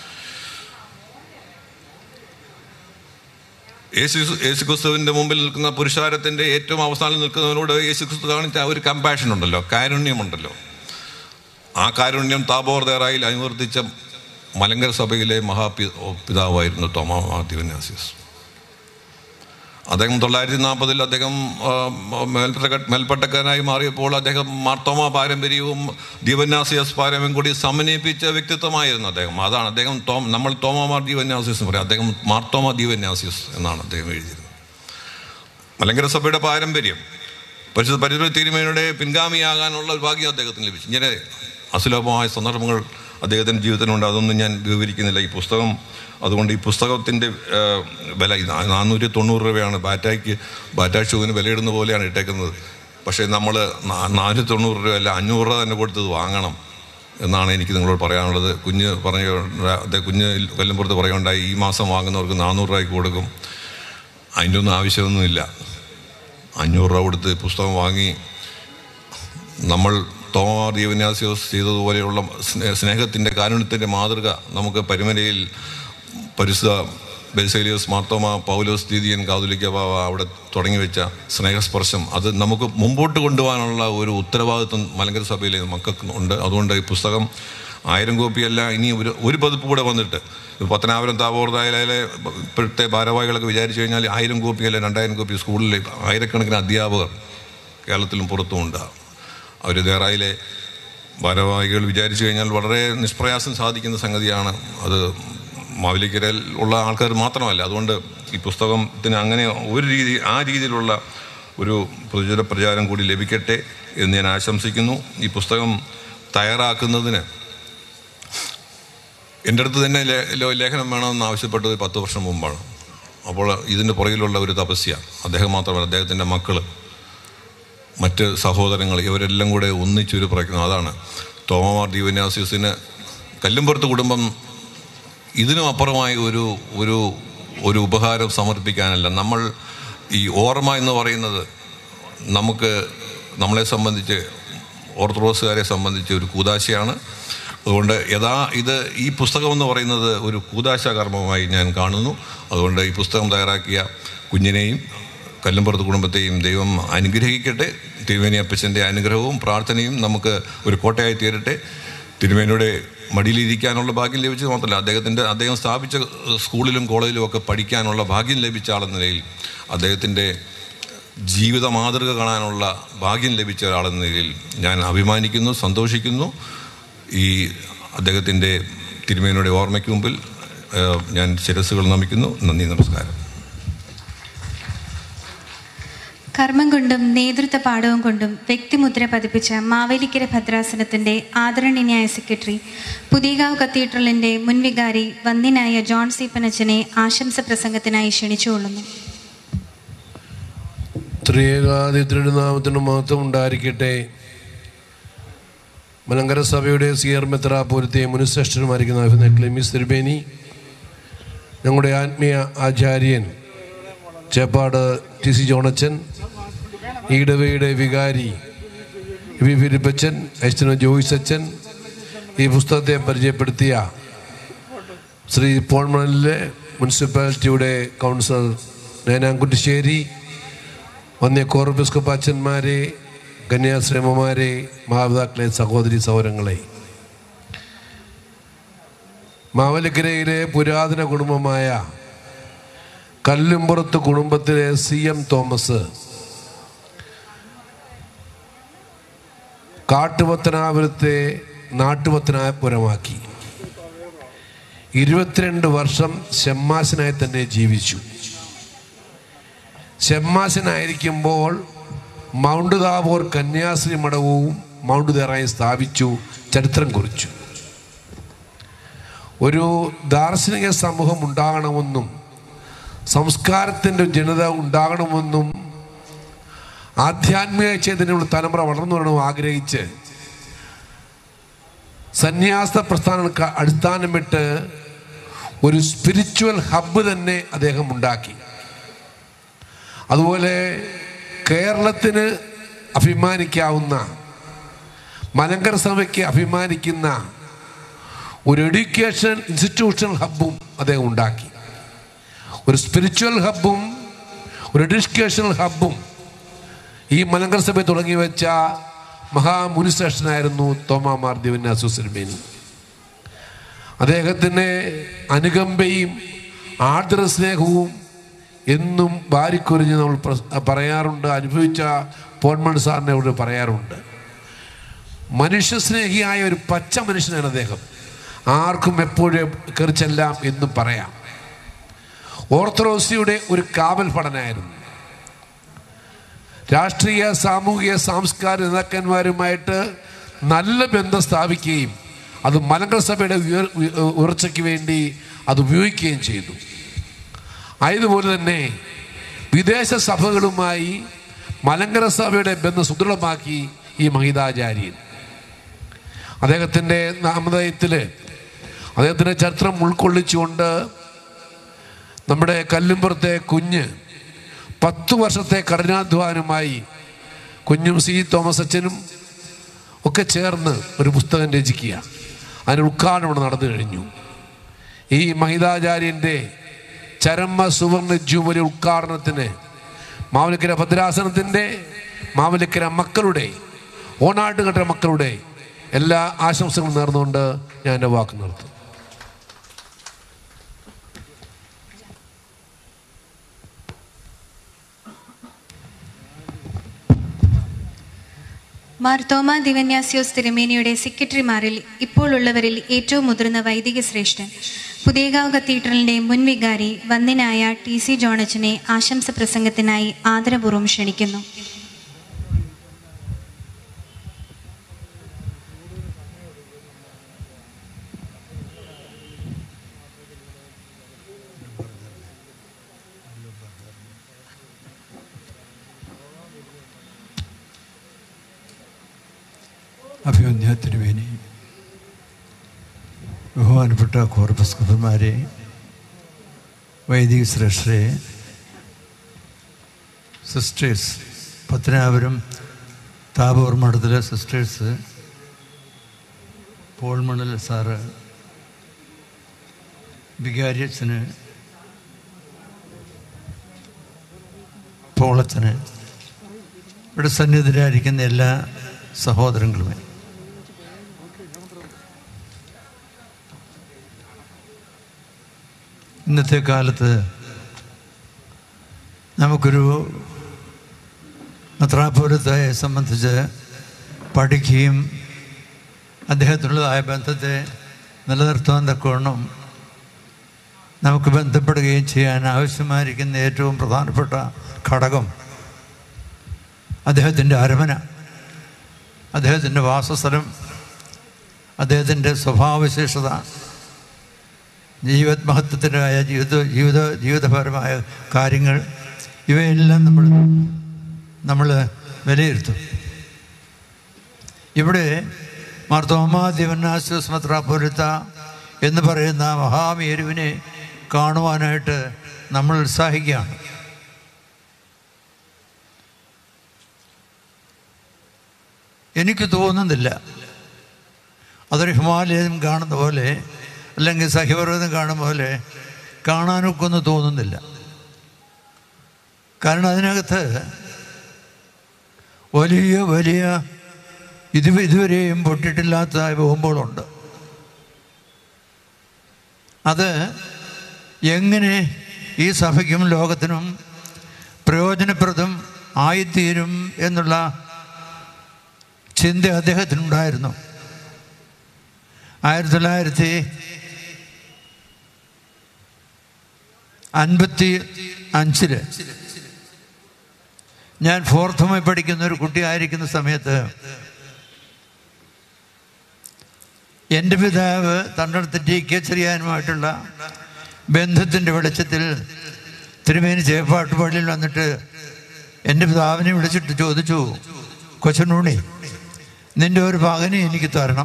യേശു യേശുക്രിസ്തുവിൻ്റെ മുമ്പിൽ നിൽക്കുന്ന പുരുഷാരത്തിൻ്റെ ഏറ്റവും അവസാനം നിൽക്കുന്നവരോട് യേശുക്രിസ്തു കാണിച്ച ആ ഒരു കമ്പാഷൻ ഉണ്ടല്ലോ കാരുണ്യമുണ്ടല്ലോ ആ കാരുണ്യം താബോർ ദേറായിൽ അനുവർത്തിച്ച മലങ്കര സഭയിലെ മഹാപി പിതാവായിരുന്നു തോമാ ദിവനാസിയസ് അദ്ദേഹം തൊള്ളായിരത്തി നാൽപ്പതിൽ അദ്ദേഹം ആ, മേൽപ്പെട്ട മേൽപ്പട്ടക്കാരനായി മാറിയപ്പോൾ അദ്ദേഹം മാർത്തോമ പാരമ്പര്യവും ദീവന്യാസിയസ് പാരമ്പര്യം കൂടി സമന്വയിപ്പിച്ച വ്യക്തിത്വമായിരുന്നു അദ്ദേഹം അതാണ് അദ്ദേഹം തോം നമ്മൾ തോമാമാർ ദീവന്യാസിയസ് എന്ന് പറയും അദ്ദേഹം മാർത്തോമ ദീവന്യാസിയസ് എന്നാണ് അദ്ദേഹം എഴുതിയത് മലങ്കര സഭയുടെ പാരമ്പര്യം പരിശുദ്ധ പരിശുദ്ധ തിരുമേനയുടെ പിൻഗാമിയാകാനുള്ള ഒരു ഭാഗ്യം അദ്ദേഹത്തിന് ലഭിച്ചു ഇങ്ങനെ അസുലഭമായ സന്ദർഭങ്ങൾ അദ്ദേഹത്തിൻ്റെ ജീവിതത്തിലുണ്ട് അതൊന്നും ഞാൻ വിവരിക്കുന്നില്ല ഈ പുസ്തകം അതുകൊണ്ട് ഈ പുസ്തകത്തിൻ്റെ വില ഇത് നാനൂറ്റി തൊണ്ണൂറ് രൂപയാണ് ബാറ്റായ്ക്ക് ബാറ്റാ ഷൂവിന് വിലയിടുന്ന പോലെയാണ് ഇട്ടേക്കുന്നത് പക്ഷേ നമ്മൾ നാനൂറ്റി തൊണ്ണൂറ് രൂപ അല്ല അഞ്ഞൂറ് രൂപ തന്നെ കൊടുത്തത് വാങ്ങണം എന്നാണ് എനിക്ക് നിങ്ങളോട് പറയാനുള്ളത് കുഞ്ഞ് പറഞ്ഞ അദ്ദേഹം കുഞ്ഞ് കൊല്ലംപുറത്ത് പറയുണ്ടായി ഈ മാസം വാങ്ങുന്നവർക്ക് നാനൂറ് രൂപയ്ക്ക് കൊടുക്കും അതിൻ്റെ ഒന്നും ആവശ്യമൊന്നുമില്ല അഞ്ഞൂറ് രൂപ കൊടുത്ത് പുസ്തകം വാങ്ങി നമ്മൾ തോമാർ ദീവന്യാസിയോസ് ചെയ്തതുപോലെയുള്ള സ്നേ- സ്നേഹത്തിൻ്റെ കാരുണ്യത്തിൻ്റെ മാതൃക നമുക്ക് പരിമലയിൽ പരിശുദ്ധ ബെസേലിയോസ് മാർത്തോമ പൗലോസ് ദീദിയൻ കാതുലിക്ക ബാവ അവിടെ തുടങ്ങി വെച്ച സ്നേഹസ്പർശം അത് നമുക്ക് മുമ്പോട്ട് കൊണ്ടുപോകാനുള്ള ഒരു ഉത്തരവാദിത്വം മലങ്കര സഭയിലെ മക്കൾക്ക് ഉണ്ട് അതുകൊണ്ട് ഈ പുസ്തകം ആയിരം കോപ്പിയല്ല ഇനി ഒരു ഒരു പതിപ്പ് കൂടെ വന്നിട്ട് ഇത് പത്തനാപുരം താപോർദായാലെ ഇപ്പോഴത്തെ ഭാരവാഹികളൊക്കെ വിചാരിച്ചു കഴിഞ്ഞാൽ ആയിരം കോപ്പിയല്ല രണ്ടായിരം കോപ്പി സ്കൂളിൽ ആയിരക്കണക്കിന് അധ്യാപകർ കേരളത്തിലും പുറത്തും ഉണ്ടാകും അവർ ദേറായിലെ ഭാരവാഹികൾ വിചാരിച്ചു കഴിഞ്ഞാൽ വളരെ നിഷ്പ്രയാസം സാധിക്കുന്ന സംഗതിയാണ് അത് മാവേലിക്കരയിൽ ഉള്ള ആൾക്കാർ മാത്രമല്ല അതുകൊണ്ട് ഈ പുസ്തകത്തിന് അങ്ങനെ ഒരു രീതി ആ രീതിയിലുള്ള ഒരു പൊതുജന പ്രചാരം കൂടി ലഭിക്കട്ടെ എന്ന് ഞാൻ ആശംസിക്കുന്നു ഈ പുസ്തകം തയ്യാറാക്കുന്നതിന് എൻ്റെ അടുത്ത് തന്നെ ലേ- ലോ- ലേഖനം വേണമെന്ന് ആവശ്യപ്പെട്ടത് പത്ത് വർഷം മുമ്പാണ് അപ്പോൾ ഇതിൻ്റെ പുറകിലുള്ള ഒരു തപസ്യ അദ്ദേഹം മാത്രമല്ല അദ്ദേഹത്തിൻ്റെ മക്കൾ മറ്റ് സഹോദരങ്ങൾ ഇവരെല്ലാം കൂടെ ഒന്നിച്ചൊരു പ്രയത്നം അതാണ് തോമമാർ ദീവന്യാസ്യസിന് കല്ലുംപുറത്ത് കുടുംബം ഇതിനും അപ്പുറമായി ഒരു ഒരു ഒരു ഉപഹാരം സമർപ്പിക്കാനല്ല നമ്മൾ ഈ ഓർമ്മ എന്ന് പറയുന്നത് നമുക്ക് നമ്മളെ സംബന്ധിച്ച് ഓർത്തഡോക്സുകാരെ സംബന്ധിച്ച് ഒരു കൂതാശയാണ് അതുകൊണ്ട് യഥാ ഇത് ഈ പുസ്തകം എന്ന് പറയുന്നത് ഒരു കൂതാശ കർമ്മമായി ഞാൻ കാണുന്നു അതുകൊണ്ട് ഈ പുസ്തകം തയ്യാറാക്കിയ കുഞ്ഞിനെയും കല്ലുംപുറത്ത് കുടുംബത്തെയും ദൈവം അനുഗ്രഹിക്കട്ടെ തിരുവേനി അപ്പച്ചൻ്റെ അനുഗ്രഹവും പ്രാർത്ഥനയും നമുക്ക് ഒരു കോട്ടയായി തീരട്ടെ തിരുമേനിയുടെ മടിയിലിരിക്കാനുള്ള ഭാഗ്യം ലഭിച്ചത് മാത്രമല്ല അദ്ദേഹത്തിൻ്റെ അദ്ദേഹം സ്ഥാപിച്ച സ്കൂളിലും കോളേജിലും ഒക്കെ പഠിക്കാനുള്ള ഭാഗ്യം ലഭിച്ച ആളെന്ന നിലയിൽ അദ്ദേഹത്തിൻ്റെ ജീവിത മാതൃക കാണാനുള്ള ഭാഗ്യം ലഭിച്ച ഒരാളെന്ന നിലയിൽ ഞാൻ അഭിമാനിക്കുന്നു സന്തോഷിക്കുന്നു ഈ അദ്ദേഹത്തിൻ്റെ തിരുമേനിയുടെ ഓർമ്മയ്ക്ക് മുമ്പിൽ ഏഹ്, ഞാൻ ശിരസ്സുകൾ നമിക്കുന്നു നന്ദി നമസ്കാരം കർമ്മം കൊണ്ടും നേതൃത്വ പാഠവും കൊണ്ടും വ്യക്തിമുദ്ര പതിപ്പിച്ച മാവേലിക്കര ഭദ്രാസനത്തിന്റെ ആദരണീയനായ സെക്രട്ടറി പുതിയകാവ് കത്തീഡ്രലിന്റെ മുൻ വികാരി വന്ദിനായ ജോൺ സി പനച്ചനെ ആശംസ പ്രസംഗത്തിനായി ക്ഷണിച്ചുകൊള്ളുന്നു ത്രിയേകാദിത്രിയുടെ നാമത്തിന് മഹത്വം ഉണ്ടായിരിക്കട്ടെ മലങ്കര സഭയുടെ സിയർ മെത്രാപൂരത്തെ മുനുശ്രേഷ്ഠനുമായിരിക്കുന്ന ക്ലെമിസ് തിരുമേനി ഞങ്ങളുടെ ആത്മീയ ആചാര്യൻ ചേപ്പാട് ടി സി ജോണച്ചൻ ഈടവയുടെ വികാരി വി ഫിലിപ്പച്ചൻ അച്ഛന ജോയിസ് അച്ഛൻ ഈ പുസ്തകത്തെ പരിചയപ്പെടുത്തിയ ശ്രീ പോൺമണലിലെ മുനിസിപ്പാലിറ്റിയുടെ കൗൺസിലർ നേനാംകുട്ടിശ്ശേരി വന്യ കോർബിസ്കോപ്പാച്ചന്മാരെ കന്യാശ്രമമാരെ മാതാക്കളെ സഹോദരി സൗരങ്ങളെ മാവലിക്കരയിലെ പുരാതന കുടുംബമായ കല്ലുംപുറത്ത് കുടുംബത്തിലെ സി എം തോമസ് കാട്ടുപത്തനാപുരത്തെ നാട്ടുപത്തനാപുരമാക്കി ഇരുപത്തിരണ്ട് വർഷം ഷമ്മാശനായി തന്നെ ജീവിച്ചു ഷമ്മാശനായിരിക്കുമ്പോൾ മൗണ്ട് താബോർ കന്യാസ്ത്രീ മഠവും മൗണ്ട് തേറായി സ്ഥാപിച്ചു ചരിത്രം കുറിച്ചു ഒരു ദാർശനിക സമൂഹം ഉണ്ടാകണമെന്നും സംസ്കാരത്തിൻ്റെ ജനത ഉണ്ടാകണമെന്നും ആധ്യാത്മിക ചൈതന്യമുള്ള തലമുറ വളർന്നു വരണമെന്നും ആഗ്രഹിച്ച് സന്യാസ പ്രസ്ഥാനങ്ങൾക്ക് അടിസ്ഥാനമിട്ട് ഒരു സ്പിരിച്വൽ ഹബ്ബ് തന്നെ അദ്ദേഹം ഉണ്ടാക്കി അതുപോലെ കേരളത്തിന് അഭിമാനിക്കാവുന്ന മലങ്കര സഭയ്ക്ക് അഭിമാനിക്കുന്ന ഒരു എഡ്യൂക്കേഷൻ ഇൻസ്റ്റിറ്റ്യൂഷണൽ ഹബ്ബും അദ്ദേഹം ഉണ്ടാക്കി ഒരു സ്പിരിച്വൽ ഹബ്ബും ഒരു എഡ്യൂക്കേഷണൽ ഹബ്ബും ഈ മലങ്കര സഭ തുടങ്ങി വെച്ച മഹാമുനിശ്രേഷ്ഠനായിരുന്നു തോമാമാർ ദിവന്യാസുസ്ലിമേനി അദ്ദേഹത്തിന് അനുകമ്പയും ആർദ്ര സ്നേഹവും എന്നും വാരിക്കൊരിഞ്ഞ് നമ്മൾ പ്ര- പറയാറുണ്ട് അനുഭവിച്ച പോൺമൺ സാറിനെ അവിടെ പറയാറുണ്ട് മനുഷ്യസ്നേഹിയായ ഒരു പച്ച മനുഷ്യനാണ് അദ്ദേഹം ആർക്കും എപ്പോഴും കറിച്ചെല്ലാം എന്നും പറയാം ഓർത്തഡോക്സിയുടെ ഒരു കാവൽ ഭടനായിരുന്നു രാഷ്ട്രീയ സാമൂഹിക സാംസ്കാരിക നേതാക്കന്മാരുമായിട്ട് നല്ല ബന്ധം സ്ഥാപിക്കുകയും അത് മലങ്കര സഭയുടെ ഉയർ ഉയ- ഉയർച്ചയ്ക്ക് വേണ്ടി അത് ഉപയോഗിക്കുകയും ചെയ്തു ആയതുപോലെ തന്നെ വിദേശ സഭകളുമായി മലങ്കര സഭയുടെ ബന്ധം സുദൃഢമാക്കി ഈ മഹിതാചാര്യൻ അദ്ദേഹത്തിൻ്റെ നാമധേയത്തിൽ അദ്ദേഹത്തിൻ്റെ ചരിത്രം ഉൾക്കൊള്ളിച്ചുകൊണ്ട് നമ്മുടെ കല്ലുംപുറത്തെ കുഞ്ഞ് പത്തു വർഷത്തെ കഠിനാധ്വാനമായി കുഞ്ഞും സി തോമസ് അച്ഛനും ഒക്കെ ചേർന്ന് ഒരു പുസ്തകം രചിക്കുക അതിന് ഉദ്ഘാടനം ഇവിടെ നടന്നു കഴിഞ്ഞു ഈ മഹിതാചാര്യൻ്റെ ചരമ സുവർണ ജൂബലി ഉദ്ഘാടനത്തിന് മാവലിക്കര ഭദ്രാസനത്തിൻ്റെ മാവലിക്കര മക്കളുടെ ഓണാട്ടുകെട്ട മക്കളുടെ എല്ലാ ആശംസകളും നേർന്നുകൊണ്ട് ഞാൻ എൻ്റെ വാക്ക് നിർത്തും മാർത്തോമ ദിവന്യാസ്യോസ് തിരുമേനിയുടെ സെക്രട്ടറിമാരിൽ ഇപ്പോൾ ഉള്ളവരിൽ ഏറ്റവും മുതിർന്ന വൈദിക ശ്രേഷ്ഠൻ പുതിയകാവ് കത്തീഡ്രലിന്റെ മുൻ വികാരി വന്ദിനായ ടി സി ജോണച്ചനെ ആശംസ പ്രസംഗത്തിനായി ആദരപൂർവ്വം ക്ഷണിക്കുന്നു അഭിമന്യ തിരുവേനി ബഹുമാനപ്പെട്ട കോർപ്പസ്കുമാരെ വൈദിക ശ്രേഷ്ഠരെ സിസ്റ്റേഴ്സ് പത്തനാപുരം താപൂർ മഠത്തിലെ സിസ്റ്റേഴ്സ് പോൾ മണൽ സാറ് വികാരിയച്ഛന് പോളച്ചന് ഇവിടെ സന്നിധിരായിരിക്കുന്ന എല്ലാ സഹോദരങ്ങളുമേ ഇന്നത്തെ കാലത്ത് നമുക്കൊരു മെത്രാപൂരത്തെ സംബന്ധിച്ച് പഠിക്കുകയും അദ്ദേഹത്തിനുള്ളതായ ബന്ധത്തെ നിലനിർത്തുവാൻ തക്കവണ്ണം നമുക്ക് ബന്ധപ്പെടുകയും ചെയ്യാൻ ആവശ്യമായിരിക്കുന്ന ഏറ്റവും പ്രധാനപ്പെട്ട ഘടകം അദ്ദേഹത്തിൻ്റെ അരമന അദ്ദേഹത്തിൻ്റെ വാസസ്ഥലം അദ്ദേഹത്തിൻ്റെ സ്വഭാവവിശേഷത ജീവത് മഹത്വത്തിൻ്റെതായ ജീവിത ജീവിത ജീവിതപരമായ കാര്യങ്ങൾ ഇവയെല്ലാം നമ്മൾ നമ്മൾ വിലയിരുത്തും ഇവിടെ മാർത്തോമാ ദിവനാശ്വസ് മെത്രാപൊരുത്ത എന്ന് പറയുന്ന മഹാമേരുവിനെ കാണുവാനായിട്ട് നമ്മൾ ഉത്സാഹിക്കുകയാണ് എനിക്ക് തോന്നുന്നില്ല അതൊരു ഹിമാലയം കാണുന്ന പോലെ അല്ലെങ്കിൽ സഹ്യപർവ്വതം കാണുന്ന പോലെ കാണാനൊക്കെ ഒന്നും തോന്നുന്നില്ല കാരണം അതിനകത്ത് വലിയ വലിയ ഇത് ഇതുവരെയും പൊട്ടിട്ടില്ലാത്ത ബോംബുകളുണ്ട് അത് എങ്ങനെ ഈ സഭയ്ക്കും ലോകത്തിനും പ്രയോജനപ്രദം ആയിത്തീരും എന്നുള്ള ചിന്ത അദ്ദേഹത്തിനുണ്ടായിരുന്നു ആയിരത്തി തൊള്ളായിരത്തി അൻപത്തി അഞ്ചില് ഞാൻ ഫോർത്തുമായി പഠിക്കുന്ന ഒരു കുട്ടിയായിരിക്കുന്ന സമയത്ത് എൻ്റെ പിതാവ് തണ്ടടുത്ത് ടി കെ ചെറിയാനുമായിട്ടുള്ള ബന്ധത്തിൻ്റെ വെളിച്ചത്തിൽ തിരുമേനി ചേപ്പാട്ട് പള്ളിയിൽ വന്നിട്ട് എൻ്റെ പിതാവിനെ വിളിച്ചിട്ട് ചോദിച്ചു കൊച്ചനൂണി നിൻ്റെ ഒരു മകനെ എനിക്ക് തരണം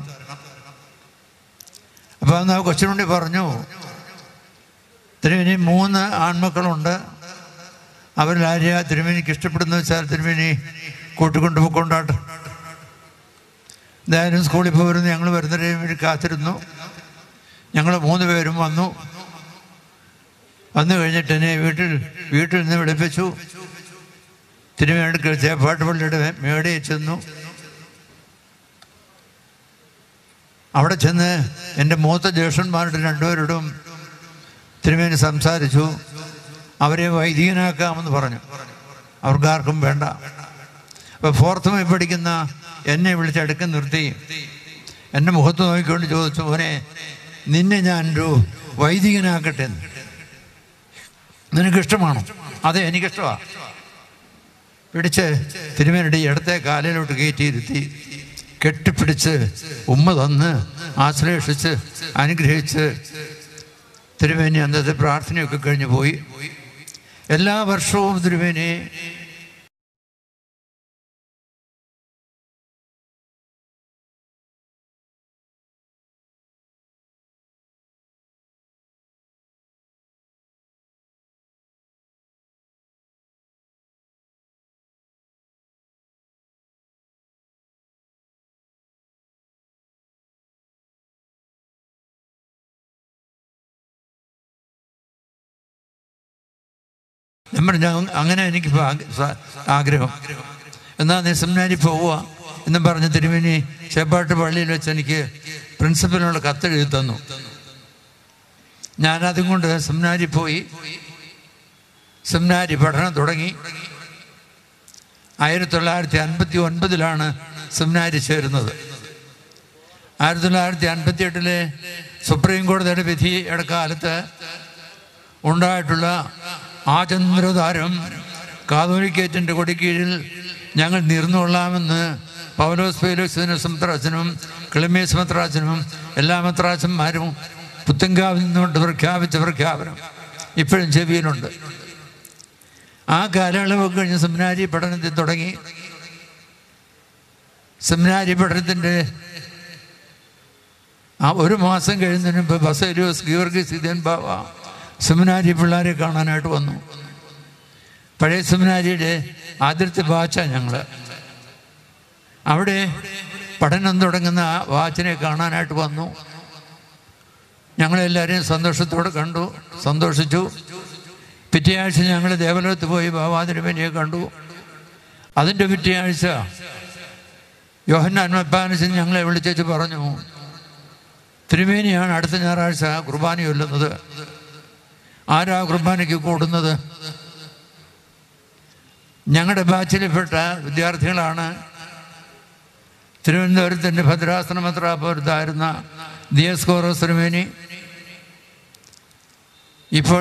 അപ്പോൾ അന്ന് ആ കൊച്ചനുണ്ടി പറഞ്ഞു തിരുമേനി മൂന്ന് ആൺമക്കളുണ്ട് അവരിൽ ആരെയാ തിരുമേനിക്ക് ഇഷ്ടപ്പെടുന്ന വെച്ചാൽ തിരുമേനി കൂട്ടിക്കൊണ്ട് പോയിക്കൊണ്ടാട്ട് എന്തായാലും സ്കൂളിൽ പോയിരുന്നു ഞങ്ങൾ വരുന്നതിന് വേണ്ടി കാത്തിരുന്നു ഞങ്ങൾ മൂന്ന് പേരും വന്നു വന്നു കഴിഞ്ഞിട്ട് എന്നെ വീട്ടിൽ വീട്ടിൽ നിന്ന് വിളിപ്പിച്ചു തിരുമേനിക്ക് ചേപ്പാട്ട് പള്ളിയുടെ മേടയിൽ ചെന്നു അവിടെ ചെന്ന് എൻ്റെ മൂത്ത ജ്യേഷ്ഠന്മാരുടെ രണ്ടുപേരോടും തിരുമേനി സംസാരിച്ചു അവരെ വൈദികനാക്കാമെന്ന് പറഞ്ഞു അവർക്കാർക്കും വേണ്ട അപ്പോൾ ഫോർത്തുമായി പഠിക്കുന്ന എന്നെ വിളിച്ചടുക്ക നിർത്തി എൻ്റെ മുഖത്ത് നോക്കിക്കൊണ്ട് ചോദിച്ചു മോനെ നിന്നെ ഞാൻ ഒരു വൈദികനാക്കട്ടെ എന്ന് നിനക്കിഷ്ടമാണോ അതെ എനിക്കിഷ്ടമാണ് പിടിച്ച് തിരുമേനിയുടെ ഇടത്തെ കാലിലോട്ട് കയറ്റിയിരുത്തി കെട്ടിപ്പിടിച്ച് ഉമ്മ തന്ന് ആശ്ലേഷിച്ച് അനുഗ്രഹിച്ച് തിരുമേനി അന്നത്തെ പ്രാർത്ഥനയൊക്കെ കഴിഞ്ഞു പോയി എല്ലാ വർഷവും തിരുമേനി ഞാൻ പറഞ്ഞു "അങ്ങ- അങ്ങനെ എനിക്കിപ്പോൾ ആഗ്ര- സ- ആഗ്രഹം എന്നാൽ നീ സെമിനാരി പോവുക എന്നും പറഞ്ഞ് തിരുമേനി ചേപ്പാട്ട് പള്ളിയിൽ വെച്ച് എനിക്ക് പ്രിൻസിപ്പലിനോട് കത്തെഴുതി തന്നു ഞാനതും കൊണ്ട് സെമിനാരി പോയി സെമിനാരി പഠനം തുടങ്ങി ആയിരത്തി തൊള്ളായിരത്തി അൻപത്തി ഒൻപതിലാണ് സെമിനാരി ചേരുന്നത് ആയിരത്തി തൊള്ളായിരത്തി അൻപത്തി എട്ടിലെ സുപ്രീം കോടതിയുടെ വിധിയുടെ കാലത്ത് ഉണ്ടായിട്ടുള്ള ആചന്ദ്രതാരം കാതോലിക്കേറ്റിൻ്റെ കൊടിക്കീഴിൽ ഞങ്ങൾ നിർന്നുകൊള്ളാമെന്ന് പൗലോസ് ഫേലോസിന് സുമത്രാച്ചനും കിളിമേസ് മത്രാച്ചനും എല്ലാ മത്രാച്ചന്മാരും പുത്തങ്കാവിൽ നിന്നുകൊണ്ട് പ്രഖ്യാപിച്ച പ്രഖ്യാപനം ഇപ്പോഴും ചെവിയിലുണ്ട് ആ കാലയളവ് കഴിഞ്ഞ് സെമിനാരി പഠനത്തിൽ തുടങ്ങി സെമിനാരി പഠനത്തിൻ്റെ ആ ഒരു മാസം കഴിയുന്നതിന് മുമ്പ് ബസേലിയോസ് ഗീവർഗീസ് ഇതേൻ ബാബ സെമിനാരി പിള്ളേരെ കാണാനായിട്ട് വന്നു പഴയ സെമിനാരിയുടെ ആദ്യത്തെ ബാച്ച ഞങ്ങൾ അവിടെ പഠനം തുടങ്ങുന്ന ആ വാച്ചിനെ കാണാനായിട്ട് വന്നു ഞങ്ങളെല്ലാവരെയും സന്തോഷത്തോടെ കണ്ടു സന്തോഷിച്ചു പിറ്റേ ആഴ്ച ഞങ്ങൾ ദേവലോകത്ത് പോയി ബാബാതിരുമേനിയെ കണ്ടു അതിൻ്റെ പിറ്റേ ആഴ്ച യോഹന്നാൻ മപ്പാനസിൻ ഞങ്ങളെ വിളിച്ചു പറഞ്ഞു തിരുമേനിയാണ് അടുത്ത ഞായറാഴ്ച കുർബാന ചൊല്ലുന്നത് ആരാ കുർബാനയ്ക്ക് കൂടുന്നത് ഞങ്ങളുടെ ബാച്ചിൽപ്പെട്ട വിദ്യാർത്ഥികളാണ് തിരുവനന്തപുരത്തിൻ്റെ ഭദ്രാസന മത്രാപുരത്തായിരുന്ന ദിയസ്കോറോസ് തിരുമേനി ഇപ്പോൾ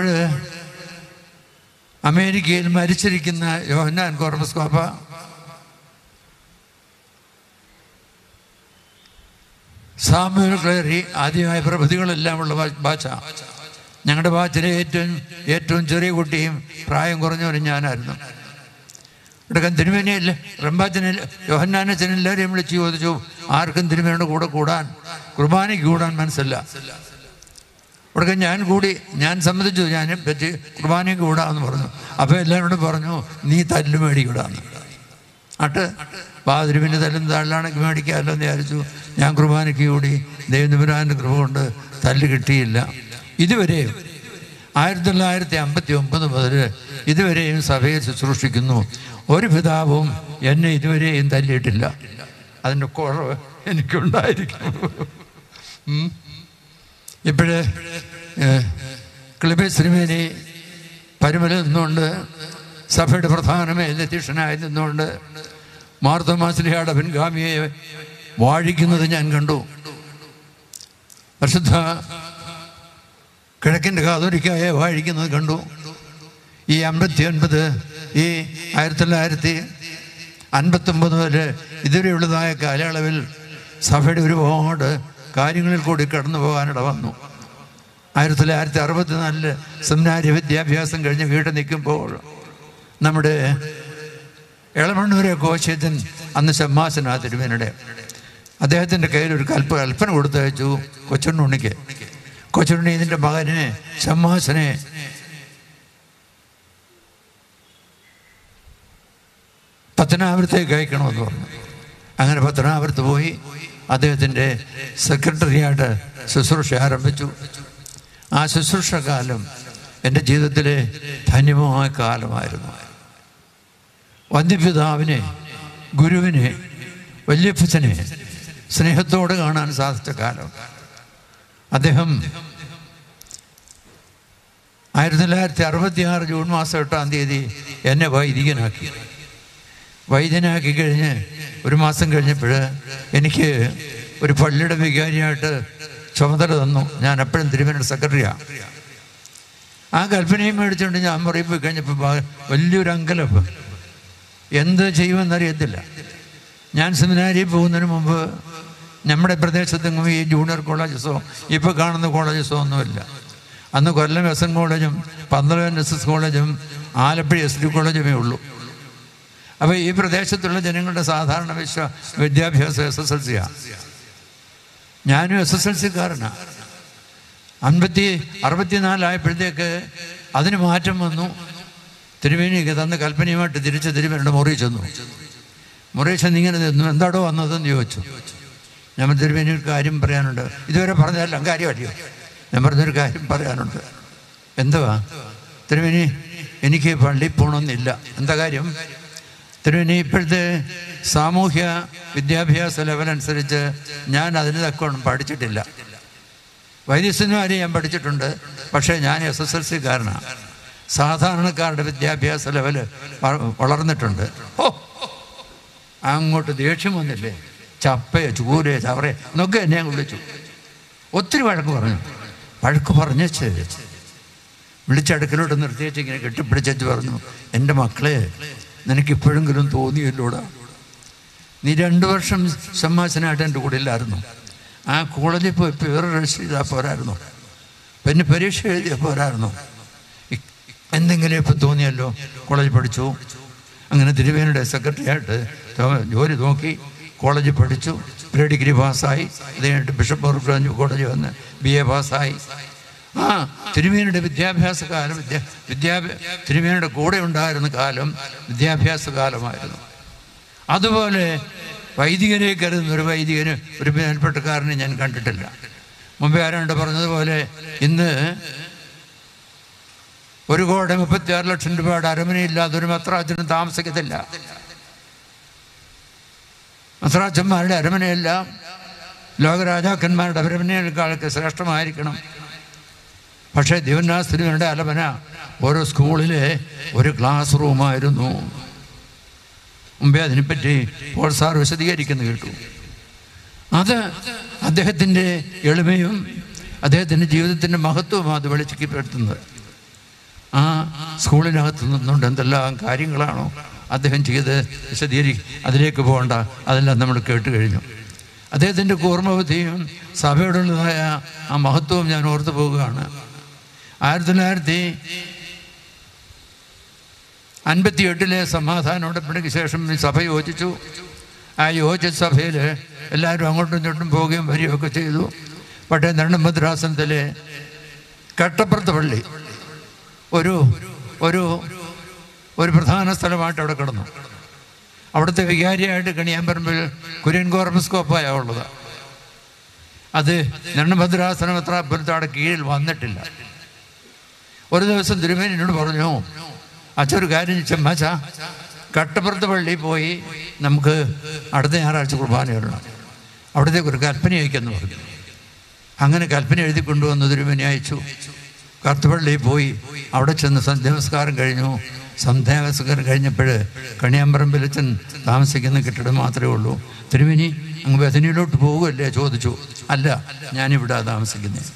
അമേരിക്കയിൽ മരിച്ചിരിക്കുന്ന യോഹന്നാൻ കോർബസ് കോപ്പ സാമ്യൂൽ ക്ലേറി ആദ്യമായ പ്രഭൃതികളെല്ലാം ഉള്ള ബാ- ബാച്ച ഞങ്ങളുടെ ബാച്ചിലെ ഏറ്റവും ഏറ്റവും ചെറിയ കുട്ടിയും പ്രായം കുറഞ്ഞവരും ഞാനായിരുന്നു ഇടക്കൻ തിരുമേനിയല്ല റംബാച്ചനിൽ യോഹന്നാനച്ചൻ എല്ലാവരെയും വിളിച്ച് ചോദിച്ചു ആർക്കും തിരുമേനയുടെ കൂടെ കൂടാൻ കുർബാനയ്ക്ക് കൂടാൻ മനസ്സില്ല ഇവിടെ ഞാൻ കൂടി ഞാൻ സമ്മതിച്ചു ഞാൻ പറ്റി കുർബാനയ്ക്ക് കൂടാന്ന് പറഞ്ഞു അപ്പോൾ എല്ലാവരോടും പറഞ്ഞു നീ തല്ല് മേടിക്കൂടാന്ന് അട്ട് പാതിരുവിൻ്റെ തല്ലും തള്ളാണെങ്കിൽ മേടിക്കാമല്ലോ എന്ന് വിചാരിച്ചു ഞാൻ കുർബാനയ്ക്ക് കൂടി ദൈവനിപുരാൻ്റെ കൃപ കൊണ്ട് തല്ല് കിട്ടിയില്ല ഇതുവരെയും ആയിരത്തി തൊള്ളായിരത്തി അമ്പത്തി ഒമ്പത് മുതൽ ഇതുവരെയും സഭയിൽ ശുശ്രൂഷിക്കുന്നു ഒരു പിതാവും എന്നെ ഇതുവരെയും തല്ലിയിട്ടില്ല അതിൻ്റെ കുറവ് എനിക്കുണ്ടായിരിക്കും ഉം. ഇപ്പോഴ് ക്ലിബേ ശ്രീമേനി പരുമല നിന്നുകൊണ്ട് സഭയുടെ പ്രധാന മേലധ്യക്ഷനായി നിന്നുകൊണ്ട് മാർത്തോമാശ്ലിയുടെ പിൻഗാമിയെ വാഴിക്കുന്നത് ഞാൻ കണ്ടു പരിശുദ്ധ കിഴക്കിൻ്റെ കാതോലിക്കായെ വാഴിക്കുന്നത് കണ്ടു ഈ അമ്പത്തി ഒൻപത് ഈ ആയിരത്തി തൊള്ളായിരത്തി അൻപത്തൊമ്പത് മുതൽ ഇതുവരെയുള്ളതായ കാലയളവിൽ സഭയുടെ ഒരുപാട് കാര്യങ്ങളിൽ കൂടി കടന്നു പോകാനിട വന്നു ആയിരത്തി തൊള്ളായിരത്തി അറുപത്തിനാലില് സെമിനാരി വിദ്യാഭ്യാസം കഴിഞ്ഞ് വീട്ടിൽ നിൽക്കുമ്പോൾ നമ്മുടെ എളമണ്ണൂരെ കോശേജൻ അന്ന് ഷമ്മാസനാ തിരുവേനയുടെ അദ്ദേഹത്തിൻ്റെ കയ്യിൽ ഒരു കൽപ്പ കൽപ്പന കൊടുത്തയച്ചു കൊച്ചുണ്ണുണ്ണിക്ക് കൊച്ചുണ്ണി ഇതിൻ്റെ മകനെ ഷമ്മാസനെ പത്തനാപുരത്തേക്ക് അയക്കണമെന്ന് പറഞ്ഞു അങ്ങനെ പത്തനാപുരത്ത് പോയി അദ്ദേഹത്തിൻ്റെ സെക്രട്ടറിയായിട്ട് ശുശ്രൂഷ ആരംഭിച്ചു ആ ശുശ്രൂഷ കാലം എൻ്റെ ജീവിതത്തിലെ ധന്യമായ കാലമായിരുന്നു വന്ധ്യപിതാവിനെ ഗുരുവിനെ വല്യപ്പച്ചനെ സ്നേഹത്തോടെ കാണാൻ സാധിച്ച കാലം അദ്ദേഹം ആയിരത്തി തൊള്ളായിരത്തി അറുപത്തി ആറ് ജൂൺ മാസം എട്ടാം തീയതി എന്നെ വൈദികനാക്കി വൈദ്യനാക്കി കഴിഞ്ഞ് ഒരു മാസം കഴിഞ്ഞപ്പോൾ എനിക്ക് ഒരു പള്ളിയുടെ വികാരിയായിട്ട് ചുമതല തന്നു ഞാൻ എപ്പോഴും തിരുവനന്തപുരം സെക്രട്ടറിയാണ് ആ കൽപ്പനയും മേടിച്ചുകൊണ്ട് ഞാൻ മുറിയിൽ പോയി കഴിഞ്ഞപ്പോൾ ബ- വലിയൊരു അങ്കലപ്പ് എന്ത് ചെയ്യുമെന്നറിയത്തില്ല ഞാൻ സെമിനാരിയിൽ പോകുന്നതിന് മുമ്പ് നമ്മുടെ പ്രദേശത്തെങ്ങും ഈ ജൂനിയർ കോളേജസോ ഇപ്പോൾ കാണുന്ന കോളേജസോ ഒന്നുമില്ല അന്ന് കൊല്ലം എസ് എൻ കോളേജും പന്തളം എസ് എസ് കോളേജും ആലപ്പുഴ എസ് ഡി കോളേജുമേ ഉള്ളൂ അപ്പോൾ ഈ പ്രദേശത്തുള്ള ജനങ്ങളുടെ സാധാരണ വിശ്വ വിദ്യാഭ്യാസം എസ് എസ് എൽ സിയാണ് ഞാനും എസ് എസ് എൽ സിക്കാരനാണ് അൻപത്തി അറുപത്തിനാലായപ്പോഴത്തേക്ക് അതിന് മാറ്റം വന്നു തിരുവേണിക്ക് തന്ന കൽപ്പനയുമായിട്ട് തിരിച്ച് തിരുവേണിയുടെ മുറി ചെന്നു മുറി ചെന്ന് ഇങ്ങനെ നിന്നു എന്താടോ വന്നതെന്ന് ചോദിച്ചു ഞാൻ പറഞ്ഞു, തിരുവേണി ഒരു കാര്യം പറയാനുണ്ട് ഇതുവരെ പറഞ്ഞതെല്ലാം കാര്യമല്ലയോ ഞാൻ പറഞ്ഞൊരു കാര്യം പറയാനുണ്ട് എന്തുവാ തിരുവേണി എനിക്ക് പള്ളിയിൽ പോകണമെന്നില്ല എന്താ കാര്യം തിരുവനി ഇപ്പോഴത്തെ സാമൂഹ്യ വിദ്യാഭ്യാസ ലെവൽ അനുസരിച്ച് ഞാൻ അതിന് തക്കവണ്ണം പഠിച്ചിട്ടില്ല വൈദ്യസന്മാരെ ഞാൻ പഠിച്ചിട്ടുണ്ട് പക്ഷേ ഞാൻ എസ് എസ് എൽ സിക്കാരനാണ് സാധാരണക്കാരുടെ വിദ്യാഭ്യാസ ലെവൽ വളർന്നിട്ടുണ്ട് ഓ അങ്ങോട്ട് ദേഷ്യം വന്നില്ലേ ചപ്പയോ ചൂരയോ ചവറയോ എന്നൊക്കെ എന്നെ അങ്ങ് വിളിച്ചു ഒത്തിരി വഴക്ക് പറഞ്ഞു വഴക്ക് പറഞ്ഞേച്ച് വിളിച്ചടുക്കലോട്ട് നിർത്തിയേച്ച് ഇങ്ങനെ കെട്ടിപ്പിടിച്ചു പറഞ്ഞു എൻ്റെ മക്കളെ നിനക്ക് ഇപ്പോഴെങ്കിലും തോന്നിയല്ലോടാ നീ രണ്ടു വർഷം സമ്മാസനായിട്ട് എൻ്റെ കൂടെ ഇല്ലായിരുന്നു ആ കോളേജിൽ പോയി പേര് രജിസ്റ്റർ ചെയ്താൽ പോരായിരുന്നു പിന്നെ പരീക്ഷ എഴുതിയാൽ പോരായിരുന്നു ഇ- എന്തെങ്കിലും ഇപ്പം തോന്നിയല്ലോ കോളേജ് പഠിച്ചു അങ്ങനെ തിരുവേനയുടെ സെക്രട്ടറി ആയിട്ട് തോ- ജോലി നോക്കി കോളേജിൽ പഠിച്ചു പ്രീ ഡിഗ്രി പാസ്സായി അത് കഴിഞ്ഞിട്ട് ബിഷപ്പ് ഓർഫ്രാഞ്ച് കോളേജ് വന്ന് ബി എ പാസ്സായി ആ തിരുമേനിയുടെ വിദ്യാഭ്യാസ കാലം വിദ്യാ വിദ്യാഭ്യാ തിരുമേനിയുടെ കൂടെ ഉണ്ടായിരുന്ന കാലം വിദ്യാഭ്യാസ കാലമായിരുന്നു അതുപോലെ വൈദികനെ കരുതുന്ന ഒരു വൈദികന് ഒരു മേൽപ്പെട്ടക്കാരനെ ഞാൻ കണ്ടിട്ടില്ല മുമ്പേ ആരാണ്ട് പറഞ്ഞതുപോലെ ഇന്ന് ഒരു കോടി മുപ്പത്തിയാറ് ലക്ഷം രൂപയുടെ അരമനയില്ലാതെ ഒരു മത്രാച്ചനും താമസിക്കത്തില്ല മത്രാച്ചന്മാരുടെ അരമനയെല്ലാം ലോകരാജാക്കന്മാരുടെ അരമനയേക്കാളൊക്കെ ശ്രേഷ്ഠമായിരിക്കണം പക്ഷേ ദിവനാസ്ത്രീകളുടെ അലമന ഓരോ സ്കൂളിലെ ഒരു ക്ലാസ് റൂമായിരുന്നു മുമ്പേ അതിനെപ്പറ്റി പോൾ സാർ വിശദീകരിക്കുന്നു കേട്ടു അത് അദ്ദേഹത്തിൻ്റെ എളിമയും അദ്ദേഹത്തിൻ്റെ ജീവിതത്തിൻ്റെ മഹത്വവും അത് വെളിച്ചപ്പെടുത്തുന്നത് ആ സ്കൂളിനകത്ത് നിന്നുകൊണ്ട് എന്തെല്ലാം കാര്യങ്ങളാണോ അദ്ദേഹം ചെയ്ത് വിശദീകരി അതിലേക്ക് പോകണ്ട അതെല്ലാം നമ്മൾ കേട്ട് കഴിഞ്ഞു അദ്ദേഹത്തിൻ്റെ കൂർമ്മബുദ്ധിയും സഭയോടുള്ളതായ ആ മഹത്വവും ഞാൻ ഓർത്തു പോവുകയാണ് ആയിരത്തി തൊള്ളായിരത്തി അൻപത്തി എട്ടിലെ സമാധാന ഉടമ്പടിക്ക് ശേഷം ഈ സഭ യോജിച്ചു ആ യോജിച്ച സഭയിൽ എല്ലാവരും അങ്ങോട്ടും ഇങ്ങോട്ടും പോവുകയും വരികയൊക്കെ ചെയ്തു പക്ഷേ നെണ്ണമദ്രാസനത്തിലെ കട്ടപ്പുറത്ത് പള്ളി ഒരു ഒരു ഒരു പ്രധാന സ്ഥലമായിട്ട് അവിടെ കിടന്നു അവിടുത്തെ വികാരിയായിട്ട് കണിയാമ്പറമ്പിൽ കുര്യൻ കോർമസ്കോപ്പായ ഉള്ളത് അത് നെണ്ണഭദ്രാസനം എത്ര അവിടെ കീഴിൽ വന്നിട്ടില്ല ഒരു ദിവസം തിരുമേനി എന്നോട് പറഞ്ഞു അച്ഛൻ ഒരു കാര്യം ചെമ്മാച്ച കട്ടപ്പുറത്ത് പള്ളിയിൽ പോയി നമുക്ക് അടുത്ത ഞായറാഴ്ച കുർബാന വരണം അവിടത്തേക്ക് ഒരു കൽപ്പന അയക്കെന്ന് പറഞ്ഞു അങ്ങനെ കൽപ്പന എഴുതി കൊണ്ടുവന്ന് തിരുമേനി അയച്ചു കറുത്തുപള്ളിയിൽ പോയി അവിടെ ചെന്ന് സന്ധ്യാനമസ്കാരം കഴിഞ്ഞു സന്ധ്യാനമസ്കാരം കഴിഞ്ഞപ്പോൾ കണിയാമ്പറമ്പിലച്ചൻ താമസിക്കുന്ന കെട്ടിടം മാത്രമേ ഉള്ളൂ തിരുമേനി അങ്ങ് ബഥനിയിലോട്ട് പോകുമല്ലേ ചോദിച്ചു അല്ല ഞാനിവിടെ താമസിക്കുന്നത്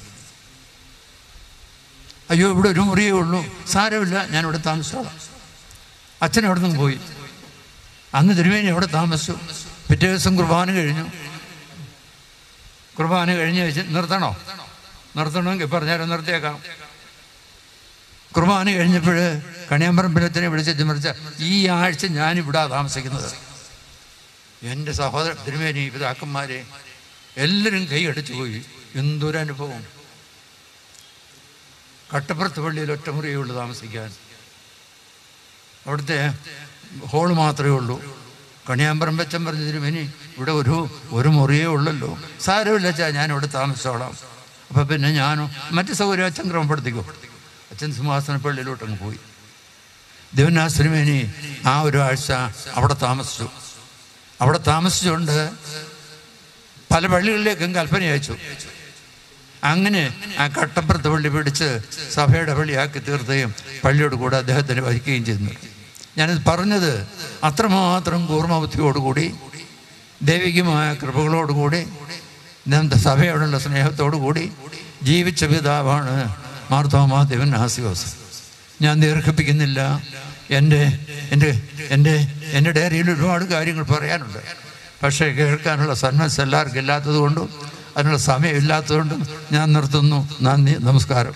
അയ്യോ ഇവിടെ ഒരു മുറിയേ ഉള്ളൂ സാരമില്ല ഞാനിവിടെ താമസിച്ചോളാം അച്ഛൻ അവിടെ നിന്ന് പോയി അന്ന് തിരുമേനി അവിടെ താമസിച്ചു പിറ്റേ ദിവസം കുർബാന കഴിഞ്ഞു കുർബാന കഴിഞ്ഞ് വെച്ച് നിർത്തണോ നിർത്തണമെങ്കിൽ പറഞ്ഞാലും നിർത്തിയേക്കാം കുർബാന കഴിഞ്ഞപ്പോൾ കണിയാമ്പറമ്പിലത്തിനെ വിളിച്ച് മറിച്ച ഈ ആഴ്ച ഞാനിവിടെ താമസിക്കുന്നത് എൻ്റെ സഹോദര തിരുമേനി പിതാക്കന്മാരെ എല്ലാവരും കൈയടിച്ചു പോയി എന്തൊരനുഭവം കട്ടപ്പുറത്ത് പള്ളിയിൽ ഒറ്റമുറിയേ ഉള്ളൂ താമസിക്കാൻ അവിടുത്തെ ഹോള് മാത്രമേ ഉള്ളൂ കണിയാമ്പറം വെച്ചൻ പറഞ്ഞ തിരുമേനി ഇവിടെ ഒരു ഒരു മുറിയേ ഉള്ളല്ലോ സാരമില്ല അച്ഛാ ഞാൻ ഇവിടെ താമസിച്ചോളാം അപ്പം പിന്നെ ഞാനും മറ്റ് സൗകര്യം അച്ഛൻ ക്രമപ്പെടുത്തിക്കോ അച്ഛൻ സിംഹാസന പള്ളിയിലോട്ടങ്ങ് പോയി ദിവനാസ് തിരുമേനി ആ ഒരു ആഴ്ച അവിടെ താമസിച്ചു അവിടെ താമസിച്ചുകൊണ്ട് പല പള്ളികളിലേക്കും കൽപ്പന അയച്ചു അങ്ങനെ ആ കട്ടപ്പുറത്ത് പള്ളി പിടിച്ച് സഭയുടെ പള്ളിയാക്കി തീർത്തുകയും പള്ളിയോട് കൂടെ അദ്ദേഹത്തിന് വഹിക്കുകയും ചെയ്യുന്നു ഞാനിത് പറഞ്ഞത് അത്രമാത്രം കൂർമ്മബുദ്ധിയോടുകൂടി ദൈവികമായ കൃപകളോടുകൂടി ഇന്നത്തെ സഭയോടുള്ള സ്നേഹത്തോടുകൂടി ജീവിച്ച പിതാവാണ് മാർത്തോമാ ദേവൻ ആസിയോസ് ഞാൻ ദീർഘിപ്പിക്കുന്നില്ല എൻ്റെ എൻ്റെ എൻ്റെ എൻ്റെ ഡയറിയിൽ ഒരുപാട് കാര്യങ്ങൾ പറയാനുണ്ട് പക്ഷേ കേൾക്കാനുള്ള സന്മസ് എല്ലാവർക്കും ഇല്ലാത്തത് കൊണ്ടും അതിനുള്ള സമയം ഇല്ലാത്തതുകൊണ്ടും ഞാൻ നിർത്തുന്നു നന്ദി നമസ്കാരം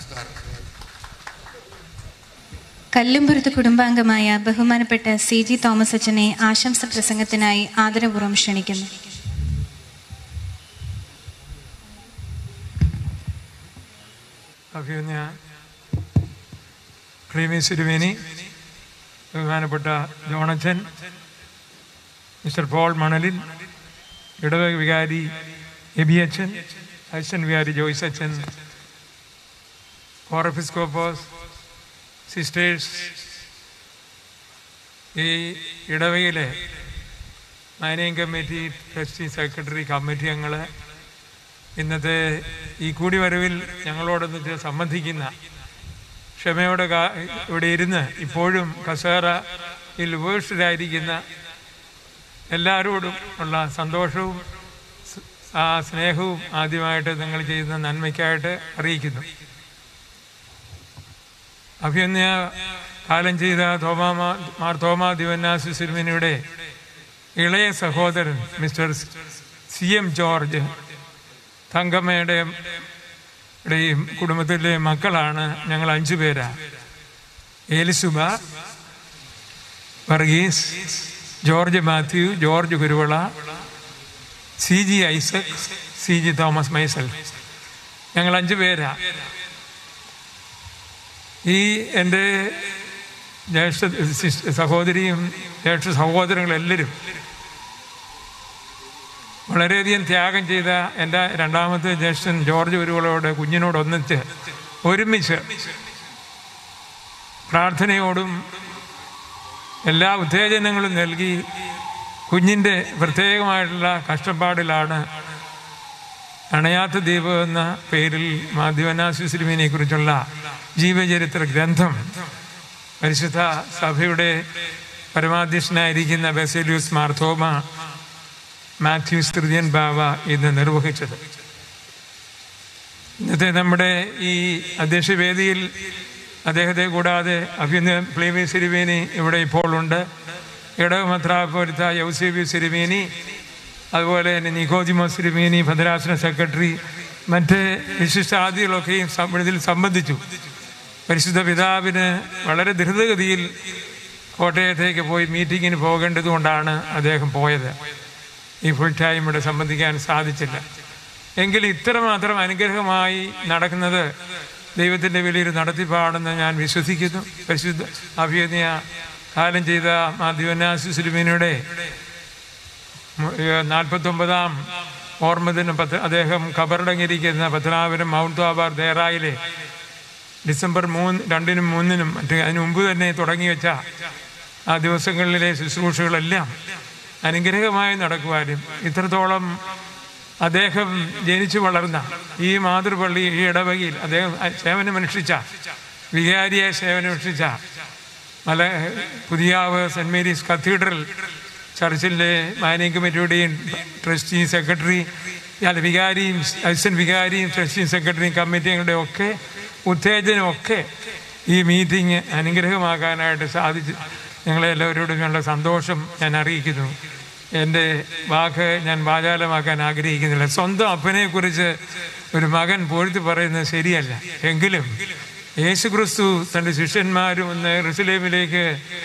കല്ലുംപുരത്ത് കുടുംബാംഗമായ ബഹുമാനപ്പെട്ട സി ജി തോമസ് അച്ഛനെ ആശംസ പ്രസംഗത്തിനായി ആദരപൂർവ്വം ക്ഷണിക്കുന്നു അഭിമന്യ ക്രീമീസ് തിരുമേനി ബഹുമാനപ്പെട്ട ജോണച്ചൻ മിസ്റ്റർ പോൾ മണലിൽ ഇടവക വികാരി എബി അച്ഛൻ അച്ഛൻ വികാരി ജോയ്സ് അച്ഛൻ കോറഫിസ്കോപ്പോസ് സിസ്റ്റേഴ്സ് ഈ ഇടവയിലെ managing committee trustee secretary committee അംഗങ്ങൾ ഇന്നത്തെ ഈ കൂടിവരവിൽ ഞങ്ങളോടൊന്നിച്ച് സംബന്ധിക്കുന്ന ക്ഷമയോടെ കാ- ഇവിടെ ഇരുന്ന് ഇപ്പോഴും കസേരയിൽ ഉപേക്ഷിതരായിരിക്കുന്ന എല്ലാവരോടും ഉള്ള സന്തോഷവും സ്- ആ സ്നേഹവും ആദ്യമായിട്ട് നിങ്ങൾ ചെയ്യുന്ന നന്മയ്ക്കായിട്ട് അറിയിക്കുന്നു അഭിയന്യ കാലം ചെയ്ത തോമാ മാ- മാർ തോമാ ദിവന്നാസു സിരുമിനിയുടെ ഇളയ സഹോദരൻ മിസ്റ്റർ സി എം ജോർജ് തങ്കമ്മയുടെ യുടെയും കുടുംബത്തിലെ മക്കളാണ് ഞങ്ങൾ അഞ്ചു പേരാ ഏലിസുബ Varghese George Mathew George Kuruvilla C G Isaac C G Thomas മൈസൽ ഞങ്ങൾ അഞ്ചു പേരാ ഈ എൻ്റെ ജ്യേഷ്ഠ സിസ്- സഹോദരിയും ജ്യേഷ്ഠ സഹോദരങ്ങളെല്ലാവരും വളരെയധികം ത്യാഗം ചെയ്ത എൻ്റെ രണ്ടാമത്തെ ജ്യേഷ്ഠൻ ജോർജ് ഒരുവളോട് കുഞ്ഞിനോട് ഒന്നിച്ച് ഒരുമിച്ച് പ്രാർത്ഥനയോടും എല്ലാ ഉത്തേജനങ്ങളും നൽകി കുഞ്ഞിൻ്റെ പ്രത്യേകമായിട്ടുള്ള കഷ്ടപ്പാടിലാണ് അണയാത്ത ദീപം എന്ന പേരിൽ മാധ്യമനാശുശ്രീമിനെ കുറിച്ചുള്ള ജീവചരിത്ര ഗ്രന്ഥം പരിശുദ്ധ സഭയുടെ പരമാധ്യക്ഷനായിരിക്കുന്ന ബെസേലിയൂസ് മാർത്തോമ മാത്യൂസ് തൃതീയൻ ബാവ ഇന്ന് നിർവഹിച്ചത് ഇന്നത്തെ നമ്മുടെ ഈ അധ്യക്ഷ വേദിയിൽ അദ്ദേഹത്തെ കൂടാതെ അഭ്യുന്ന പ്ലേമി സിരിവേനി ഇവിടെ ഇപ്പോൾ ഉണ്ട് ഇടവമത്രാപൊരുത്ത യൗസേബി സിരിമേനി അതുപോലെ തന്നെ നിക്കോജിമോ സിരിമേനി ഭദ്രാസന സെക്രട്ടറി മറ്റ് വിശിഷ്ടാദികളൊക്കെയും സം- ഇതിൽ സംബന്ധിച്ചു പരിശുദ്ധ പിതാവിന് വളരെ ധൃതഗതിയിൽ കോട്ടയത്തേക്ക് പോയി മീറ്റിങ്ങിന് പോകേണ്ടതുകൊണ്ടാണ് അദ്ദേഹം പോയത് ഈ ഫുൾ ടൈം ഇവിടെ സംബന്ധിക്കാൻ സാധിച്ചില്ല എങ്കിൽ ഇത്രമാത്രം അനുഗ്രഹമായി നടക്കുന്നത് ദൈവത്തിൻ്റെ വലിയൊരു നടത്തിപ്പാണെന്ന് ഞാൻ വിശ്വസിക്കുന്നു പരിശുദ്ധ അഭിയന്യ കാലം ചെയ്ത മാധ്യമനാസുസുലുമിനയുടെ നാൽപ്പത്തൊമ്പതാം ഓർമ്മദിനം പത്ത് അദ്ദേഹം ഖബറടങ്ങിയിരിക്കുന്ന പത്തനാപുരം മൗണ്ട് ആബാർ ദേറായിലെ ഡിസംബർ മൂന്ന് രണ്ടിനും മൂന്നിനും മറ്റ് അതിനു മുമ്പ് തന്നെ തുടങ്ങി വെച്ച ആ ദിവസങ്ങളിലെ ശുശ്രൂഷകളെല്ലാം അനുഗ്രഹമായി നടക്കുവാനും ഇത്രത്തോളം അദ്ദേഹം ജനിച്ചു വളർന്ന ഈ മാതൃപള്ളി ഈ ഇടവകയിൽ അദ്ദേഹം സേവനമനുഷ്ഠിച്ച വികാരിയായ സേവനമനുഷ്ഠിച്ച മല പുതിയാവ് സെൻറ് മേരീസ് കത്തീഡ്രൽ ചർച്ചിലെ മാനേജിംഗ് കമ്മിറ്റിയുടെയും ട്രസ്റ്റി സെക്രട്ടറി അല്ല വികാരിയും അസിസ്റ്റന്റ് വികാരിയും ട്രസ്റ്റിയും സെക്രട്ടറിയും കമ്മിറ്റികളുടെ ഒക്കെ ഉത്തേജനമൊക്കെ ഈ മീറ്റിംഗ് അനുഗ്രഹമാക്കാനായിട്ട് സാധിച്ചു ഞങ്ങളെ എല്ലാവരോടും ഞങ്ങളുടെ സന്തോഷം ഞാൻ അറിയിക്കുന്നു എൻ്റെ വാക്ക് ഞാൻ വാചാലമാക്കാൻ ആഗ്രഹിക്കുന്നില്ല സ്വന്തം അപ്പനെക്കുറിച്ച് ഒരു മകൻ പൊഴുത്തി പറയുന്നത് ശരിയല്ല എങ്കിലും യേശുക്രിസ്തു തൻ്റെ ശിഷ്യന്മാരും ഒന്ന് റുസലേമിലേക്ക്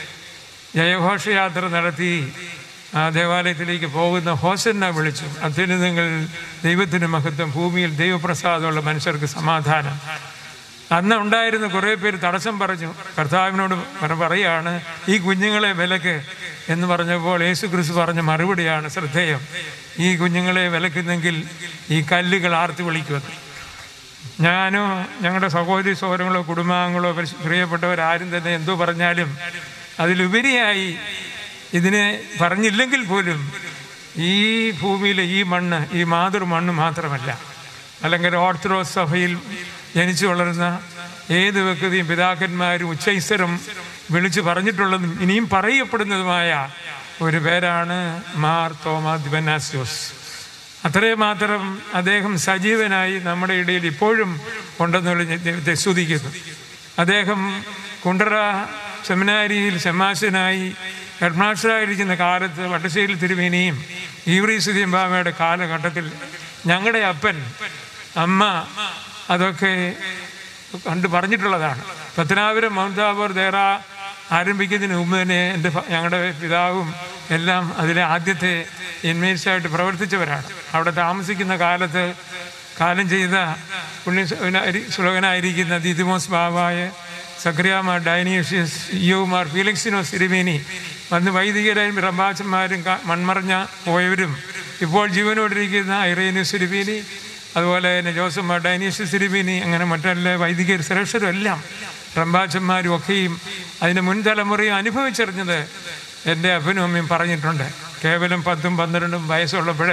ജയഘോഷയാത്ര നടത്തി ആ ദേവാലയത്തിലേക്ക് പോകുന്ന ഹോസന്ന വിളിച്ചു അത്യുന്നതങ്ങൾ ദൈവത്തിന് മഹത്വം ഭൂമിയിൽ ദൈവപ്രസാദമുള്ള മനുഷ്യർക്ക് സമാധാനം അന്ന് ഉണ്ടായിരുന്ന കുറേ പേര് തടസ്സം പറഞ്ഞു കർത്താവിനോട് പറ- പറയാണ് ഈ കുഞ്ഞുങ്ങളെ വിലക്ക് എന്ന് പറഞ്ഞപ്പോൾ യേശു ക്രിസ്തു പറഞ്ഞ മറുപടിയാണ് ശ്രദ്ധേയം ഈ കുഞ്ഞുങ്ങളെ വിലക്കുന്നെങ്കിൽ ഈ കല്ലുകൾ ആർത്ത് വിളിക്കുമെന്ന് ഞാനോ ഞങ്ങളുടെ സഹോദരി സഹോദരങ്ങളോ കുടുംബാംഗങ്ങളോ പരിശു- പ്രിയപ്പെട്ടവരാരും തന്നെ എന്തോ പറഞ്ഞാലും അതിലുപരിയായി ഇതിനെ പറഞ്ഞില്ലെങ്കിൽ പോലും ഈ ഭൂമിയിലെ ഈ മണ്ണ് ഈ മാതൃ മണ്ണ് മാത്രമല്ല അല്ലെങ്കിൽ ഓർത്തഡോക്സ് സഭയിൽ ജനിച്ചു വളർന്ന ഏത് വ്യക്തിയും പിതാക്കന്മാരും ഉച്ചൈസ്വരം വിളിച്ചു പറഞ്ഞിട്ടുള്ളതും ഇനിയും പറയപ്പെടുന്നതുമായ ഒരു പേരാണ് മാർ തോമാ ദിവനാസ്യോസ് അത്രയും മാത്രം അദ്ദേഹം സജീവനായി നമ്മുടെ ഇടയിൽ ഇപ്പോഴും ഉണ്ടെന്നുള്ള ഞാൻ ദൈവത്തെ സ്തുതിക്കുന്നു അദ്ദേഹം കുണ്ടറ സെമിനാരിയിൽ ശമാശനായി ഹെഡ്മാസ്റ്ററായിരിക്കുന്ന കാലത്ത് വട്ടശ്ശേരി തിരുമേനിയും ഈവറീസുദ്ദീൻ ബാബയുടെ കാലഘട്ടത്തിൽ ഞങ്ങളുടെ അപ്പൻ അമ്മ അതൊക്കെ കണ്ട് പറഞ്ഞിട്ടുള്ളതാണ് പത്തനാപുരം മൗന്താപൂർ ദേറ ആരംഭിക്കുന്നതിന് മുമ്പ് തന്നെ എൻ്റെ ഫ- ഞങ്ങളുടെ പിതാവും എല്ലാം അതിലെ ആദ്യത്തെ ഇൻമേറ്റ്സായിട്ട് പ്രവർത്തിച്ചവരാണ് അവിടെ താമസിക്കുന്ന കാലത്ത് കാലം ചെയ്ത പുണ്യ ശ്ലോകനായിരിക്കുന്ന ദിദിമോസ് ബാബായ സക്രിയാമാർ ഡൈനീഷ്യസ് ഇയോമാർ ഫീലിക്സിനോസ് തിരുമേനി വന്ന് വൈദികരായും റംബാച്ചന്മാരും ക- മൺമറഞ്ഞ പോയവരും ഇപ്പോൾ ജീവനോടിരിക്കുന്ന ഐറേനിയസ് തിരുമേനി അതുപോലെ തന്നെ ജോസഫ് മാർ ഡൈനീഷ്യസ് തിരുമേനി അങ്ങനെ മറ്റെല്ലാ വൈദികർ ശ്രേഷ്ഠരും എല്ലാം റംബാച്ചന്മാരും ഒക്കെയും അതിൻ്റെ മുൻ തലമുറയും അനുഭവിച്ചറിഞ്ഞത് എൻ്റെ അപ്പനും അമ്മയും പറഞ്ഞിട്ടുണ്ട് കേവലം പത്തും പന്ത്രണ്ടും വയസ്സുള്ളപ്പോഴേ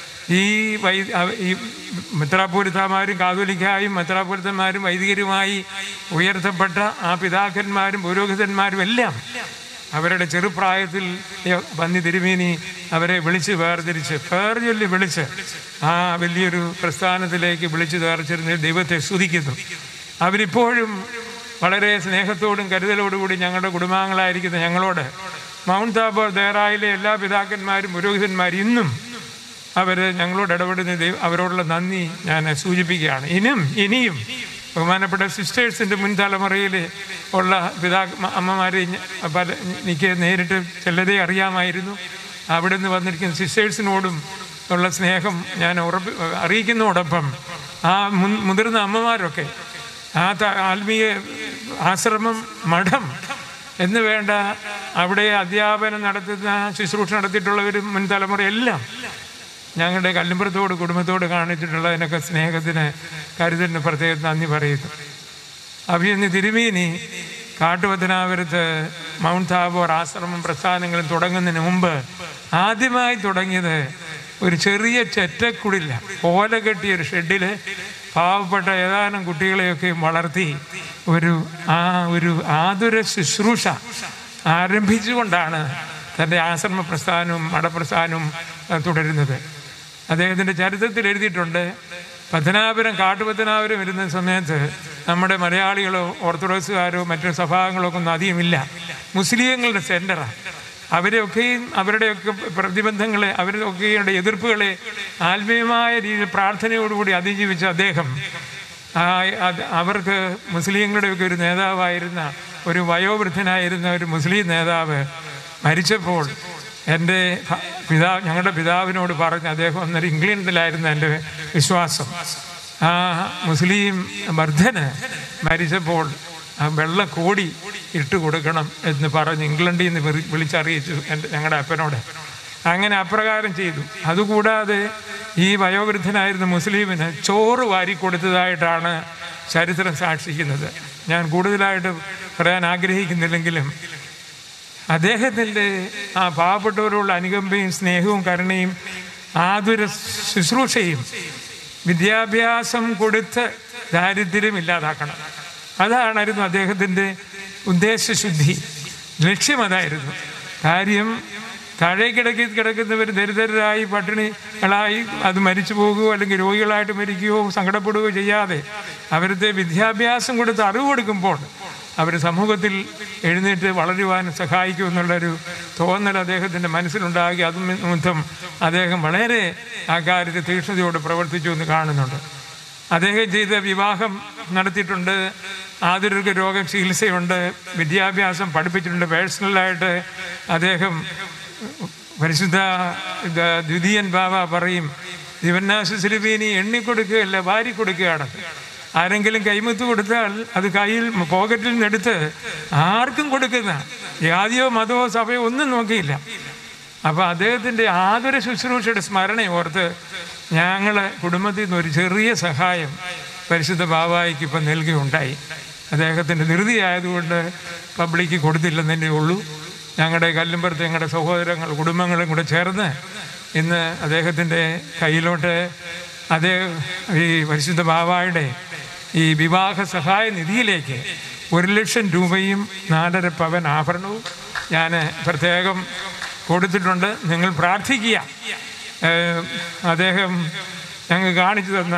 ഈ വൈ അവ- ഈ മെത്രാപൂരിത്തമാരും കാതോലിക്കായും മെത്രാപൂരിത്തന്മാരും വൈദികരുമായി ഉയർത്തപ്പെട്ട ആ പിതാക്കന്മാരും പുരോഹിതന്മാരും എല്ലാം അവരുടെ ചെറുപ്രായത്തിൽ പന്നി തിരുമേനി അവരെ വിളിച്ച് വേർതിരിച്ച് പേർ ചൊല്ലി വിളിച്ച് ആ വലിയൊരു പ്രസ്ഥാനത്തിലേക്ക് വിളിച്ചു വേർതിരിച്ച് ദൈവത്തെ സ്തുതിക്കുന്നു അവരിപ്പോഴും വളരെ സ്നേഹത്തോടും കരുതലോടുകൂടി ഞങ്ങളുടെ കുടുംബാംഗങ്ങളായിരിക്കുന്ന ഞങ്ങളോട് മൗണ്ട് താബോർ ദേറായിലെ എല്ലാ പിതാക്കന്മാരും പുരോഹിതന്മാരും ഇന്നും അവർ ഞങ്ങളോട് ഇടപെടുന്ന ദൈവം അവരോടുള്ള നന്ദി ഞാൻ സൂചിപ്പിക്കുകയാണ് ഇനിയും ഇനിയും ബഹുമാനപ്പെട്ട സിസ്റ്റേഴ്സിൻ്റെ മുൻ തലമുറയിൽ ഉള്ള പിതാ അമ്മമാരെ ഞ- പല എനിക്ക് നേരിട്ട് ചിലരെ അറിയാമായിരുന്നു അവിടെ നിന്ന് വന്നിരിക്കുന്ന സിസ്റ്റേഴ്സിനോടും ഉള്ള സ്നേഹം ഞാൻ ഉറപ്പ് അറിയിക്കുന്നതോടൊപ്പം ആ മുൻ മുതിർന്ന അമ്മമാരൊക്കെ ആ ത- ആത്മീയ ആശ്രമം മഠം എന്ന് വേണ്ട അവിടെ അധ്യാപനം നടത്തുന്ന ശുശ്രൂഷ നടത്തിയിട്ടുള്ളവരും മുൻ തലമുറയെല്ലാം ഞങ്ങളുടെ കല്ലുമ്പുറത്തോട് കുടുംബത്തോട് കാണിച്ചിട്ടുള്ളതിനൊക്കെ സ്നേഹത്തിന് കരുതലിന് പ്രത്യേകം നന്ദി പറയുന്നു അഭിയന്ന് തിരുമേനി കാട്ടുപത്തനാപുരത്ത് മൗണ്ട് താബോർ ആശ്രമം പ്രസ്ഥാനങ്ങളും തുടങ്ങുന്നതിന് മുമ്പ് ആദ്യമായി തുടങ്ങിയത് ഒരു ചെറിയ ചെറ്റക്കുടില്ല ഓല കെട്ടിയ ഒരു ഷെഡില് പാവപ്പെട്ട ഏതാനും കുട്ടികളെയൊക്കെ വളർത്തി ഒരു ആ ഒരു ആതുര ശുശ്രൂഷ ആരംഭിച്ചുകൊണ്ടാണ് തൻ്റെ ആശ്രമ പ്രസ്ഥാനവും മഠപ്രസ്ഥാനവും അഹ് തുടരുന്നത് അദ്ദേഹത്തിൻ്റെ ചരിത്രത്തിൽ എഴുതിയിട്ടുണ്ട് പത്തനാപുരം കാട്ടുപത്തനാപുരം വരുന്ന സമയത്ത് നമ്മുടെ മലയാളികളോ ഓർത്തഡോക്സുകാരോ മറ്റു സഭാംഗങ്ങളോ ഒന്നും അധികമില്ല മുസ്ലിങ്ങളുടെ സെൻറ്ററാണ് അവരെയൊക്കെയും അവരുടെയൊക്കെ പ്രതിബന്ധങ്ങളെ അവരുടെയൊക്കെയുടെ എതിർപ്പുകളെ ആത്മീയമായ രീതിയിൽ പ്രാർത്ഥനയോടുകൂടി അതിജീവിച്ച അദ്ദേഹം ആ അത് അവർക്ക് മുസ്ലിങ്ങളുടെയൊക്കെ ഒരു നേതാവായിരുന്ന ഒരു വയോവൃദ്ധനായിരുന്ന ഒരു മുസ്ലിം നേതാവ് മരിച്ചപ്പോൾ എൻ്റെ ഭ- പിതാവ് ഞങ്ങളുടെ പിതാവിനോട് പറഞ്ഞ് അദ്ദേഹം അന്നേരം ഇംഗ്ലണ്ടിലായിരുന്നു എൻ്റെ വിശ്വാസം ആ മുസ്ലിം വർദ്ധന് മരിച്ചപ്പോൾ ആ വെള്ള കോടി ഇട്ട് കൊടുക്കണം എന്ന് പറഞ്ഞ് ഇംഗ്ലണ്ടിൽ നിന്ന് വിളി- വിളിച്ചറിയിച്ചു എൻ്റെ ഞങ്ങളുടെ അപ്പനോട് അങ്ങനെ അപ്രകാരം ചെയ്തു അതുകൂടാതെ ഈ വയോവൃദ്ധനായിരുന്ന മുസ്ലിമിന് ചോറ് വാരി കൊടുത്തതായിട്ടാണ് ചരിത്രം സാക്ഷിക്കുന്നത് ഞാൻ കൂടുതലായിട്ട് പറയാൻ ആഗ്രഹിക്കുന്നില്ലെങ്കിലും അദ്ദേഹത്തിൻ്റെ ആ പാവപ്പെട്ടവരോടുള്ള അനുകമ്പയും സ്നേഹവും കരുണയും ആതുര ശുശ്രൂഷയും വിദ്യാഭ്യാസം കൊടുത്ത് ദാരിദ്ര്യം ഇല്ലാതാക്കണം അതാണായിരുന്നു അദ്ദേഹത്തിൻ്റെ ഉദ്ദേശശുദ്ധി ലക്ഷ്യം അതായിരുന്നു കാര്യം താഴെ കിടക്കി കിടക്കുന്നവർ ദരിദ്രരായി പട്ടിണികളായി അത് മരിച്ചു പോകുകയോ അല്ലെങ്കിൽ രോഗികളായിട്ട് മരിക്കുകയോ സങ്കടപ്പെടുകയോ ചെയ്യാതെ അവരുടെ വിദ്യാഭ്യാസം കൊടുത്ത് അറിവ് കൊടുക്കുമ്പോൾ അവർ സമൂഹത്തിൽ എഴുന്നേറ്റ് വളരുവാൻ സഹായിക്കുമെന്നുള്ളൊരു തോന്നൽ അദ്ദേഹത്തിൻ്റെ മനസ്സിലുണ്ടാക്കി അത് നിമിത്തം അദ്ദേഹം വളരെ ആ കാര്യത്തിൽ തീക്ഷ്ണതയോട് പ്രവർത്തിച്ചു എന്ന് കാണുന്നുണ്ട് അദ്ദേഹം ചെയ്ത വിവാഹം നടത്തിയിട്ടുണ്ട് ആതുര രോഗ ചികിത്സയുണ്ട് വിദ്യാഭ്യാസം പഠിപ്പിച്ചിട്ടുണ്ട് പേഴ്സണലായിട്ട് അദ്ദേഹം പരിശുദ്ധ ഇത് ദ്വിതീയൻ ബാബ പറയും ദിവന്നാശ സിലുബീനി എണ്ണിക്കൊടുക്കുകയല്ല വാരി കൊടുക്കുകയാണ് ആരെങ്കിലും കൈമുത്ത് കൊടുത്താൽ അത് കയ്യിൽ പോക്കറ്റിൽ നിന്ന് എടുത്ത് ആർക്കും കൊടുക്കുന്ന ജാതിയോ മതമോ സഭയോ ഒന്നും നോക്കിയില്ല അപ്പോൾ അദ്ദേഹത്തിൻ്റെ ആതുര ശുശ്രൂഷയുടെ സ്മരണ ഓർത്ത് ഞങ്ങൾ കുടുംബത്തിൽ നിന്ന് ഒരു ചെറിയ സഹായം പരിശുദ്ധ ബാബായിക്ക് ഇപ്പം നൽകുകയുണ്ടായി അദ്ദേഹത്തിൻ്റെ ധൃതി ആയതുകൊണ്ട് പബ്ലിക്ക് കൊടുത്തില്ലെന്നേ ഉള്ളൂ ഞങ്ങളുടെ കല്ലുമ്പുറത്ത് ഞങ്ങളുടെ സഹോദരങ്ങൾ കുടുംബങ്ങളും കൂടെ ചേർന്ന് ഇന്ന് അദ്ദേഹത്തിൻ്റെ കയ്യിലോട്ട് അദ്ദേഹം ഈ പരിശുദ്ധ ബാബായുടെ ഈ വിവാഹ സഹായ നിധിയിലേക്ക് ഒരു ലക്ഷം രൂപയും നാലര പവൻ ആഭരണവും ഞാൻ പ്രത്യേകം കൊടുത്തിട്ടുണ്ട് നിങ്ങൾ പ്രാർത്ഥിക്കുക ഏഹ് അദ്ദേഹം ഞങ്ങൾ കാണിച്ചു തന്ന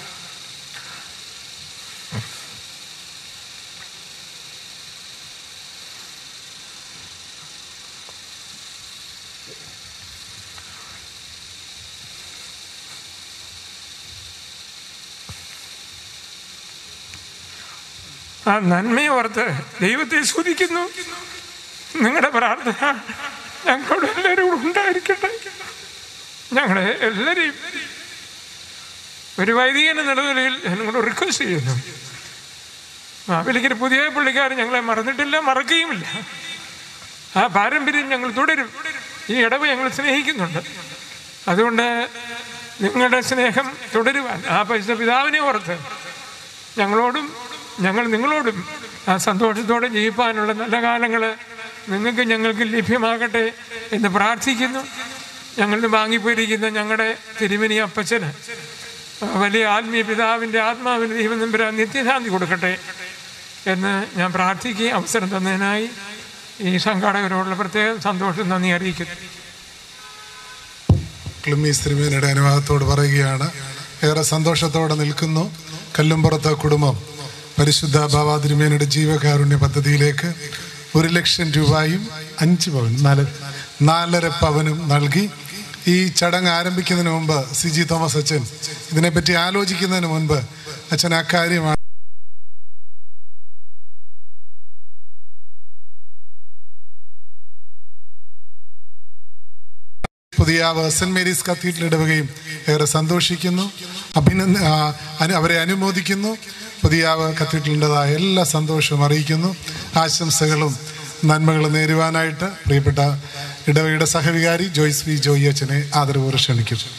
ആ നന്മയെ ഓർത്ത് ദൈവത്തെ സ്തുതിക്കുന്നു നിങ്ങളുടെ പ്രാർത്ഥന ഞങ്ങളോട് എല്ലാവരും കൂടെ ഉണ്ടായിരിക്കട്ടെ ഞങ്ങളെ എല്ലാവരെയും ഒരു വൈദികൻ എന്ന നിലയിൽ ഞങ്ങളോട് റിക്വസ്റ്റ് ചെയ്യുന്നു മാവേലിക്കര പുതിയ പുള്ളിക്കാരൻ ഞങ്ങളെ മറന്നിട്ടില്ല മറക്കുകയുമില്ല ആ പാരമ്പര്യം ഞങ്ങൾ തുടരും ഈ ഇടവ് ഞങ്ങൾ സ്നേഹിക്കുന്നുണ്ട് അതുകൊണ്ട് നിങ്ങളുടെ സ്നേഹം തുടരുവാൻ ആ പരിശുദ്ധ പിതാവിനെ ഓർത്ത് ഞങ്ങളോടും ഞങ്ങൾ നിങ്ങളോടും ആ സന്തോഷത്തോടെ ജീവിപ്പാനുള്ള നല്ല കാലങ്ങൾ നിങ്ങൾക്ക് ഞങ്ങൾക്ക് ലഭ്യമാകട്ടെ എന്ന് പ്രാർത്ഥിക്കുന്നു ഞങ്ങളുടെ വാങ്ങിപ്പോയിരിക്കുന്ന ഞങ്ങളുടെ തിരുമനി അപ്പച്ചന് വലിയ ആത്മീയ പിതാവിൻ്റെ ആത്മാവിന് ദൈവം നമ്പരാൻ നിത്യശാന്തി കൊടുക്കട്ടെ എന്ന് ഞാൻ പ്രാർത്ഥിക്കുകയും അവസരം തന്നതിനായി ഈ സംഘാടകരോടുള്ള പ്രത്യേക സന്തോഷം നന്ദി അറിയിക്കുന്നു ക്ലിമ്മീസ് തിരുമേനിയുടെ അനുവാദത്തോട് പറയുകയാണ് ഏറെ സന്തോഷത്തോടെ നിൽക്കുന്നു കല്ലുംപുറത്തെ കുടുംബം പരിശുദ്ധ ബാബാ തിരുമേനിയുടെ ജീവകാരുണ്യ പദ്ധതിയിലേക്ക് ഒരു ലക്ഷം രൂപയും അഞ്ച് പവൻ നാല് നാലര പവനും നൽകി ഈ ചടങ്ങ് ആരംഭിക്കുന്നതിന് മുമ്പ് സി ജി തോമസ് അച്ഛൻ ഇതിനെപ്പറ്റി ആലോചിക്കുന്നതിന് മുൻപ് അച്ഛൻ അക്കാര്യമാണ് പുതിയ സെന്റ് മേരീസ് കത്തീഡ്രൽ ഇടവകയും ഏറെ സന്തോഷിക്കുന്നു അഭിനന്ദ ആ, അനു- അവരെ അനുമോദിക്കുന്നു പുതിയ കത്തീഡ്രലിൻ്റെതായ എല്ലാ സന്തോഷവും അറിയിക്കുന്നു ആശംസകളും നന്മകളും നേരുവാനായിട്ട് പ്രിയപ്പെട്ട ഇടവകയുടെ സഹവികാരി ജോയ്സ് വി ജോയി അച്ഛനെ ആദരവോടെ ക്ഷണിക്കുന്നു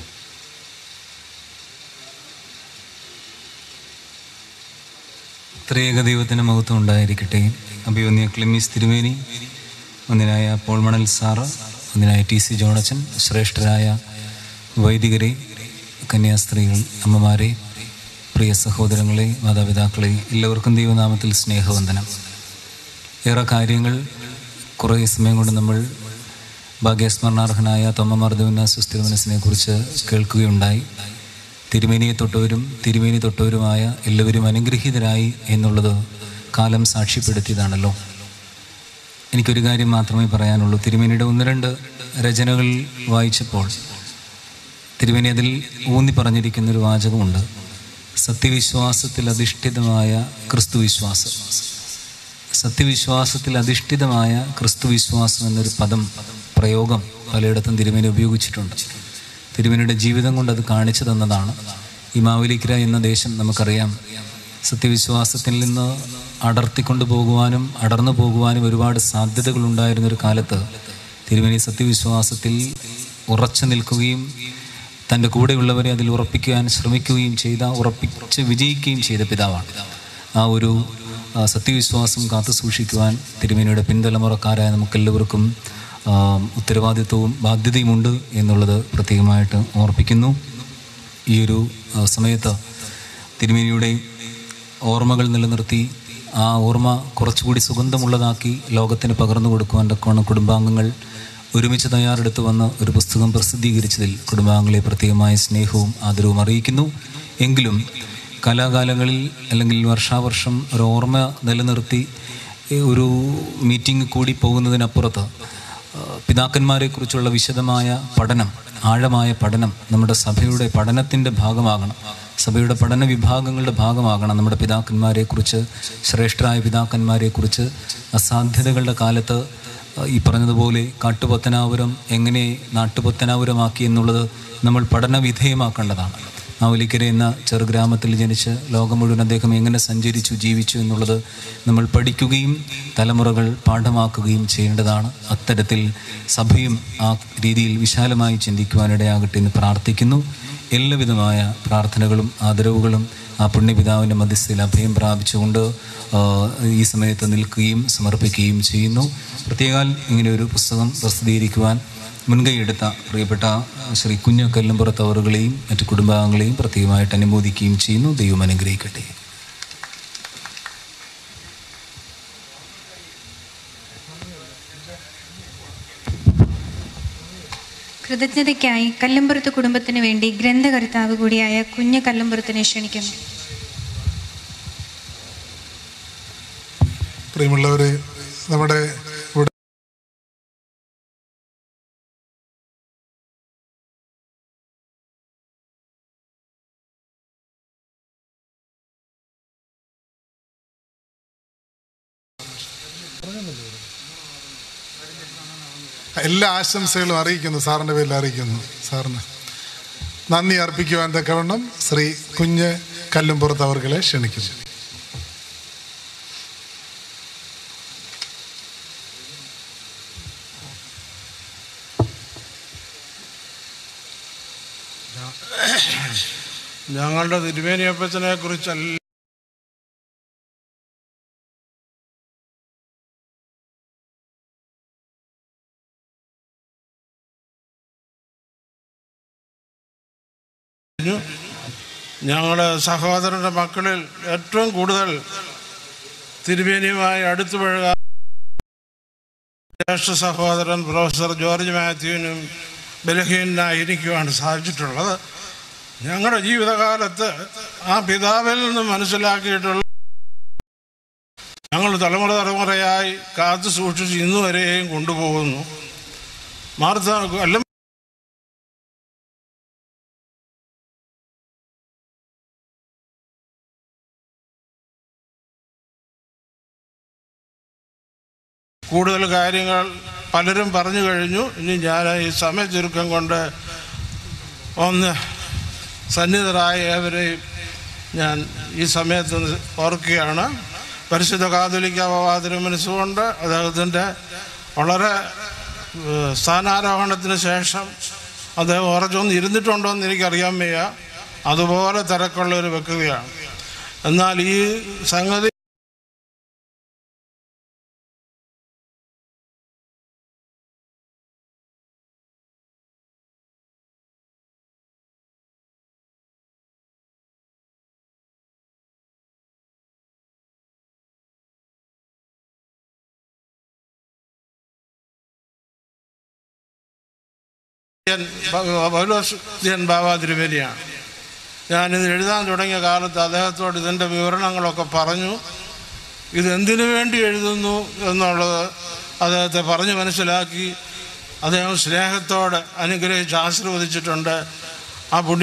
ത്രിയേക ദൈവത്തിന് മഹത്വം ഉണ്ടായിരിക്കട്ടെ അഭിവന്യ ക്ലിമ്മീസ് തിരുമേനി ഒന്നിനായ പോൾ മണൽ സാറ് ഒന്നിനായ ടി സി ജോണച്ചൻ ശ്രേഷ്ഠരായ വൈദികരെ കന്യാസ്ത്രീകൾ അമ്മമാരെ പ്രിയ സഹോദരങ്ങളെ മാതാപിതാക്കളെ എല്ലാവർക്കും ദൈവനാമത്തിൽ സ്നേഹവന്ദനം ഏറെ കാര്യങ്ങൾ കുറേ സമയം കൊണ്ട് നമ്മൾ ഭാഗ്യസ്മരണാർഹനായ തൊമ്മമാർ ദേവനാസുസ് തിരുമനസിനെ കുറിച്ച് കേൾക്കുകയുണ്ടായി തിരുമേനിയെ തൊട്ടവരും തിരുമേനി തൊട്ടവരുമായ എല്ലാവരും അനുഗ്രഹീതരായി എന്നുള്ളത് കാലം സാക്ഷ്യപ്പെടുത്തിയതാണല്ലോ എനിക്കൊരു കാര്യം മാത്രമേ പറയാനുള്ളൂ തിരുമേനിയുടെ ഒന്ന് രണ്ട് രചനകൾ വായിച്ചപ്പോൾ തിരുമേനി അതിൽ ഊന്നി പറഞ്ഞിരിക്കുന്ന ഒരു വാചകമുണ്ട് സത്യവിശ്വാസത്തിൽ അധിഷ്ഠിതമായ ക്രിസ്തുവിശ്വാസം സത്യവിശ്വാസത്തിൽ അധിഷ്ഠിതമായ ക്രിസ്തുവിശ്വാസം എന്നൊരു പദം പ്രയോഗം പലയിടത്തും തിരുമേനി ഉപയോഗിച്ചിട്ടുണ്ട് തിരുമേനിയുടെ ജീവിതം കൊണ്ട് അത് കാണിച്ചു തന്നതാണ് ഈ മാവേലിക്കര എന്ന ദേശം നമുക്കറിയാം സത്യവിശ്വാസത്തിൽ നിന്ന് അടർത്തിക്കൊണ്ടു പോകുവാനും അടർന്നു പോകുവാനും ഒരുപാട് സാധ്യതകൾ ഉണ്ടായിരുന്ന ഒരു കാലത്ത് തിരുമേനി സത്യവിശ്വാസത്തിൽ ഉറച്ചു നിൽക്കുകയും തൻ്റെ കൂടെയുള്ളവരെ അതിൽ ഉറപ്പിക്കുവാൻ ശ്രമിക്കുകയും ചെയ്ത ഉറപ്പിച്ച് വിജയിക്കുകയും ചെയ്ത പിതാവാണ് ആ ഒരു ആ, സത്യവിശ്വാസം കാത്തു സൂക്ഷിക്കുവാൻ തിരുമേനിയുടെ പിൻതലമുറക്കാരായ നമുക്കെല്ലാവർക്കും ആ, ഉത്തരവാദിത്വവും ബാധ്യതയുമുണ്ട് എന്നുള്ളത് പ്രത്യേകമായിട്ട് ഓർപ്പിക്കുന്നു ഈ ഒരു ആ, സമയത്ത് തിരുമേനിയുടെ ഓർമ്മകൾ നിലനിർത്തി ആ ഓർമ്മ കുറച്ചുകൂടി സുഗന്ധമുള്ളതാക്കി ലോകത്തിന് പകർന്നു കൊടുക്കുവാൻ തക്കവണ്ണം കുടുംബാംഗങ്ങൾ ഒരുമിച്ച് തയ്യാറെടുത്ത് വന്ന് ഒരു പുസ്തകം പ്രസിദ്ധീകരിച്ചതിൽ കുടുംബാംഗങ്ങളെ പ്രത്യേകമായ സ്നേഹവും ആദരവും അറിയിക്കുന്നു എങ്കിലും കലാകാലങ്ങളിൽ അല്ലെങ്കിൽ വർഷാവർഷം ഒരു ഓർമ്മ നിലനിർത്തി ഈ ഒരു മീറ്റിംഗ് കൂടി പോകുന്നതിനപ്പുറത്ത് ആ, പിതാക്കന്മാരെക്കുറിച്ചുള്ള വിശദമായ പഠനം ആഴമായ പഠനം നമ്മുടെ സഭയുടെ പഠനത്തിൻ്റെ ഭാഗമാകണം സഭയുടെ പഠന വിഭാഗങ്ങളുടെ ഭാഗമാകണം നമ്മുടെ പിതാക്കന്മാരെക്കുറിച്ച് ശ്രേഷ്ഠരായ പിതാക്കന്മാരെക്കുറിച്ച് അസാധ്യതകളുടെ കാലത്ത് ആ, ഈ പറഞ്ഞതുപോലെ കാട്ടുപത്തനാപുരം എങ്ങനെ നാട്ടുപത്തനാപുരമാക്കി എന്നുള്ളത് നമ്മൾ പഠന വിധേയമാക്കേണ്ടതാണ് മാവലിക്കര എന്ന ചെറുഗ്രാമത്തിൽ ജനിച്ച് ലോകം മുഴുവൻ അദ്ദേഹം എങ്ങനെ സഞ്ചരിച്ചു ജീവിച്ചു എന്നുള്ളത് നമ്മൾ പഠിക്കുകയും തലമുറകൾ പാഠമാക്കുകയും ചെയ്യേണ്ടതാണ് അത്തരത്തിൽ സഭയും ആ രീതിയിൽ വിശാലമായി ചിന്തിക്കുവാനിടയാകട്ടെ എന്ന് പ്രാർത്ഥിക്കുന്നു എല്ലാവിധമായ പ്രാർത്ഥനകളും ആദരവുകളും ആ പുണ്യപിതാവിൻ്റെ മധ്യസ്ഥയിൽ അഭയം പ്രാപിച്ചുകൊണ്ട് ആ, ഈ സമയത്ത് നിൽക്കുകയും സമർപ്പിക്കുകയും ചെയ്യുന്നു പ്രത്യേകാൽ ഇങ്ങനെ ഒരു പുസ്തകം പ്രസിദ്ധീകരിക്കുവാൻ മുൻകൈയെടുത്ത പ്രിയപ്പെട്ട ശ്രീ കുഞ്ഞു കല്ലുംപുറത്ത് അവറുകളെയും മറ്റു കുടുംബാംഗങ്ങളെയും പ്രത്യേകമായിട്ട് അനുമോദിക്കുകയും ചെയ്യുന്നു ദൈവം അനുഗ്രഹിക്കട്ടെ കൃതജ്ഞതയ്ക്കായി കല്ലുംപുറത്ത് കുടുംബത്തിന് വേണ്ടി ഗ്രന്ഥകർത്താവ് കൂടിയായ കുഞ്ഞു കല്ലുംപുറത്തിനെ ക്ഷണിക്കുന്നു പ്രിയമുള്ളവരെ നമ്മുടെ ഇവിടെ എല്ലാ ആശംസകളും അറിയിക്കുന്നു സാറിൻ്റെ പേരിൽ അറിയിക്കുന്നു സാറിന് നന്ദി അർപ്പിക്കുവാൻ തക്കവണ്ണം ശ്രീ കുഞ്ഞ് കല്ലുംപുറത്ത് അവർകളെ ക്ഷണിക്കുന്നു ഞങ്ങളുടെ തിരുമേനിയപ്പച്ചനെ കുറിച്ചല്ല കഴിഞ്ഞു ഞങ്ങളുടെ സഹോദരൻ്റെ മക്കളിൽ ഏറ്റവും കൂടുതൽ തിരുമേനിയുമായി അടുത്തു പഴകാൻ ജ്യേഷ്ഠ സഹോദരൻ പ്രൊഫസർ ജോർജ് മാത്യുവിനും ബലഹീനായി എനിക്കുമാണ് സാധിച്ചിട്ടുള്ളത് ഞങ്ങളുടെ ജീവിതകാലത്ത് ആ പിതാവിൽ നിന്ന് മനസ്സിലാക്കിയിട്ടുള്ള ഞങ്ങൾ തലമുറ തലമുറയായി കാത്തു സൂക്ഷിച്ച് ഇന്നുവരെയും കൊണ്ടുപോകുന്നു മാർത്ത അല്ല കൂടുതൽ കാര്യങ്ങൾ പലരും പറഞ്ഞു കഴിഞ്ഞു ഇനി ഞാൻ ഈ സമയ ചുരുക്കം കൊണ്ട് ഒന്ന് സന്നിധരായ ഏവരെയും ഞാൻ ഈ സമയത്ത് ഓർക്കുകയാണ് പരിശുദ്ധ കാതോലിക്ക ബാബാതിന് മനസ്സുകൊണ്ട് അദ്ദേഹത്തിൻ്റെ വളരെ ഏഹ്, സ്ഥാനാരോഹണത്തിന് ശേഷം അദ്ദേഹം ഉറച്ചൊന്ന് ഇരുന്നിട്ടുണ്ടോ എന്ന് എനിക്കറിയാൻ വയ്യ അതുപോലെ തിരക്കുള്ള ഒരു വ്യക്തിയാണ് എന്നാൽ ഈ സംഗതി ഞാൻ പ- പൗലോസ് ഞാൻ ബാബാ തിരുമേനിയാണ് ഞാനിത് എഴുതാൻ തുടങ്ങിയ കാലത്ത് അദ്ദേഹത്തോട് ഇതിൻ്റെ വിവരണങ്ങളൊക്കെ പറഞ്ഞു ഇതെന്തിനു വേണ്ടി എഴുതുന്നു എന്നുള്ളത് അദ്ദേഹത്തെ പറഞ്ഞ് മനസ്സിലാക്കി അദ്ദേഹം സ്നേഹത്തോടെ അനുഗ്രഹിച്ച് ആശീർവദിച്ചിട്ടുണ്ട് ആ പുണ്യ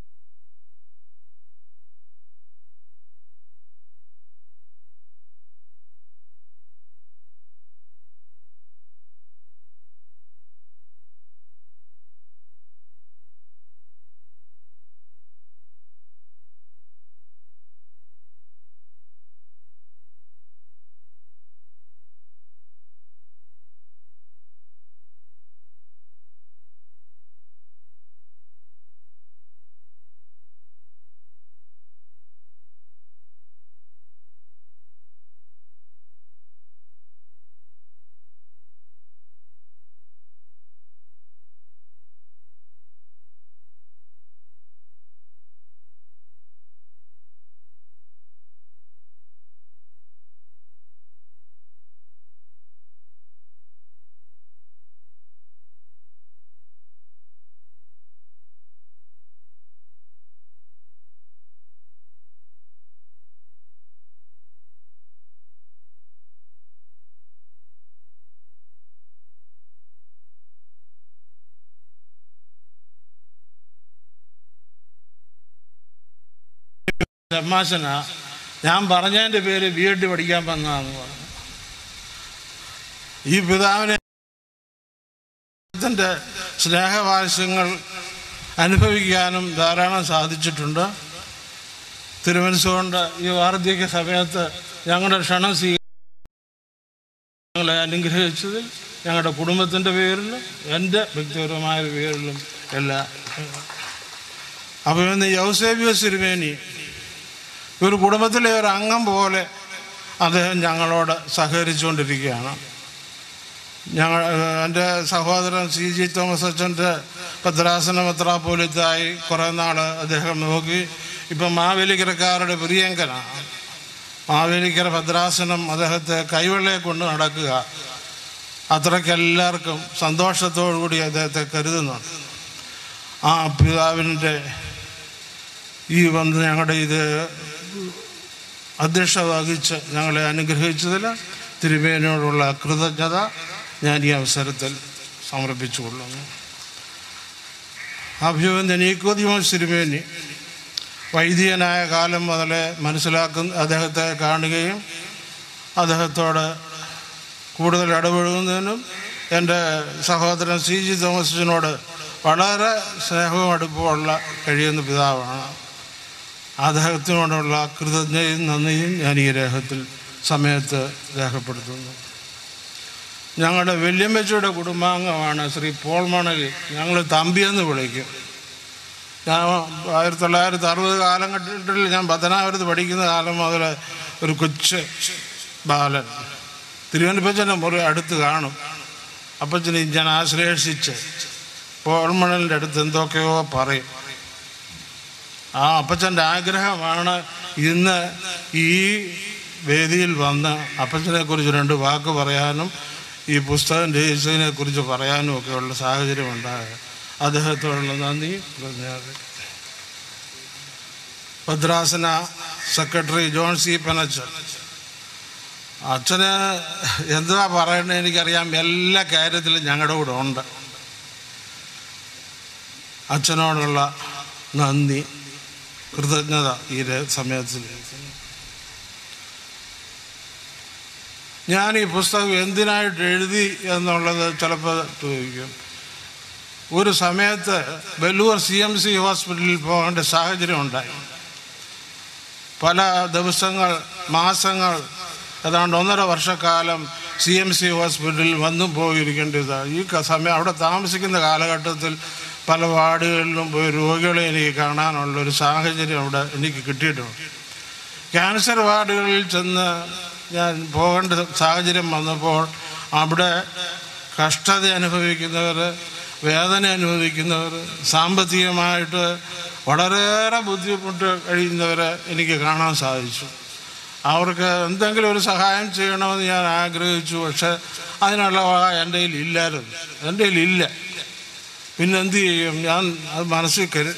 തമാശന ഞാൻ പറഞ്ഞതിൻ്റെ പേര് ബി എഡ് പഠിക്കാൻ വന്നതാന്ന് പറഞ്ഞു ഈ പിതാവിനെ ത്തിൻ്റെ സ്നേഹവാത്സ്യങ്ങൾ അനുഭവിക്കാനും ധാരാളം സാധിച്ചിട്ടുണ്ട് തിരുമനസ്സുകൊണ്ട് ഈ വാർദ്ധക്യ സമയത്ത് ഞങ്ങളുടെ ക്ഷണം സ്വീ ഞങ്ങളെ അനുഗ്രഹിച്ചതിൽ ഞങ്ങളുടെ കുടുംബത്തിൻ്റെ പേരിലും എൻ്റെ വ്യക്തിപരമായ പേരിലും എല്ലാ അപ്പോൾ ഇന്ന് യൗസേബിയസ് തിരുമേനി ഒരു കുടുംബത്തിലെ ഒരു അംഗം പോലെ അദ്ദേഹം ഞങ്ങളോട് സഹകരിച്ചുകൊണ്ടിരിക്കുകയാണ് ഞങ്ങൾ എൻ്റെ സഹോദരൻ സി ജി തോമസ് അച്ഛൻ്റെ ഭദ്രാസന മെത്രാപ്പോലിത്തായി കുറേ നാൾ അദ്ദേഹം നോക്കി ഇപ്പം മാവേലിക്കരക്കാരുടെ പ്രിയങ്കനാണ് മാവേലിക്കര ഭദ്രാസനം അദ്ദേഹത്തെ കൈവെള്ളയെ കൊണ്ട് നടക്കുക അത്രയ്ക്ക് എല്ലാവർക്കും സന്തോഷത്തോടു കൂടി അദ്ദേഹത്തെ കരുതുന്നുണ്ട് ആ പിതാവിൻ്റെ ഈ വന്ന് ഞങ്ങളുടെ ഇത് അധ്യക്ഷ വഹിച്ച് ഞങ്ങളെ അനുഗ്രഹിച്ചതിൽ തിരുമേനോടുള്ള കൃതജ്ഞത ഞാൻ ഈ അവസരത്തിൽ സമർപ്പിച്ചുകൊള്ളുന്നു അഭിവന്ദ നീക്കോദിമോസ് തിരുമേനി വൈദികനായ കാലം മുതലേ മനസ്സിലാക്കുന്ന അദ്ദേഹത്തെ കാണുകയും അദ്ദേഹത്തോട് കൂടുതൽ ഇടപഴകുന്നതിനും എൻ്റെ സഹോദരൻ സി ജി തോമസിനോട് വളരെ സ്നേഹവും അടുപ്പമുള്ള കഴിയുന്ന പിതാവാണ് അദ്ദേഹത്തിനോടുള്ള കൃതജ്ഞയും നന്ദിയും ഞാൻ ഈ രേഖത്തിൽ സമയത്ത് രേഖപ്പെടുത്തുന്നു ഞങ്ങളുടെ വല്യമ്മച്ചയുടെ കുടുംബാംഗമാണ് ശ്രീ പോൾ മണലി ഞങ്ങൾ തമ്പിയെന്ന് വിളിക്കും ഞാൻ ആയിരത്തി തൊള്ളായിരത്തി അറുപത് കാലഘട്ടത്തിൽ ഞാൻ പത്തനാപുരത്ത് പഠിക്കുന്ന കാലം മുതൽ ഒരു കൊച്ച് ബാലൻ തിരുവനന്തപുരത്തിൻ്റെ മുറി അടുത്ത് കാണും അപ്പച്ചന് ഞാൻ ആശ്ലേഷിച്ച് പോൾമണലിൻ്റെ അടുത്ത് എന്തൊക്കെയോ പറയും ആ അപ്പച്ചൻ്റെ ആഗ്രഹമാണ് ഇന്ന് ഈ വേദിയിൽ വന്ന് അപ്പച്ചനെ കുറിച്ച് രണ്ട് വാക്ക് പറയാനും ഈ പുസ്തകം രചിച്ചതിനെ കുറിച്ച് പറയാനും ഒക്കെയുള്ള സാഹചര്യം ഉണ്ടായത് അദ്ദേഹത്തോടുള്ള നന്ദി പറഞ്ഞാൽ ഭദ്രാസന സെക്രട്ടറി ജോൺ സി പനച്ചൻ അച്ഛന് എന്താ പറയണത് എനിക്കറിയാം എല്ലാ കാര്യത്തിലും ഞങ്ങളുടെ കൂടെ ഉണ്ട് അച്ഛനോടുള്ള നന്ദി കൃതജ്ഞത ഈ ര- സമയത്തിൽ ഞാൻ ഈ പുസ്തകം എന്തിനായിട്ട് എഴുതി എന്നുള്ളത് ചിലപ്പോൾ ചോദിക്കും ഒരു സമയത്ത് വെല്ലൂർ സി എം സി ഹോസ്പിറ്റലിൽ പോകേണ്ട സാഹചര്യം ഉണ്ടായി പല ദിവസങ്ങൾ മാസങ്ങൾ ഏതാണ്ട് ഒന്നര വർഷക്കാലം സി എം സി ഹോസ്പിറ്റലിൽ വന്നു പോയിരിക്കേണ്ടതാണ് ഈ ക- സമയം അവിടെ താമസിക്കുന്ന കാലഘട്ടത്തിൽ പല വാർഡുകളിലും പോയി രോഗികളെ എനിക്ക് കാണാനുള്ള ഒരു സാഹചര്യം അവിടെ എനിക്ക് കിട്ടിയിട്ടുണ്ട് ക്യാൻസർ വാർഡുകളിൽ ചെന്ന് ഞാൻ പോകേണ്ട സാഹചര്യം വന്നപ്പോൾ അവിടെ കഷ്ടത അനുഭവിക്കുന്നവർ വേദന അനുഭവിക്കുന്നവർ സാമ്പത്തികമായിട്ട് വളരെയേറെ ബുദ്ധിമുട്ട് കഴിയുന്നവരെ എനിക്ക് കാണാൻ സാധിച്ചു അവർക്ക് എന്തെങ്കിലും ഒരു സഹായം ചെയ്യണമെന്ന് ഞാൻ ആഗ്രഹിച്ചു പക്ഷെ അതിനുള്ള വക എൻ്റെ കയ്യിൽ ഇല്ലായിരുന്നു എൻ്റെ കയ്യിൽ ഇല്ല പിന്നെ എന്ത് ചെയ്യും ഞാൻ അത് മനസ്സിൽ കരു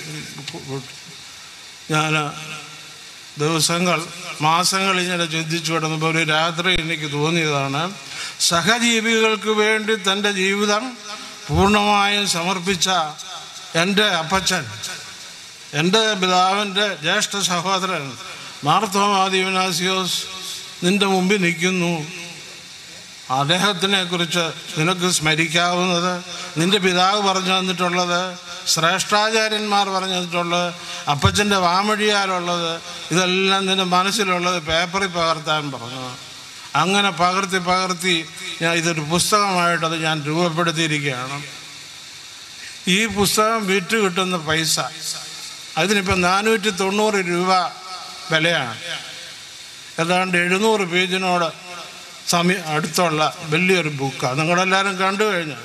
ഞാൻ ദിവസങ്ങൾ മാസങ്ങൾ ഇങ്ങനെ ചിന്തിച്ചു കിടന്നപ്പോൾ ഒരു രാത്രി എനിക്ക് തോന്നിയതാണ് സഹജീവികൾക്ക് വേണ്ടി തൻ്റെ ജീവിതം പൂർണ്ണമായും സമർപ്പിച്ച എൻ്റെ അപ്പച്ചൻ എൻ്റെ പിതാവിൻ്റെ ജ്യേഷ്ഠ സഹോദരൻ മാർത്തോമാദിവനാസിയോസ് നിന്റെ മുമ്പിൽ നിൽക്കുന്നു അദ്ദേഹത്തിനെ കുറിച്ച് നിനക്ക് സ്മരിക്കാവുന്നത് നിന്റെ പിതാവ് പറഞ്ഞു തന്നിട്ടുള്ളത് ശ്രേഷ്ഠാചാര്യന്മാർ പറഞ്ഞു തന്നിട്ടുള്ളത് അപ്പച്ചൻ്റെ വാമൊഴിയാലുള്ളത് ഇതെല്ലാം നിന്റെ മനസ്സിലുള്ളത് പേപ്പറിൽ പകർത്താൻ പറഞ്ഞു അങ്ങനെ പകർത്തി പകർത്തി ഞാൻ ഇതൊരു പുസ്തകമായിട്ടത് ഞാൻ രൂപപ്പെടുത്തിയിരിക്കുകയാണ് ഈ പുസ്തകം വിറ്റ് കിട്ടുന്ന പൈസ അതിനിപ്പോൾ നാനൂറ്റി തൊണ്ണൂറ് രൂപ വിലയാണ് ഏതാണ്ട് എഴുന്നൂറ് പേജിനോട് സമയ അടുത്തുള്ള വലിയൊരു ബുക്കാണ് നിങ്ങളെല്ലാവരും കണ്ടു കഴിഞ്ഞു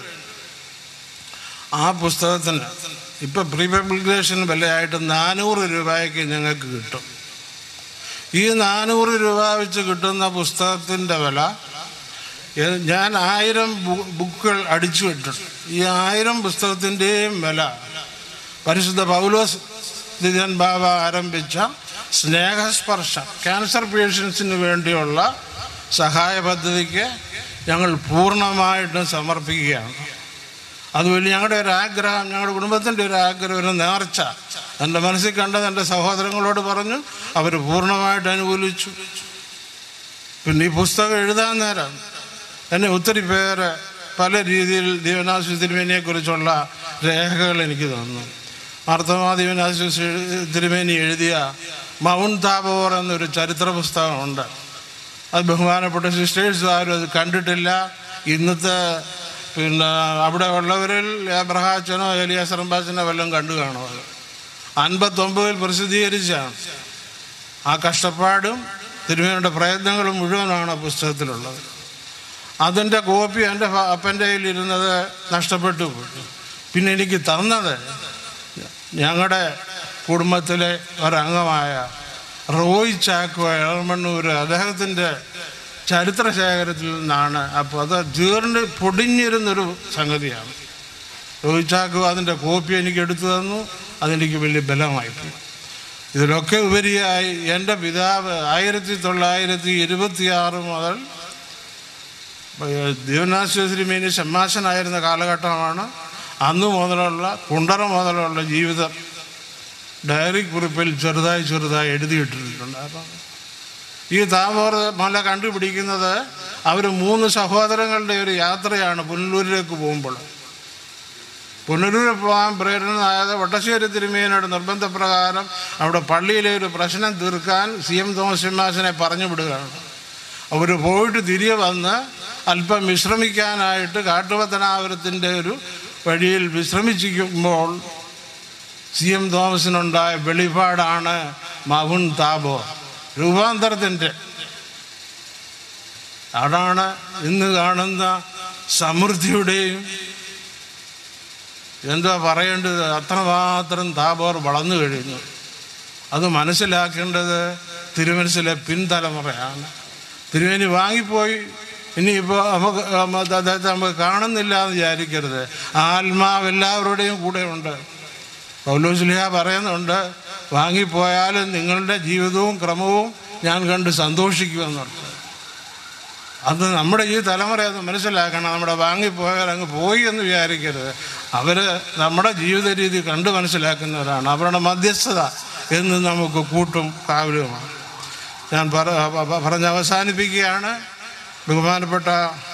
ആ പുസ്തകത്തിന് ഇപ്പം പ്രീ പബ്ലിക്കേഷൻ വിലയായിട്ട് നാനൂറ് രൂപയ്ക്ക് ഞങ്ങൾക്ക് കിട്ടും ഈ നാനൂറ് രൂപ വെച്ച് കിട്ടുന്ന പുസ്തകത്തിൻ്റെ വില ഏ- ഞാൻ ആയിരം ബു- ബുക്കുകൾ അടിച്ചു വിട്ടിട്ടുണ്ട് ഈ ആയിരം പുസ്തകത്തിൻ്റെയും വില പരിശുദ്ധ പൗലോസ് ദിജൻ ബാബ ആരംഭിച്ച സ്നേഹസ്പർശം ക്യാൻസർ പേഷ്യൻസിന് വേണ്ടിയുള്ള സഹായ പദ്ധതിക്ക് ഞങ്ങൾ പൂർണ്ണമായിട്ടും സമർപ്പിക്കുകയാണ് അതുപോലെ ഞങ്ങളുടെ ഒരു ആഗ്രഹം ഞങ്ങളുടെ കുടുംബത്തിൻ്റെ ഒരു ആഗ്രഹം ഒരു നേർച്ച എൻ്റെ മനസ്സിൽ കണ്ടത് എൻ്റെ സഹോദരങ്ങളോട് പറഞ്ഞു അവർ പൂർണ്ണമായിട്ട് അനുകൂലിച്ചു പിന്നെ ഈ പുസ്തകം എഴുതാൻ നേരം എന്നെ ഒത്തിരി പേര് പല രീതിയിൽ ദീവനാശു തിരുമേനിയെ കുറിച്ചുള്ള രേഖകൾ എനിക്ക് തന്നു മാർത്തമാ ദീവനാശു തിരുമേനി എഴുതിയ മൗണ്ട് താബോർ എന്നൊരു ചരിത്ര പുസ്തകമുണ്ട് അത് ബഹുമാനപ്പെട്ട സിസ്റ്റേഴ്സ് ആരും അത് കണ്ടിട്ടില്ല ഇന്നത്തെ പിന്നെ അവിടെ ഉള്ളവരിൽ എബ്രഹാച്ചനോ എലിയാസ് റംബാച്ചനോ വല്ലതും കണ്ടു കാണും അത് അൻപത്തൊമ്പതിൽ പ്രസിദ്ധീകരിച്ചാണ് ആ കഷ്ടപ്പാടും തിരുമേനിയുടെ പ്രയത്നങ്ങളും മുഴുവനാണ് ആ പുസ്തകത്തിലുള്ളത് അതിൻ്റെ കോപ്പി എൻ്റെ ഫ- അപ്പൻ്റെ കയ്യിലിരുന്നത് നഷ്ടപ്പെട്ടു പോയി പിന്നെ എനിക്ക് തന്നത് ഞങ്ങളുടെ കുടുംബത്തിലെ ഒരംഗമായ റോയ് ചാക്കോ എളമണ്ണൂർ അദ്ദേഹത്തിൻ്റെ ചരിത്ര ശേഖരത്തിൽ നിന്നാണ് അപ്പോൾ അത് ജീർണ്ട് പൊടിഞ്ഞിരുന്നൊരു സംഗതിയാണ് റോയ് ചാക്കോ അതിൻ്റെ കോപ്പി എനിക്ക് എടുത്തു തന്നു അതെനിക്ക് വലിയ ബലമായിപ്പോയി ഇതിലൊക്കെ ഉപരിയായി എൻ്റെ പിതാവ് ആയിരത്തി തൊള്ളായിരത്തി ഇരുപത്തി ആറ് മുതൽ ദീവനാശ്വസിരിമേനി ഷമ്മാശനായിരുന്ന കാലഘട്ടമാണ് അന്ന് മുതലുള്ള കുണ്ടറ മുതലുള്ള ജീവിതം ഡയറി കുറിപ്പിൽ ചെറുതായി ചെറുതായി എഴുതിയിട്ടിട്ടുണ്ടായിരുന്നു ഈ താമോർ മല കണ്ടുപിടിക്കുന്നത് അവർ മൂന്ന് സഹോദരങ്ങളുടെ ഒരു യാത്രയാണ് പുനലൂരിലേക്ക് പോകുമ്പോൾ പുനലൂരിൽ പോകാൻ പ്രേരണനായത് വട്ടശ്ശേരി തിരുമേനയുടെ നിർബന്ധപ്രകാരം അവിടെ പള്ളിയിലെ ഒരു പ്രശ്നം തീർക്കാൻ സി എം തോമസ് സിംഹാസനെ പറഞ്ഞു വിടുകയാണ് അവർ പോയിട്ട് തിരികെ വന്ന് അല്പം വിശ്രമിക്കാനായിട്ട് കാട്ടുപത്തനാപുരത്തിൻ്റെ ഒരു വഴിയിൽ വിശ്രമിച്ചിരിക്കുമ്പോൾ സി എം തോമസിനുണ്ടായ വെളിപാടാണ് മവുൺ താബോ രൂപാന്തരത്തിൻ്റെ അതാണ് ഇന്ന് കാണുന്ന സമൃദ്ധിയുടെയും എന്താ പറയേണ്ടത് അത്രമാത്രം താബോർ വളർന്നു കഴിഞ്ഞു അത് മനസ്സിലാക്കേണ്ടത് തിരുമനസിലെ പിൻതലമുറയാണ് തിരുമേനി വാങ്ങിപ്പോയി ഇനിയിപ്പോൾ നമുക്ക് അദ്ദേഹത്തെ നമുക്ക് കാണുന്നില്ല എന്ന് വിചാരിക്കരുത് ആത്മാവ് എല്ലാവരുടെയും കൂടെ ഉണ്ട് പൗലോസ്ലിഹ പറയുന്നുണ്ട് വാങ്ങിപ്പോയാലും നിങ്ങളുടെ ജീവിതവും ക്രമവും ഞാൻ കണ്ട് സന്തോഷിക്കുമെന്നുണ്ട് അത് നമ്മുടെ ഈ തലമുറ അത് മനസ്സിലാക്കണം നമ്മുടെ വാങ്ങിപ്പോയാൽ അങ്ങ് പോയി എന്ന് വിചാരിക്കരുത് അവർ നമ്മുടെ ജീവിത രീതി കണ്ട് മനസ്സിലാക്കുന്നവരാണ് അവരുടെ മധ്യസ്ഥത എന്ന് നമുക്ക് കൂട്ടും കാവലുമാണ് ഞാൻ പറ പ- പറഞ്ഞ് അവസാനിപ്പിക്കുകയാണ് ബഹുമാനപ്പെട്ട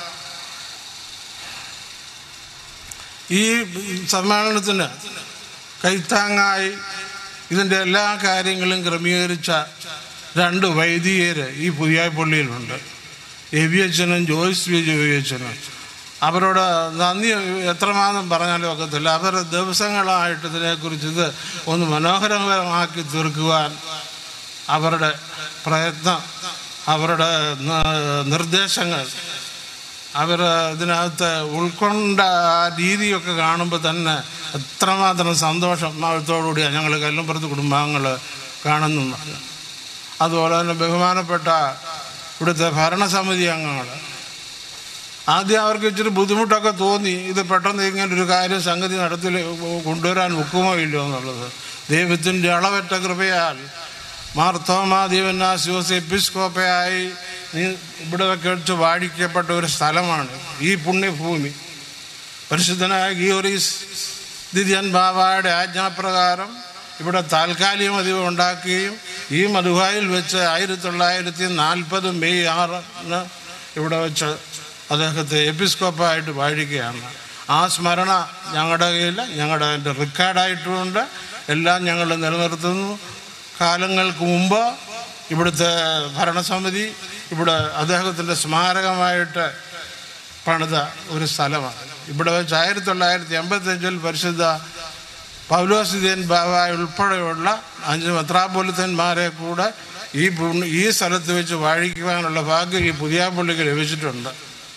ഈ സമ്മേളനത്തിന് കൈത്താങ്ങായി ഇതിൻ്റെ എല്ലാ കാര്യങ്ങളും ക്രമീകരിച്ച രണ്ട് വൈദികർ ഈ പുതിയ പള്ളിയിലുണ്ട് എവിയച്ചനും ജോയ്സ് വി ജോയിച്ചനും അവരോട് നന്ദി എത്രമാത്രം പറഞ്ഞാലും ഒക്കത്തില്ല അവർ ദിവസങ്ങളായിട്ട് ഇതിനെക്കുറിച്ച് ഇത് ഒന്ന് മനോഹരമാക്കി തീർക്കുവാൻ അവരുടെ പ്രയത്നം അവരുടെ ന- നിർദ്ദേശങ്ങൾ അവർ ഇതിനകത്ത് ഉൾക്കൊണ്ട ആ രീതിയൊക്കെ കാണുമ്പോൾ തന്നെ എത്രമാത്രം സന്തോഷം മാവത്തോടുകൂടിയാണ് ഞങ്ങൾ കല്ലുംപുറത്ത് കുടുംബാംഗങ്ങൾ കാണുന്നുണ്ട് അതുപോലെ തന്നെ ബഹുമാനപ്പെട്ട ഇവിടുത്തെ ഭരണസമിതി അംഗങ്ങൾ ആദ്യം അവർക്ക് ഇച്ചിരി ബുദ്ധിമുട്ടൊക്കെ തോന്നി ഇത് പെട്ടെന്ന് ഇങ്ങനെ ഒരു കാര്യം സംഗതി നടത്തിൽ കൊണ്ടുവരാൻ ഒക്കുമോ ഇല്ലയോ എന്നുള്ളത് ദൈവത്തിൻ്റെ അളവറ്റ കൃപയാൽ മാർത്തോമാ ദീവനാസ്യോസ് എപ്പിസ്കോപ്പയായി നീ ഇവിടെ വെച്ച് വാഴിക്കപ്പെട്ട ഒരു സ്ഥലമാണ് ഈ പുണ്യഭൂമി പരിശുദ്ധനായ ഗിയോറീസ് ദിദ്യൻ ബാബായുടെ ആജ്ഞാപ്രകാരം ഇവിടെ താൽക്കാലിക മതിവ് ഉണ്ടാക്കുകയും ഈ മധുവായിൽ വെച്ച് ആയിരത്തി തൊള്ളായിരത്തി നാൽപ്പത് മെയ് ആറിന് ഇവിടെ വെച്ച് അദ്ദേഹത്തെ എപ്പിസ്കോപ്പായിട്ട് വാഴിക്കുകയാണ് ആ സ്മരണ ഞങ്ങളുടെ കയ്യിൽ ഞങ്ങളുടെ അതിൻ്റെ റെക്കോർഡായിട്ടുമുണ്ട് എല്ലാം ഞങ്ങൾ നിലനിർത്തുന്നു കാലങ്ങൾക്ക് മുമ്പ് ഇവിടുത്തെ ഭരണസമിതി ഇവിടെ അദ്ദേഹത്തിൻ്റെ സ്മാരകമായിട്ട് പണിത ഒരു സ്ഥലമാണ് ഇവിടെ വെച്ച് ആയിരത്തി തൊള്ളായിരത്തി എൺപത്തഞ്ചിൽ പരിശുദ്ധ പൗലോസിദ്യൻ ബാബായ ഉൾപ്പെടെയുള്ള അഞ്ച് മെത്രാപൊലിത്തന്മാരെ കൂടെ ഈ പുണ്യ- ഈ സ്ഥലത്ത് വെച്ച് വാഴിക്കുവാനുള്ള ഭാഗ്യം ഈ പുതിയ പള്ളിക്ക് ലഭിച്ചിട്ടുണ്ട്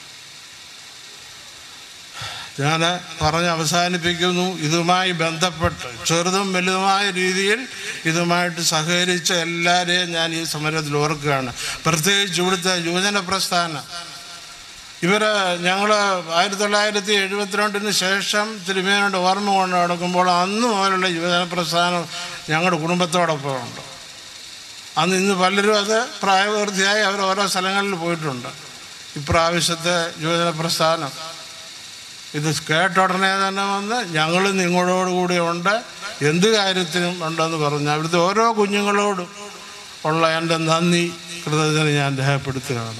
ഞാൻ പറഞ്ഞ് അവസാനിപ്പിക്കുന്നു ഇതുമായി ബന്ധപ്പെട്ട് ചെറുതും വലുതുമായ രീതിയിൽ ഇതുമായിട്ട് സഹകരിച്ച എല്ലാവരെയും ഞാൻ ഈ സമരത്തിൽ ഓർക്കുകയാണ് പ്രത്യേകിച്ച് ഇവിടുത്തെ യുവജന പ്രസ്ഥാനം ഇവർ ഞങ്ങൾ ആയിരത്തി തൊള്ളായിരത്തി എഴുപത്തിരണ്ടിന് ശേഷം തിരുമേനയുടെ ഓർമ്മ കൊണ്ട് നടക്കുമ്പോൾ അന്ന് മുതലുള്ള യുവജന പ്രസ്ഥാനം ഞങ്ങളുടെ കുടുംബത്തോടൊപ്പം ഉണ്ട് അന്ന് ഇന്ന് പലരും അത് പ്രായപൂർത്തിയായി അവർ ഓരോ സ്ഥലങ്ങളിൽ പോയിട്ടുണ്ട് ഇപ്രാവശ്യത്തെ യുവജന പ്രസ്ഥാനം ഇത് കേട്ട ഉടനെ തന്നെ വന്ന് ഞങ്ങൾ നിങ്ങളോടുകൂടി ഉണ്ട് എന്ത് കാര്യത്തിനും ഉണ്ടെന്ന് പറഞ്ഞു അവിടുത്തെ ഓരോ കുഞ്ഞുങ്ങളോടും ഉള്ള എൻ്റെ നന്ദി കൃതജ്ഞത ഞാൻ രേഖപ്പെടുത്തുകയാണ്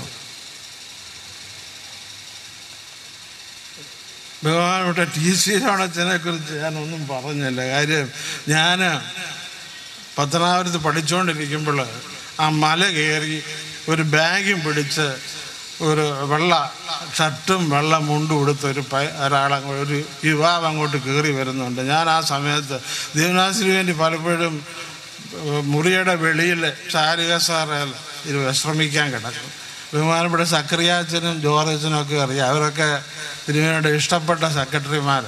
ബഹുമാനപ്പെട്ട ടി സി രാണച്ചനെ കുറിച്ച് ഞാനൊന്നും പറഞ്ഞില്ല കാര്യം ഞാൻ പത്തനാപുരത്ത് പഠിച്ചുകൊണ്ടിരിക്കുമ്പോൾ ആ മല കയറി ഒരു ബാഗും പിടിച്ച് ഒരു വെള്ള ഷർട്ടും വെള്ള മുണ്ടും ഉടുത്ത് ഒരു പ ഒരാളങ്ങ് ഒരു യുവാവ് അങ്ങോട്ട് കയറി വരുന്നുണ്ട് ഞാൻ ആ സമയത്ത് ദേവനാസിന് വേണ്ടി പലപ്പോഴും ഏഹ്, മുറിയുടെ വെളിയിൽ ചാരിക സാറേൽ ഇത് വിശ്രമിക്കാൻ കിടക്കും ബഹുമാനപ്പെട്ട സക്രിയാച്ചനും ജോർജനും ഒക്കെ അറിയാം അവരൊക്കെ തിരുമേനയുടെ ഇഷ്ടപ്പെട്ട സെക്രട്ടറിമാർ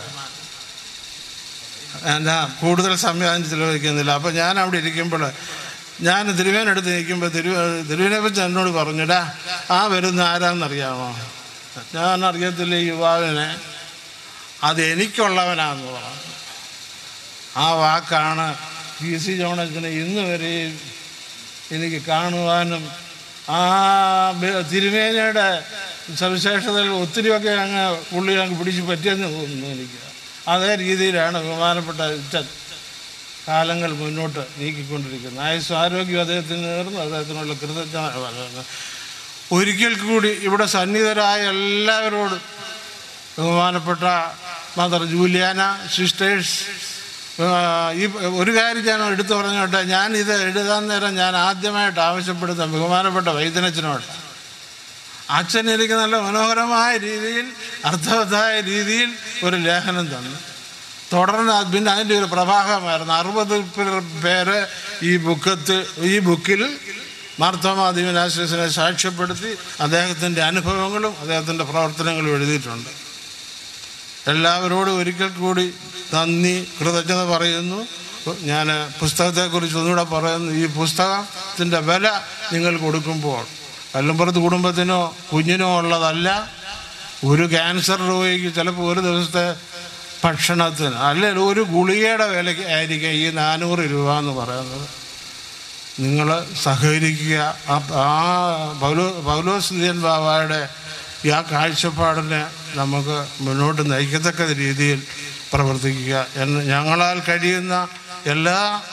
എന്താ കൂടുതൽ സമയം ചിലവഴിക്കുന്നില്ല അപ്പോൾ ഞാൻ അവിടെ ഇരിക്കുമ്പോൾ ഞാൻ തിരുവേനെടുത്ത് നിൽക്കുമ്പോൾ തിരു തിരുവിനെ വെച്ച് എന്നോട് പറഞ്ഞിടാ ആ വരുന്ന ആരാന്നറിയാമോ ഞാൻ അറിയത്തില്ല ഈ യുവാവിനെ അത് എനിക്കുള്ളവനാന്ന് പറഞ്ഞു ആ വാക്കാണ് പി സി ജോണസിനെ ഇന്ന് വരെ എനിക്ക് കാണുവാനും ആ ബ- തിരുമേനയുടെ സവിശേഷതകൾ ഒത്തിരിയൊക്കെ അങ്ങ് പുള്ളി അങ്ങ് പിടിച്ച് പറ്റിയെന്ന് തോന്നുന്നു എനിക്ക് അതേ രീതിയിലാണ് ബഹുമാനപ്പെട്ട അച്ഛൻ കാലങ്ങൾ മുന്നോട്ട് നീക്കിക്കൊണ്ടിരിക്കുന്നത് ആയുസ് ആരോഗ്യം അദ്ദേഹത്തിന് നേർന്നു അദ്ദേഹത്തിനുള്ള കൃതജ്ഞത പറയുന്നു. ഒരിക്കൽ കൂടി ഇവിടെ സന്നിധരായ എല്ലാവരോടും ബഹുമാനപ്പെട്ട മദർ ജൂലിയാന സിസ്റ്റേഴ്സ് ഈ ഒരു കാര്യം ഞാൻ എടുത്തു പറഞ്ഞോട്ടെ ഞാൻ ഇത് എഴുതാൻ നേരം ഞാൻ ആദ്യമായിട്ട് ആവശ്യപ്പെടുന്ന ബഹുമാനപ്പെട്ട വൈദ്യനച്ഛനോട് അച്ഛൻ എനിക്ക് നല്ല മനോഹരമായ രീതിയിൽ അർത്ഥവത്തായ രീതിയിൽ ഒരു ലേഖനം തന്നു തുടർന്ന് അത് പിന്നെ അതിൻ്റെ ഒരു പ്രവാഹമായിരുന്നു അറുപത് പേര് ഈ ബുക്കത്ത് ഈ ബുക്കിൽ മാർത്തോമാ ദീവനാശ്വസിനെ സാക്ഷ്യപ്പെടുത്തി അദ്ദേഹത്തിൻ്റെ അനുഭവങ്ങളും അദ്ദേഹത്തിൻ്റെ പ്രവർത്തനങ്ങളും എഴുതിയിട്ടുണ്ട് എല്ലാവരോടും ഒരിക്കൽ കൂടി നന്ദി കൃതജ്ഞത പറയുന്നു ഞാൻ പുസ്തകത്തെക്കുറിച്ച് ഒന്നുകൂടെ പറയുന്നു ഈ പുസ്തകത്തിൻ്റെ വില നിങ്ങൾ കൊടുക്കുമ്പോൾ കല്ലുംപുറത്ത് കുടുംബത്തിനോ കുഞ്ഞിനോ ഉള്ളതല്ല ഒരു ക്യാൻസർ രോഗിക്ക് ചിലപ്പോൾ ഒരു ദിവസത്തെ ഭക്ഷണത്തിന് അല്ലെങ്കിൽ ഒരു ഗുളികയുടെ വിലയ്ക്ക് ആയിരിക്കും ഈ നാനൂറ് രൂപ എന്ന് പറയുന്നത് നിങ്ങൾ സഹകരിക്കുക ആ ആ പൗലോ പൗലോസ്ലിയൻ ബാബായുടെ ഈ ആ കാഴ്ചപ്പാടിനെ നമുക്ക് മുന്നോട്ട് നയിക്കത്തക്ക രീതിയിൽ പ്രവർത്തിക്കുക എന്ന് ഞങ്ങളാൽ കഴിയുന്ന എല്ലാ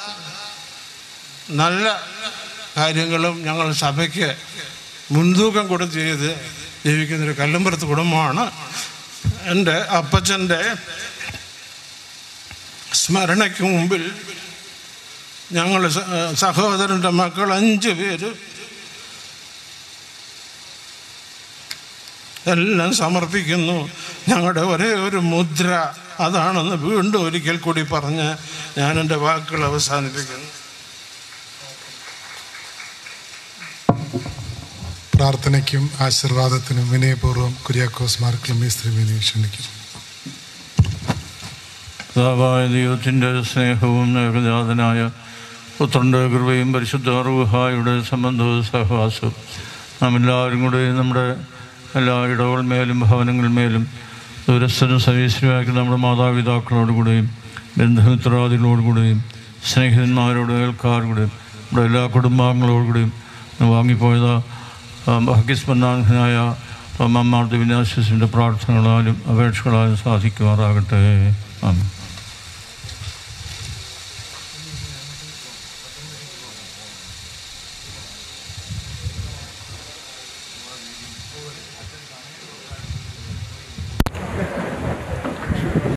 നല്ല കാര്യങ്ങളും ഞങ്ങൾ സഭയ്ക്ക് മുൻതൂക്കം കൊടുത്ത് ചെയ്ത് ജീവിക്കുന്നൊരു കല്ലുംപുറത്ത് കുടുംബമാണ് എൻ്റെ അപ്പച്ചൻ്റെ സ്മരണയ്ക്ക് മുമ്പിൽ ഞങ്ങൾ സ- സഹോദരൻ്റെ മക്കൾ അഞ്ച് പേര് എല്ലാം സമർപ്പിക്കുന്നു ഞങ്ങളുടെ ഒരേ ഒരു മുദ്ര അതാണെന്ന് വീണ്ടും ഒരിക്കൽ കൂടി പറഞ്ഞ് ഞാൻ എൻ്റെ വാക്കുകൾ അവസാനിപ്പിക്കുന്നു പ്രാർത്ഥനയ്ക്കും ആശീർവാദത്തിനും വിനയപൂർവ്വം കുര്യാക്കോസ് മാർ ക്ലമീസ് ത്രിവേദിയെ ക്ഷണിക്കുന്നു പിതാവായ ദൈവത്തിൻ്റെ സ്നേഹവും ഏകജാതനായ പുത്രൻ്റെ കൃപയും പരിശുദ്ധ റുഹായുടെ സംബന്ധവും സഹവാസവും നാം എല്ലാവരും കൂടെ നമ്മുടെ എല്ലാ ഇടവുകൾമേലും ഭവനങ്ങളിന്മേലും ദൂരസ്ഥനും സമീശ്വരമാക്കി നമ്മുടെ മാതാപിതാക്കളോടുകൂടെയും ബന്ധുമിത്രാദികളോടുകൂടെയും സ്നേഹിതന്മാരോടും അയൽക്കാരോടുകൂടെയും നമ്മുടെ എല്ലാ കുടുംബാംഗങ്ങളോടുകൂടെയും ഇന്ന് വാങ്ങിപ്പോയത് ഭാഗ്യസ്മരണാർഹനായ മമ്മാർദ്ദ വിനാശിൻ്റെ പ്രാർത്ഥനകളാലും അപേക്ഷകളാലും സാധിക്കുമാറാകട്ടെ ആമേൻ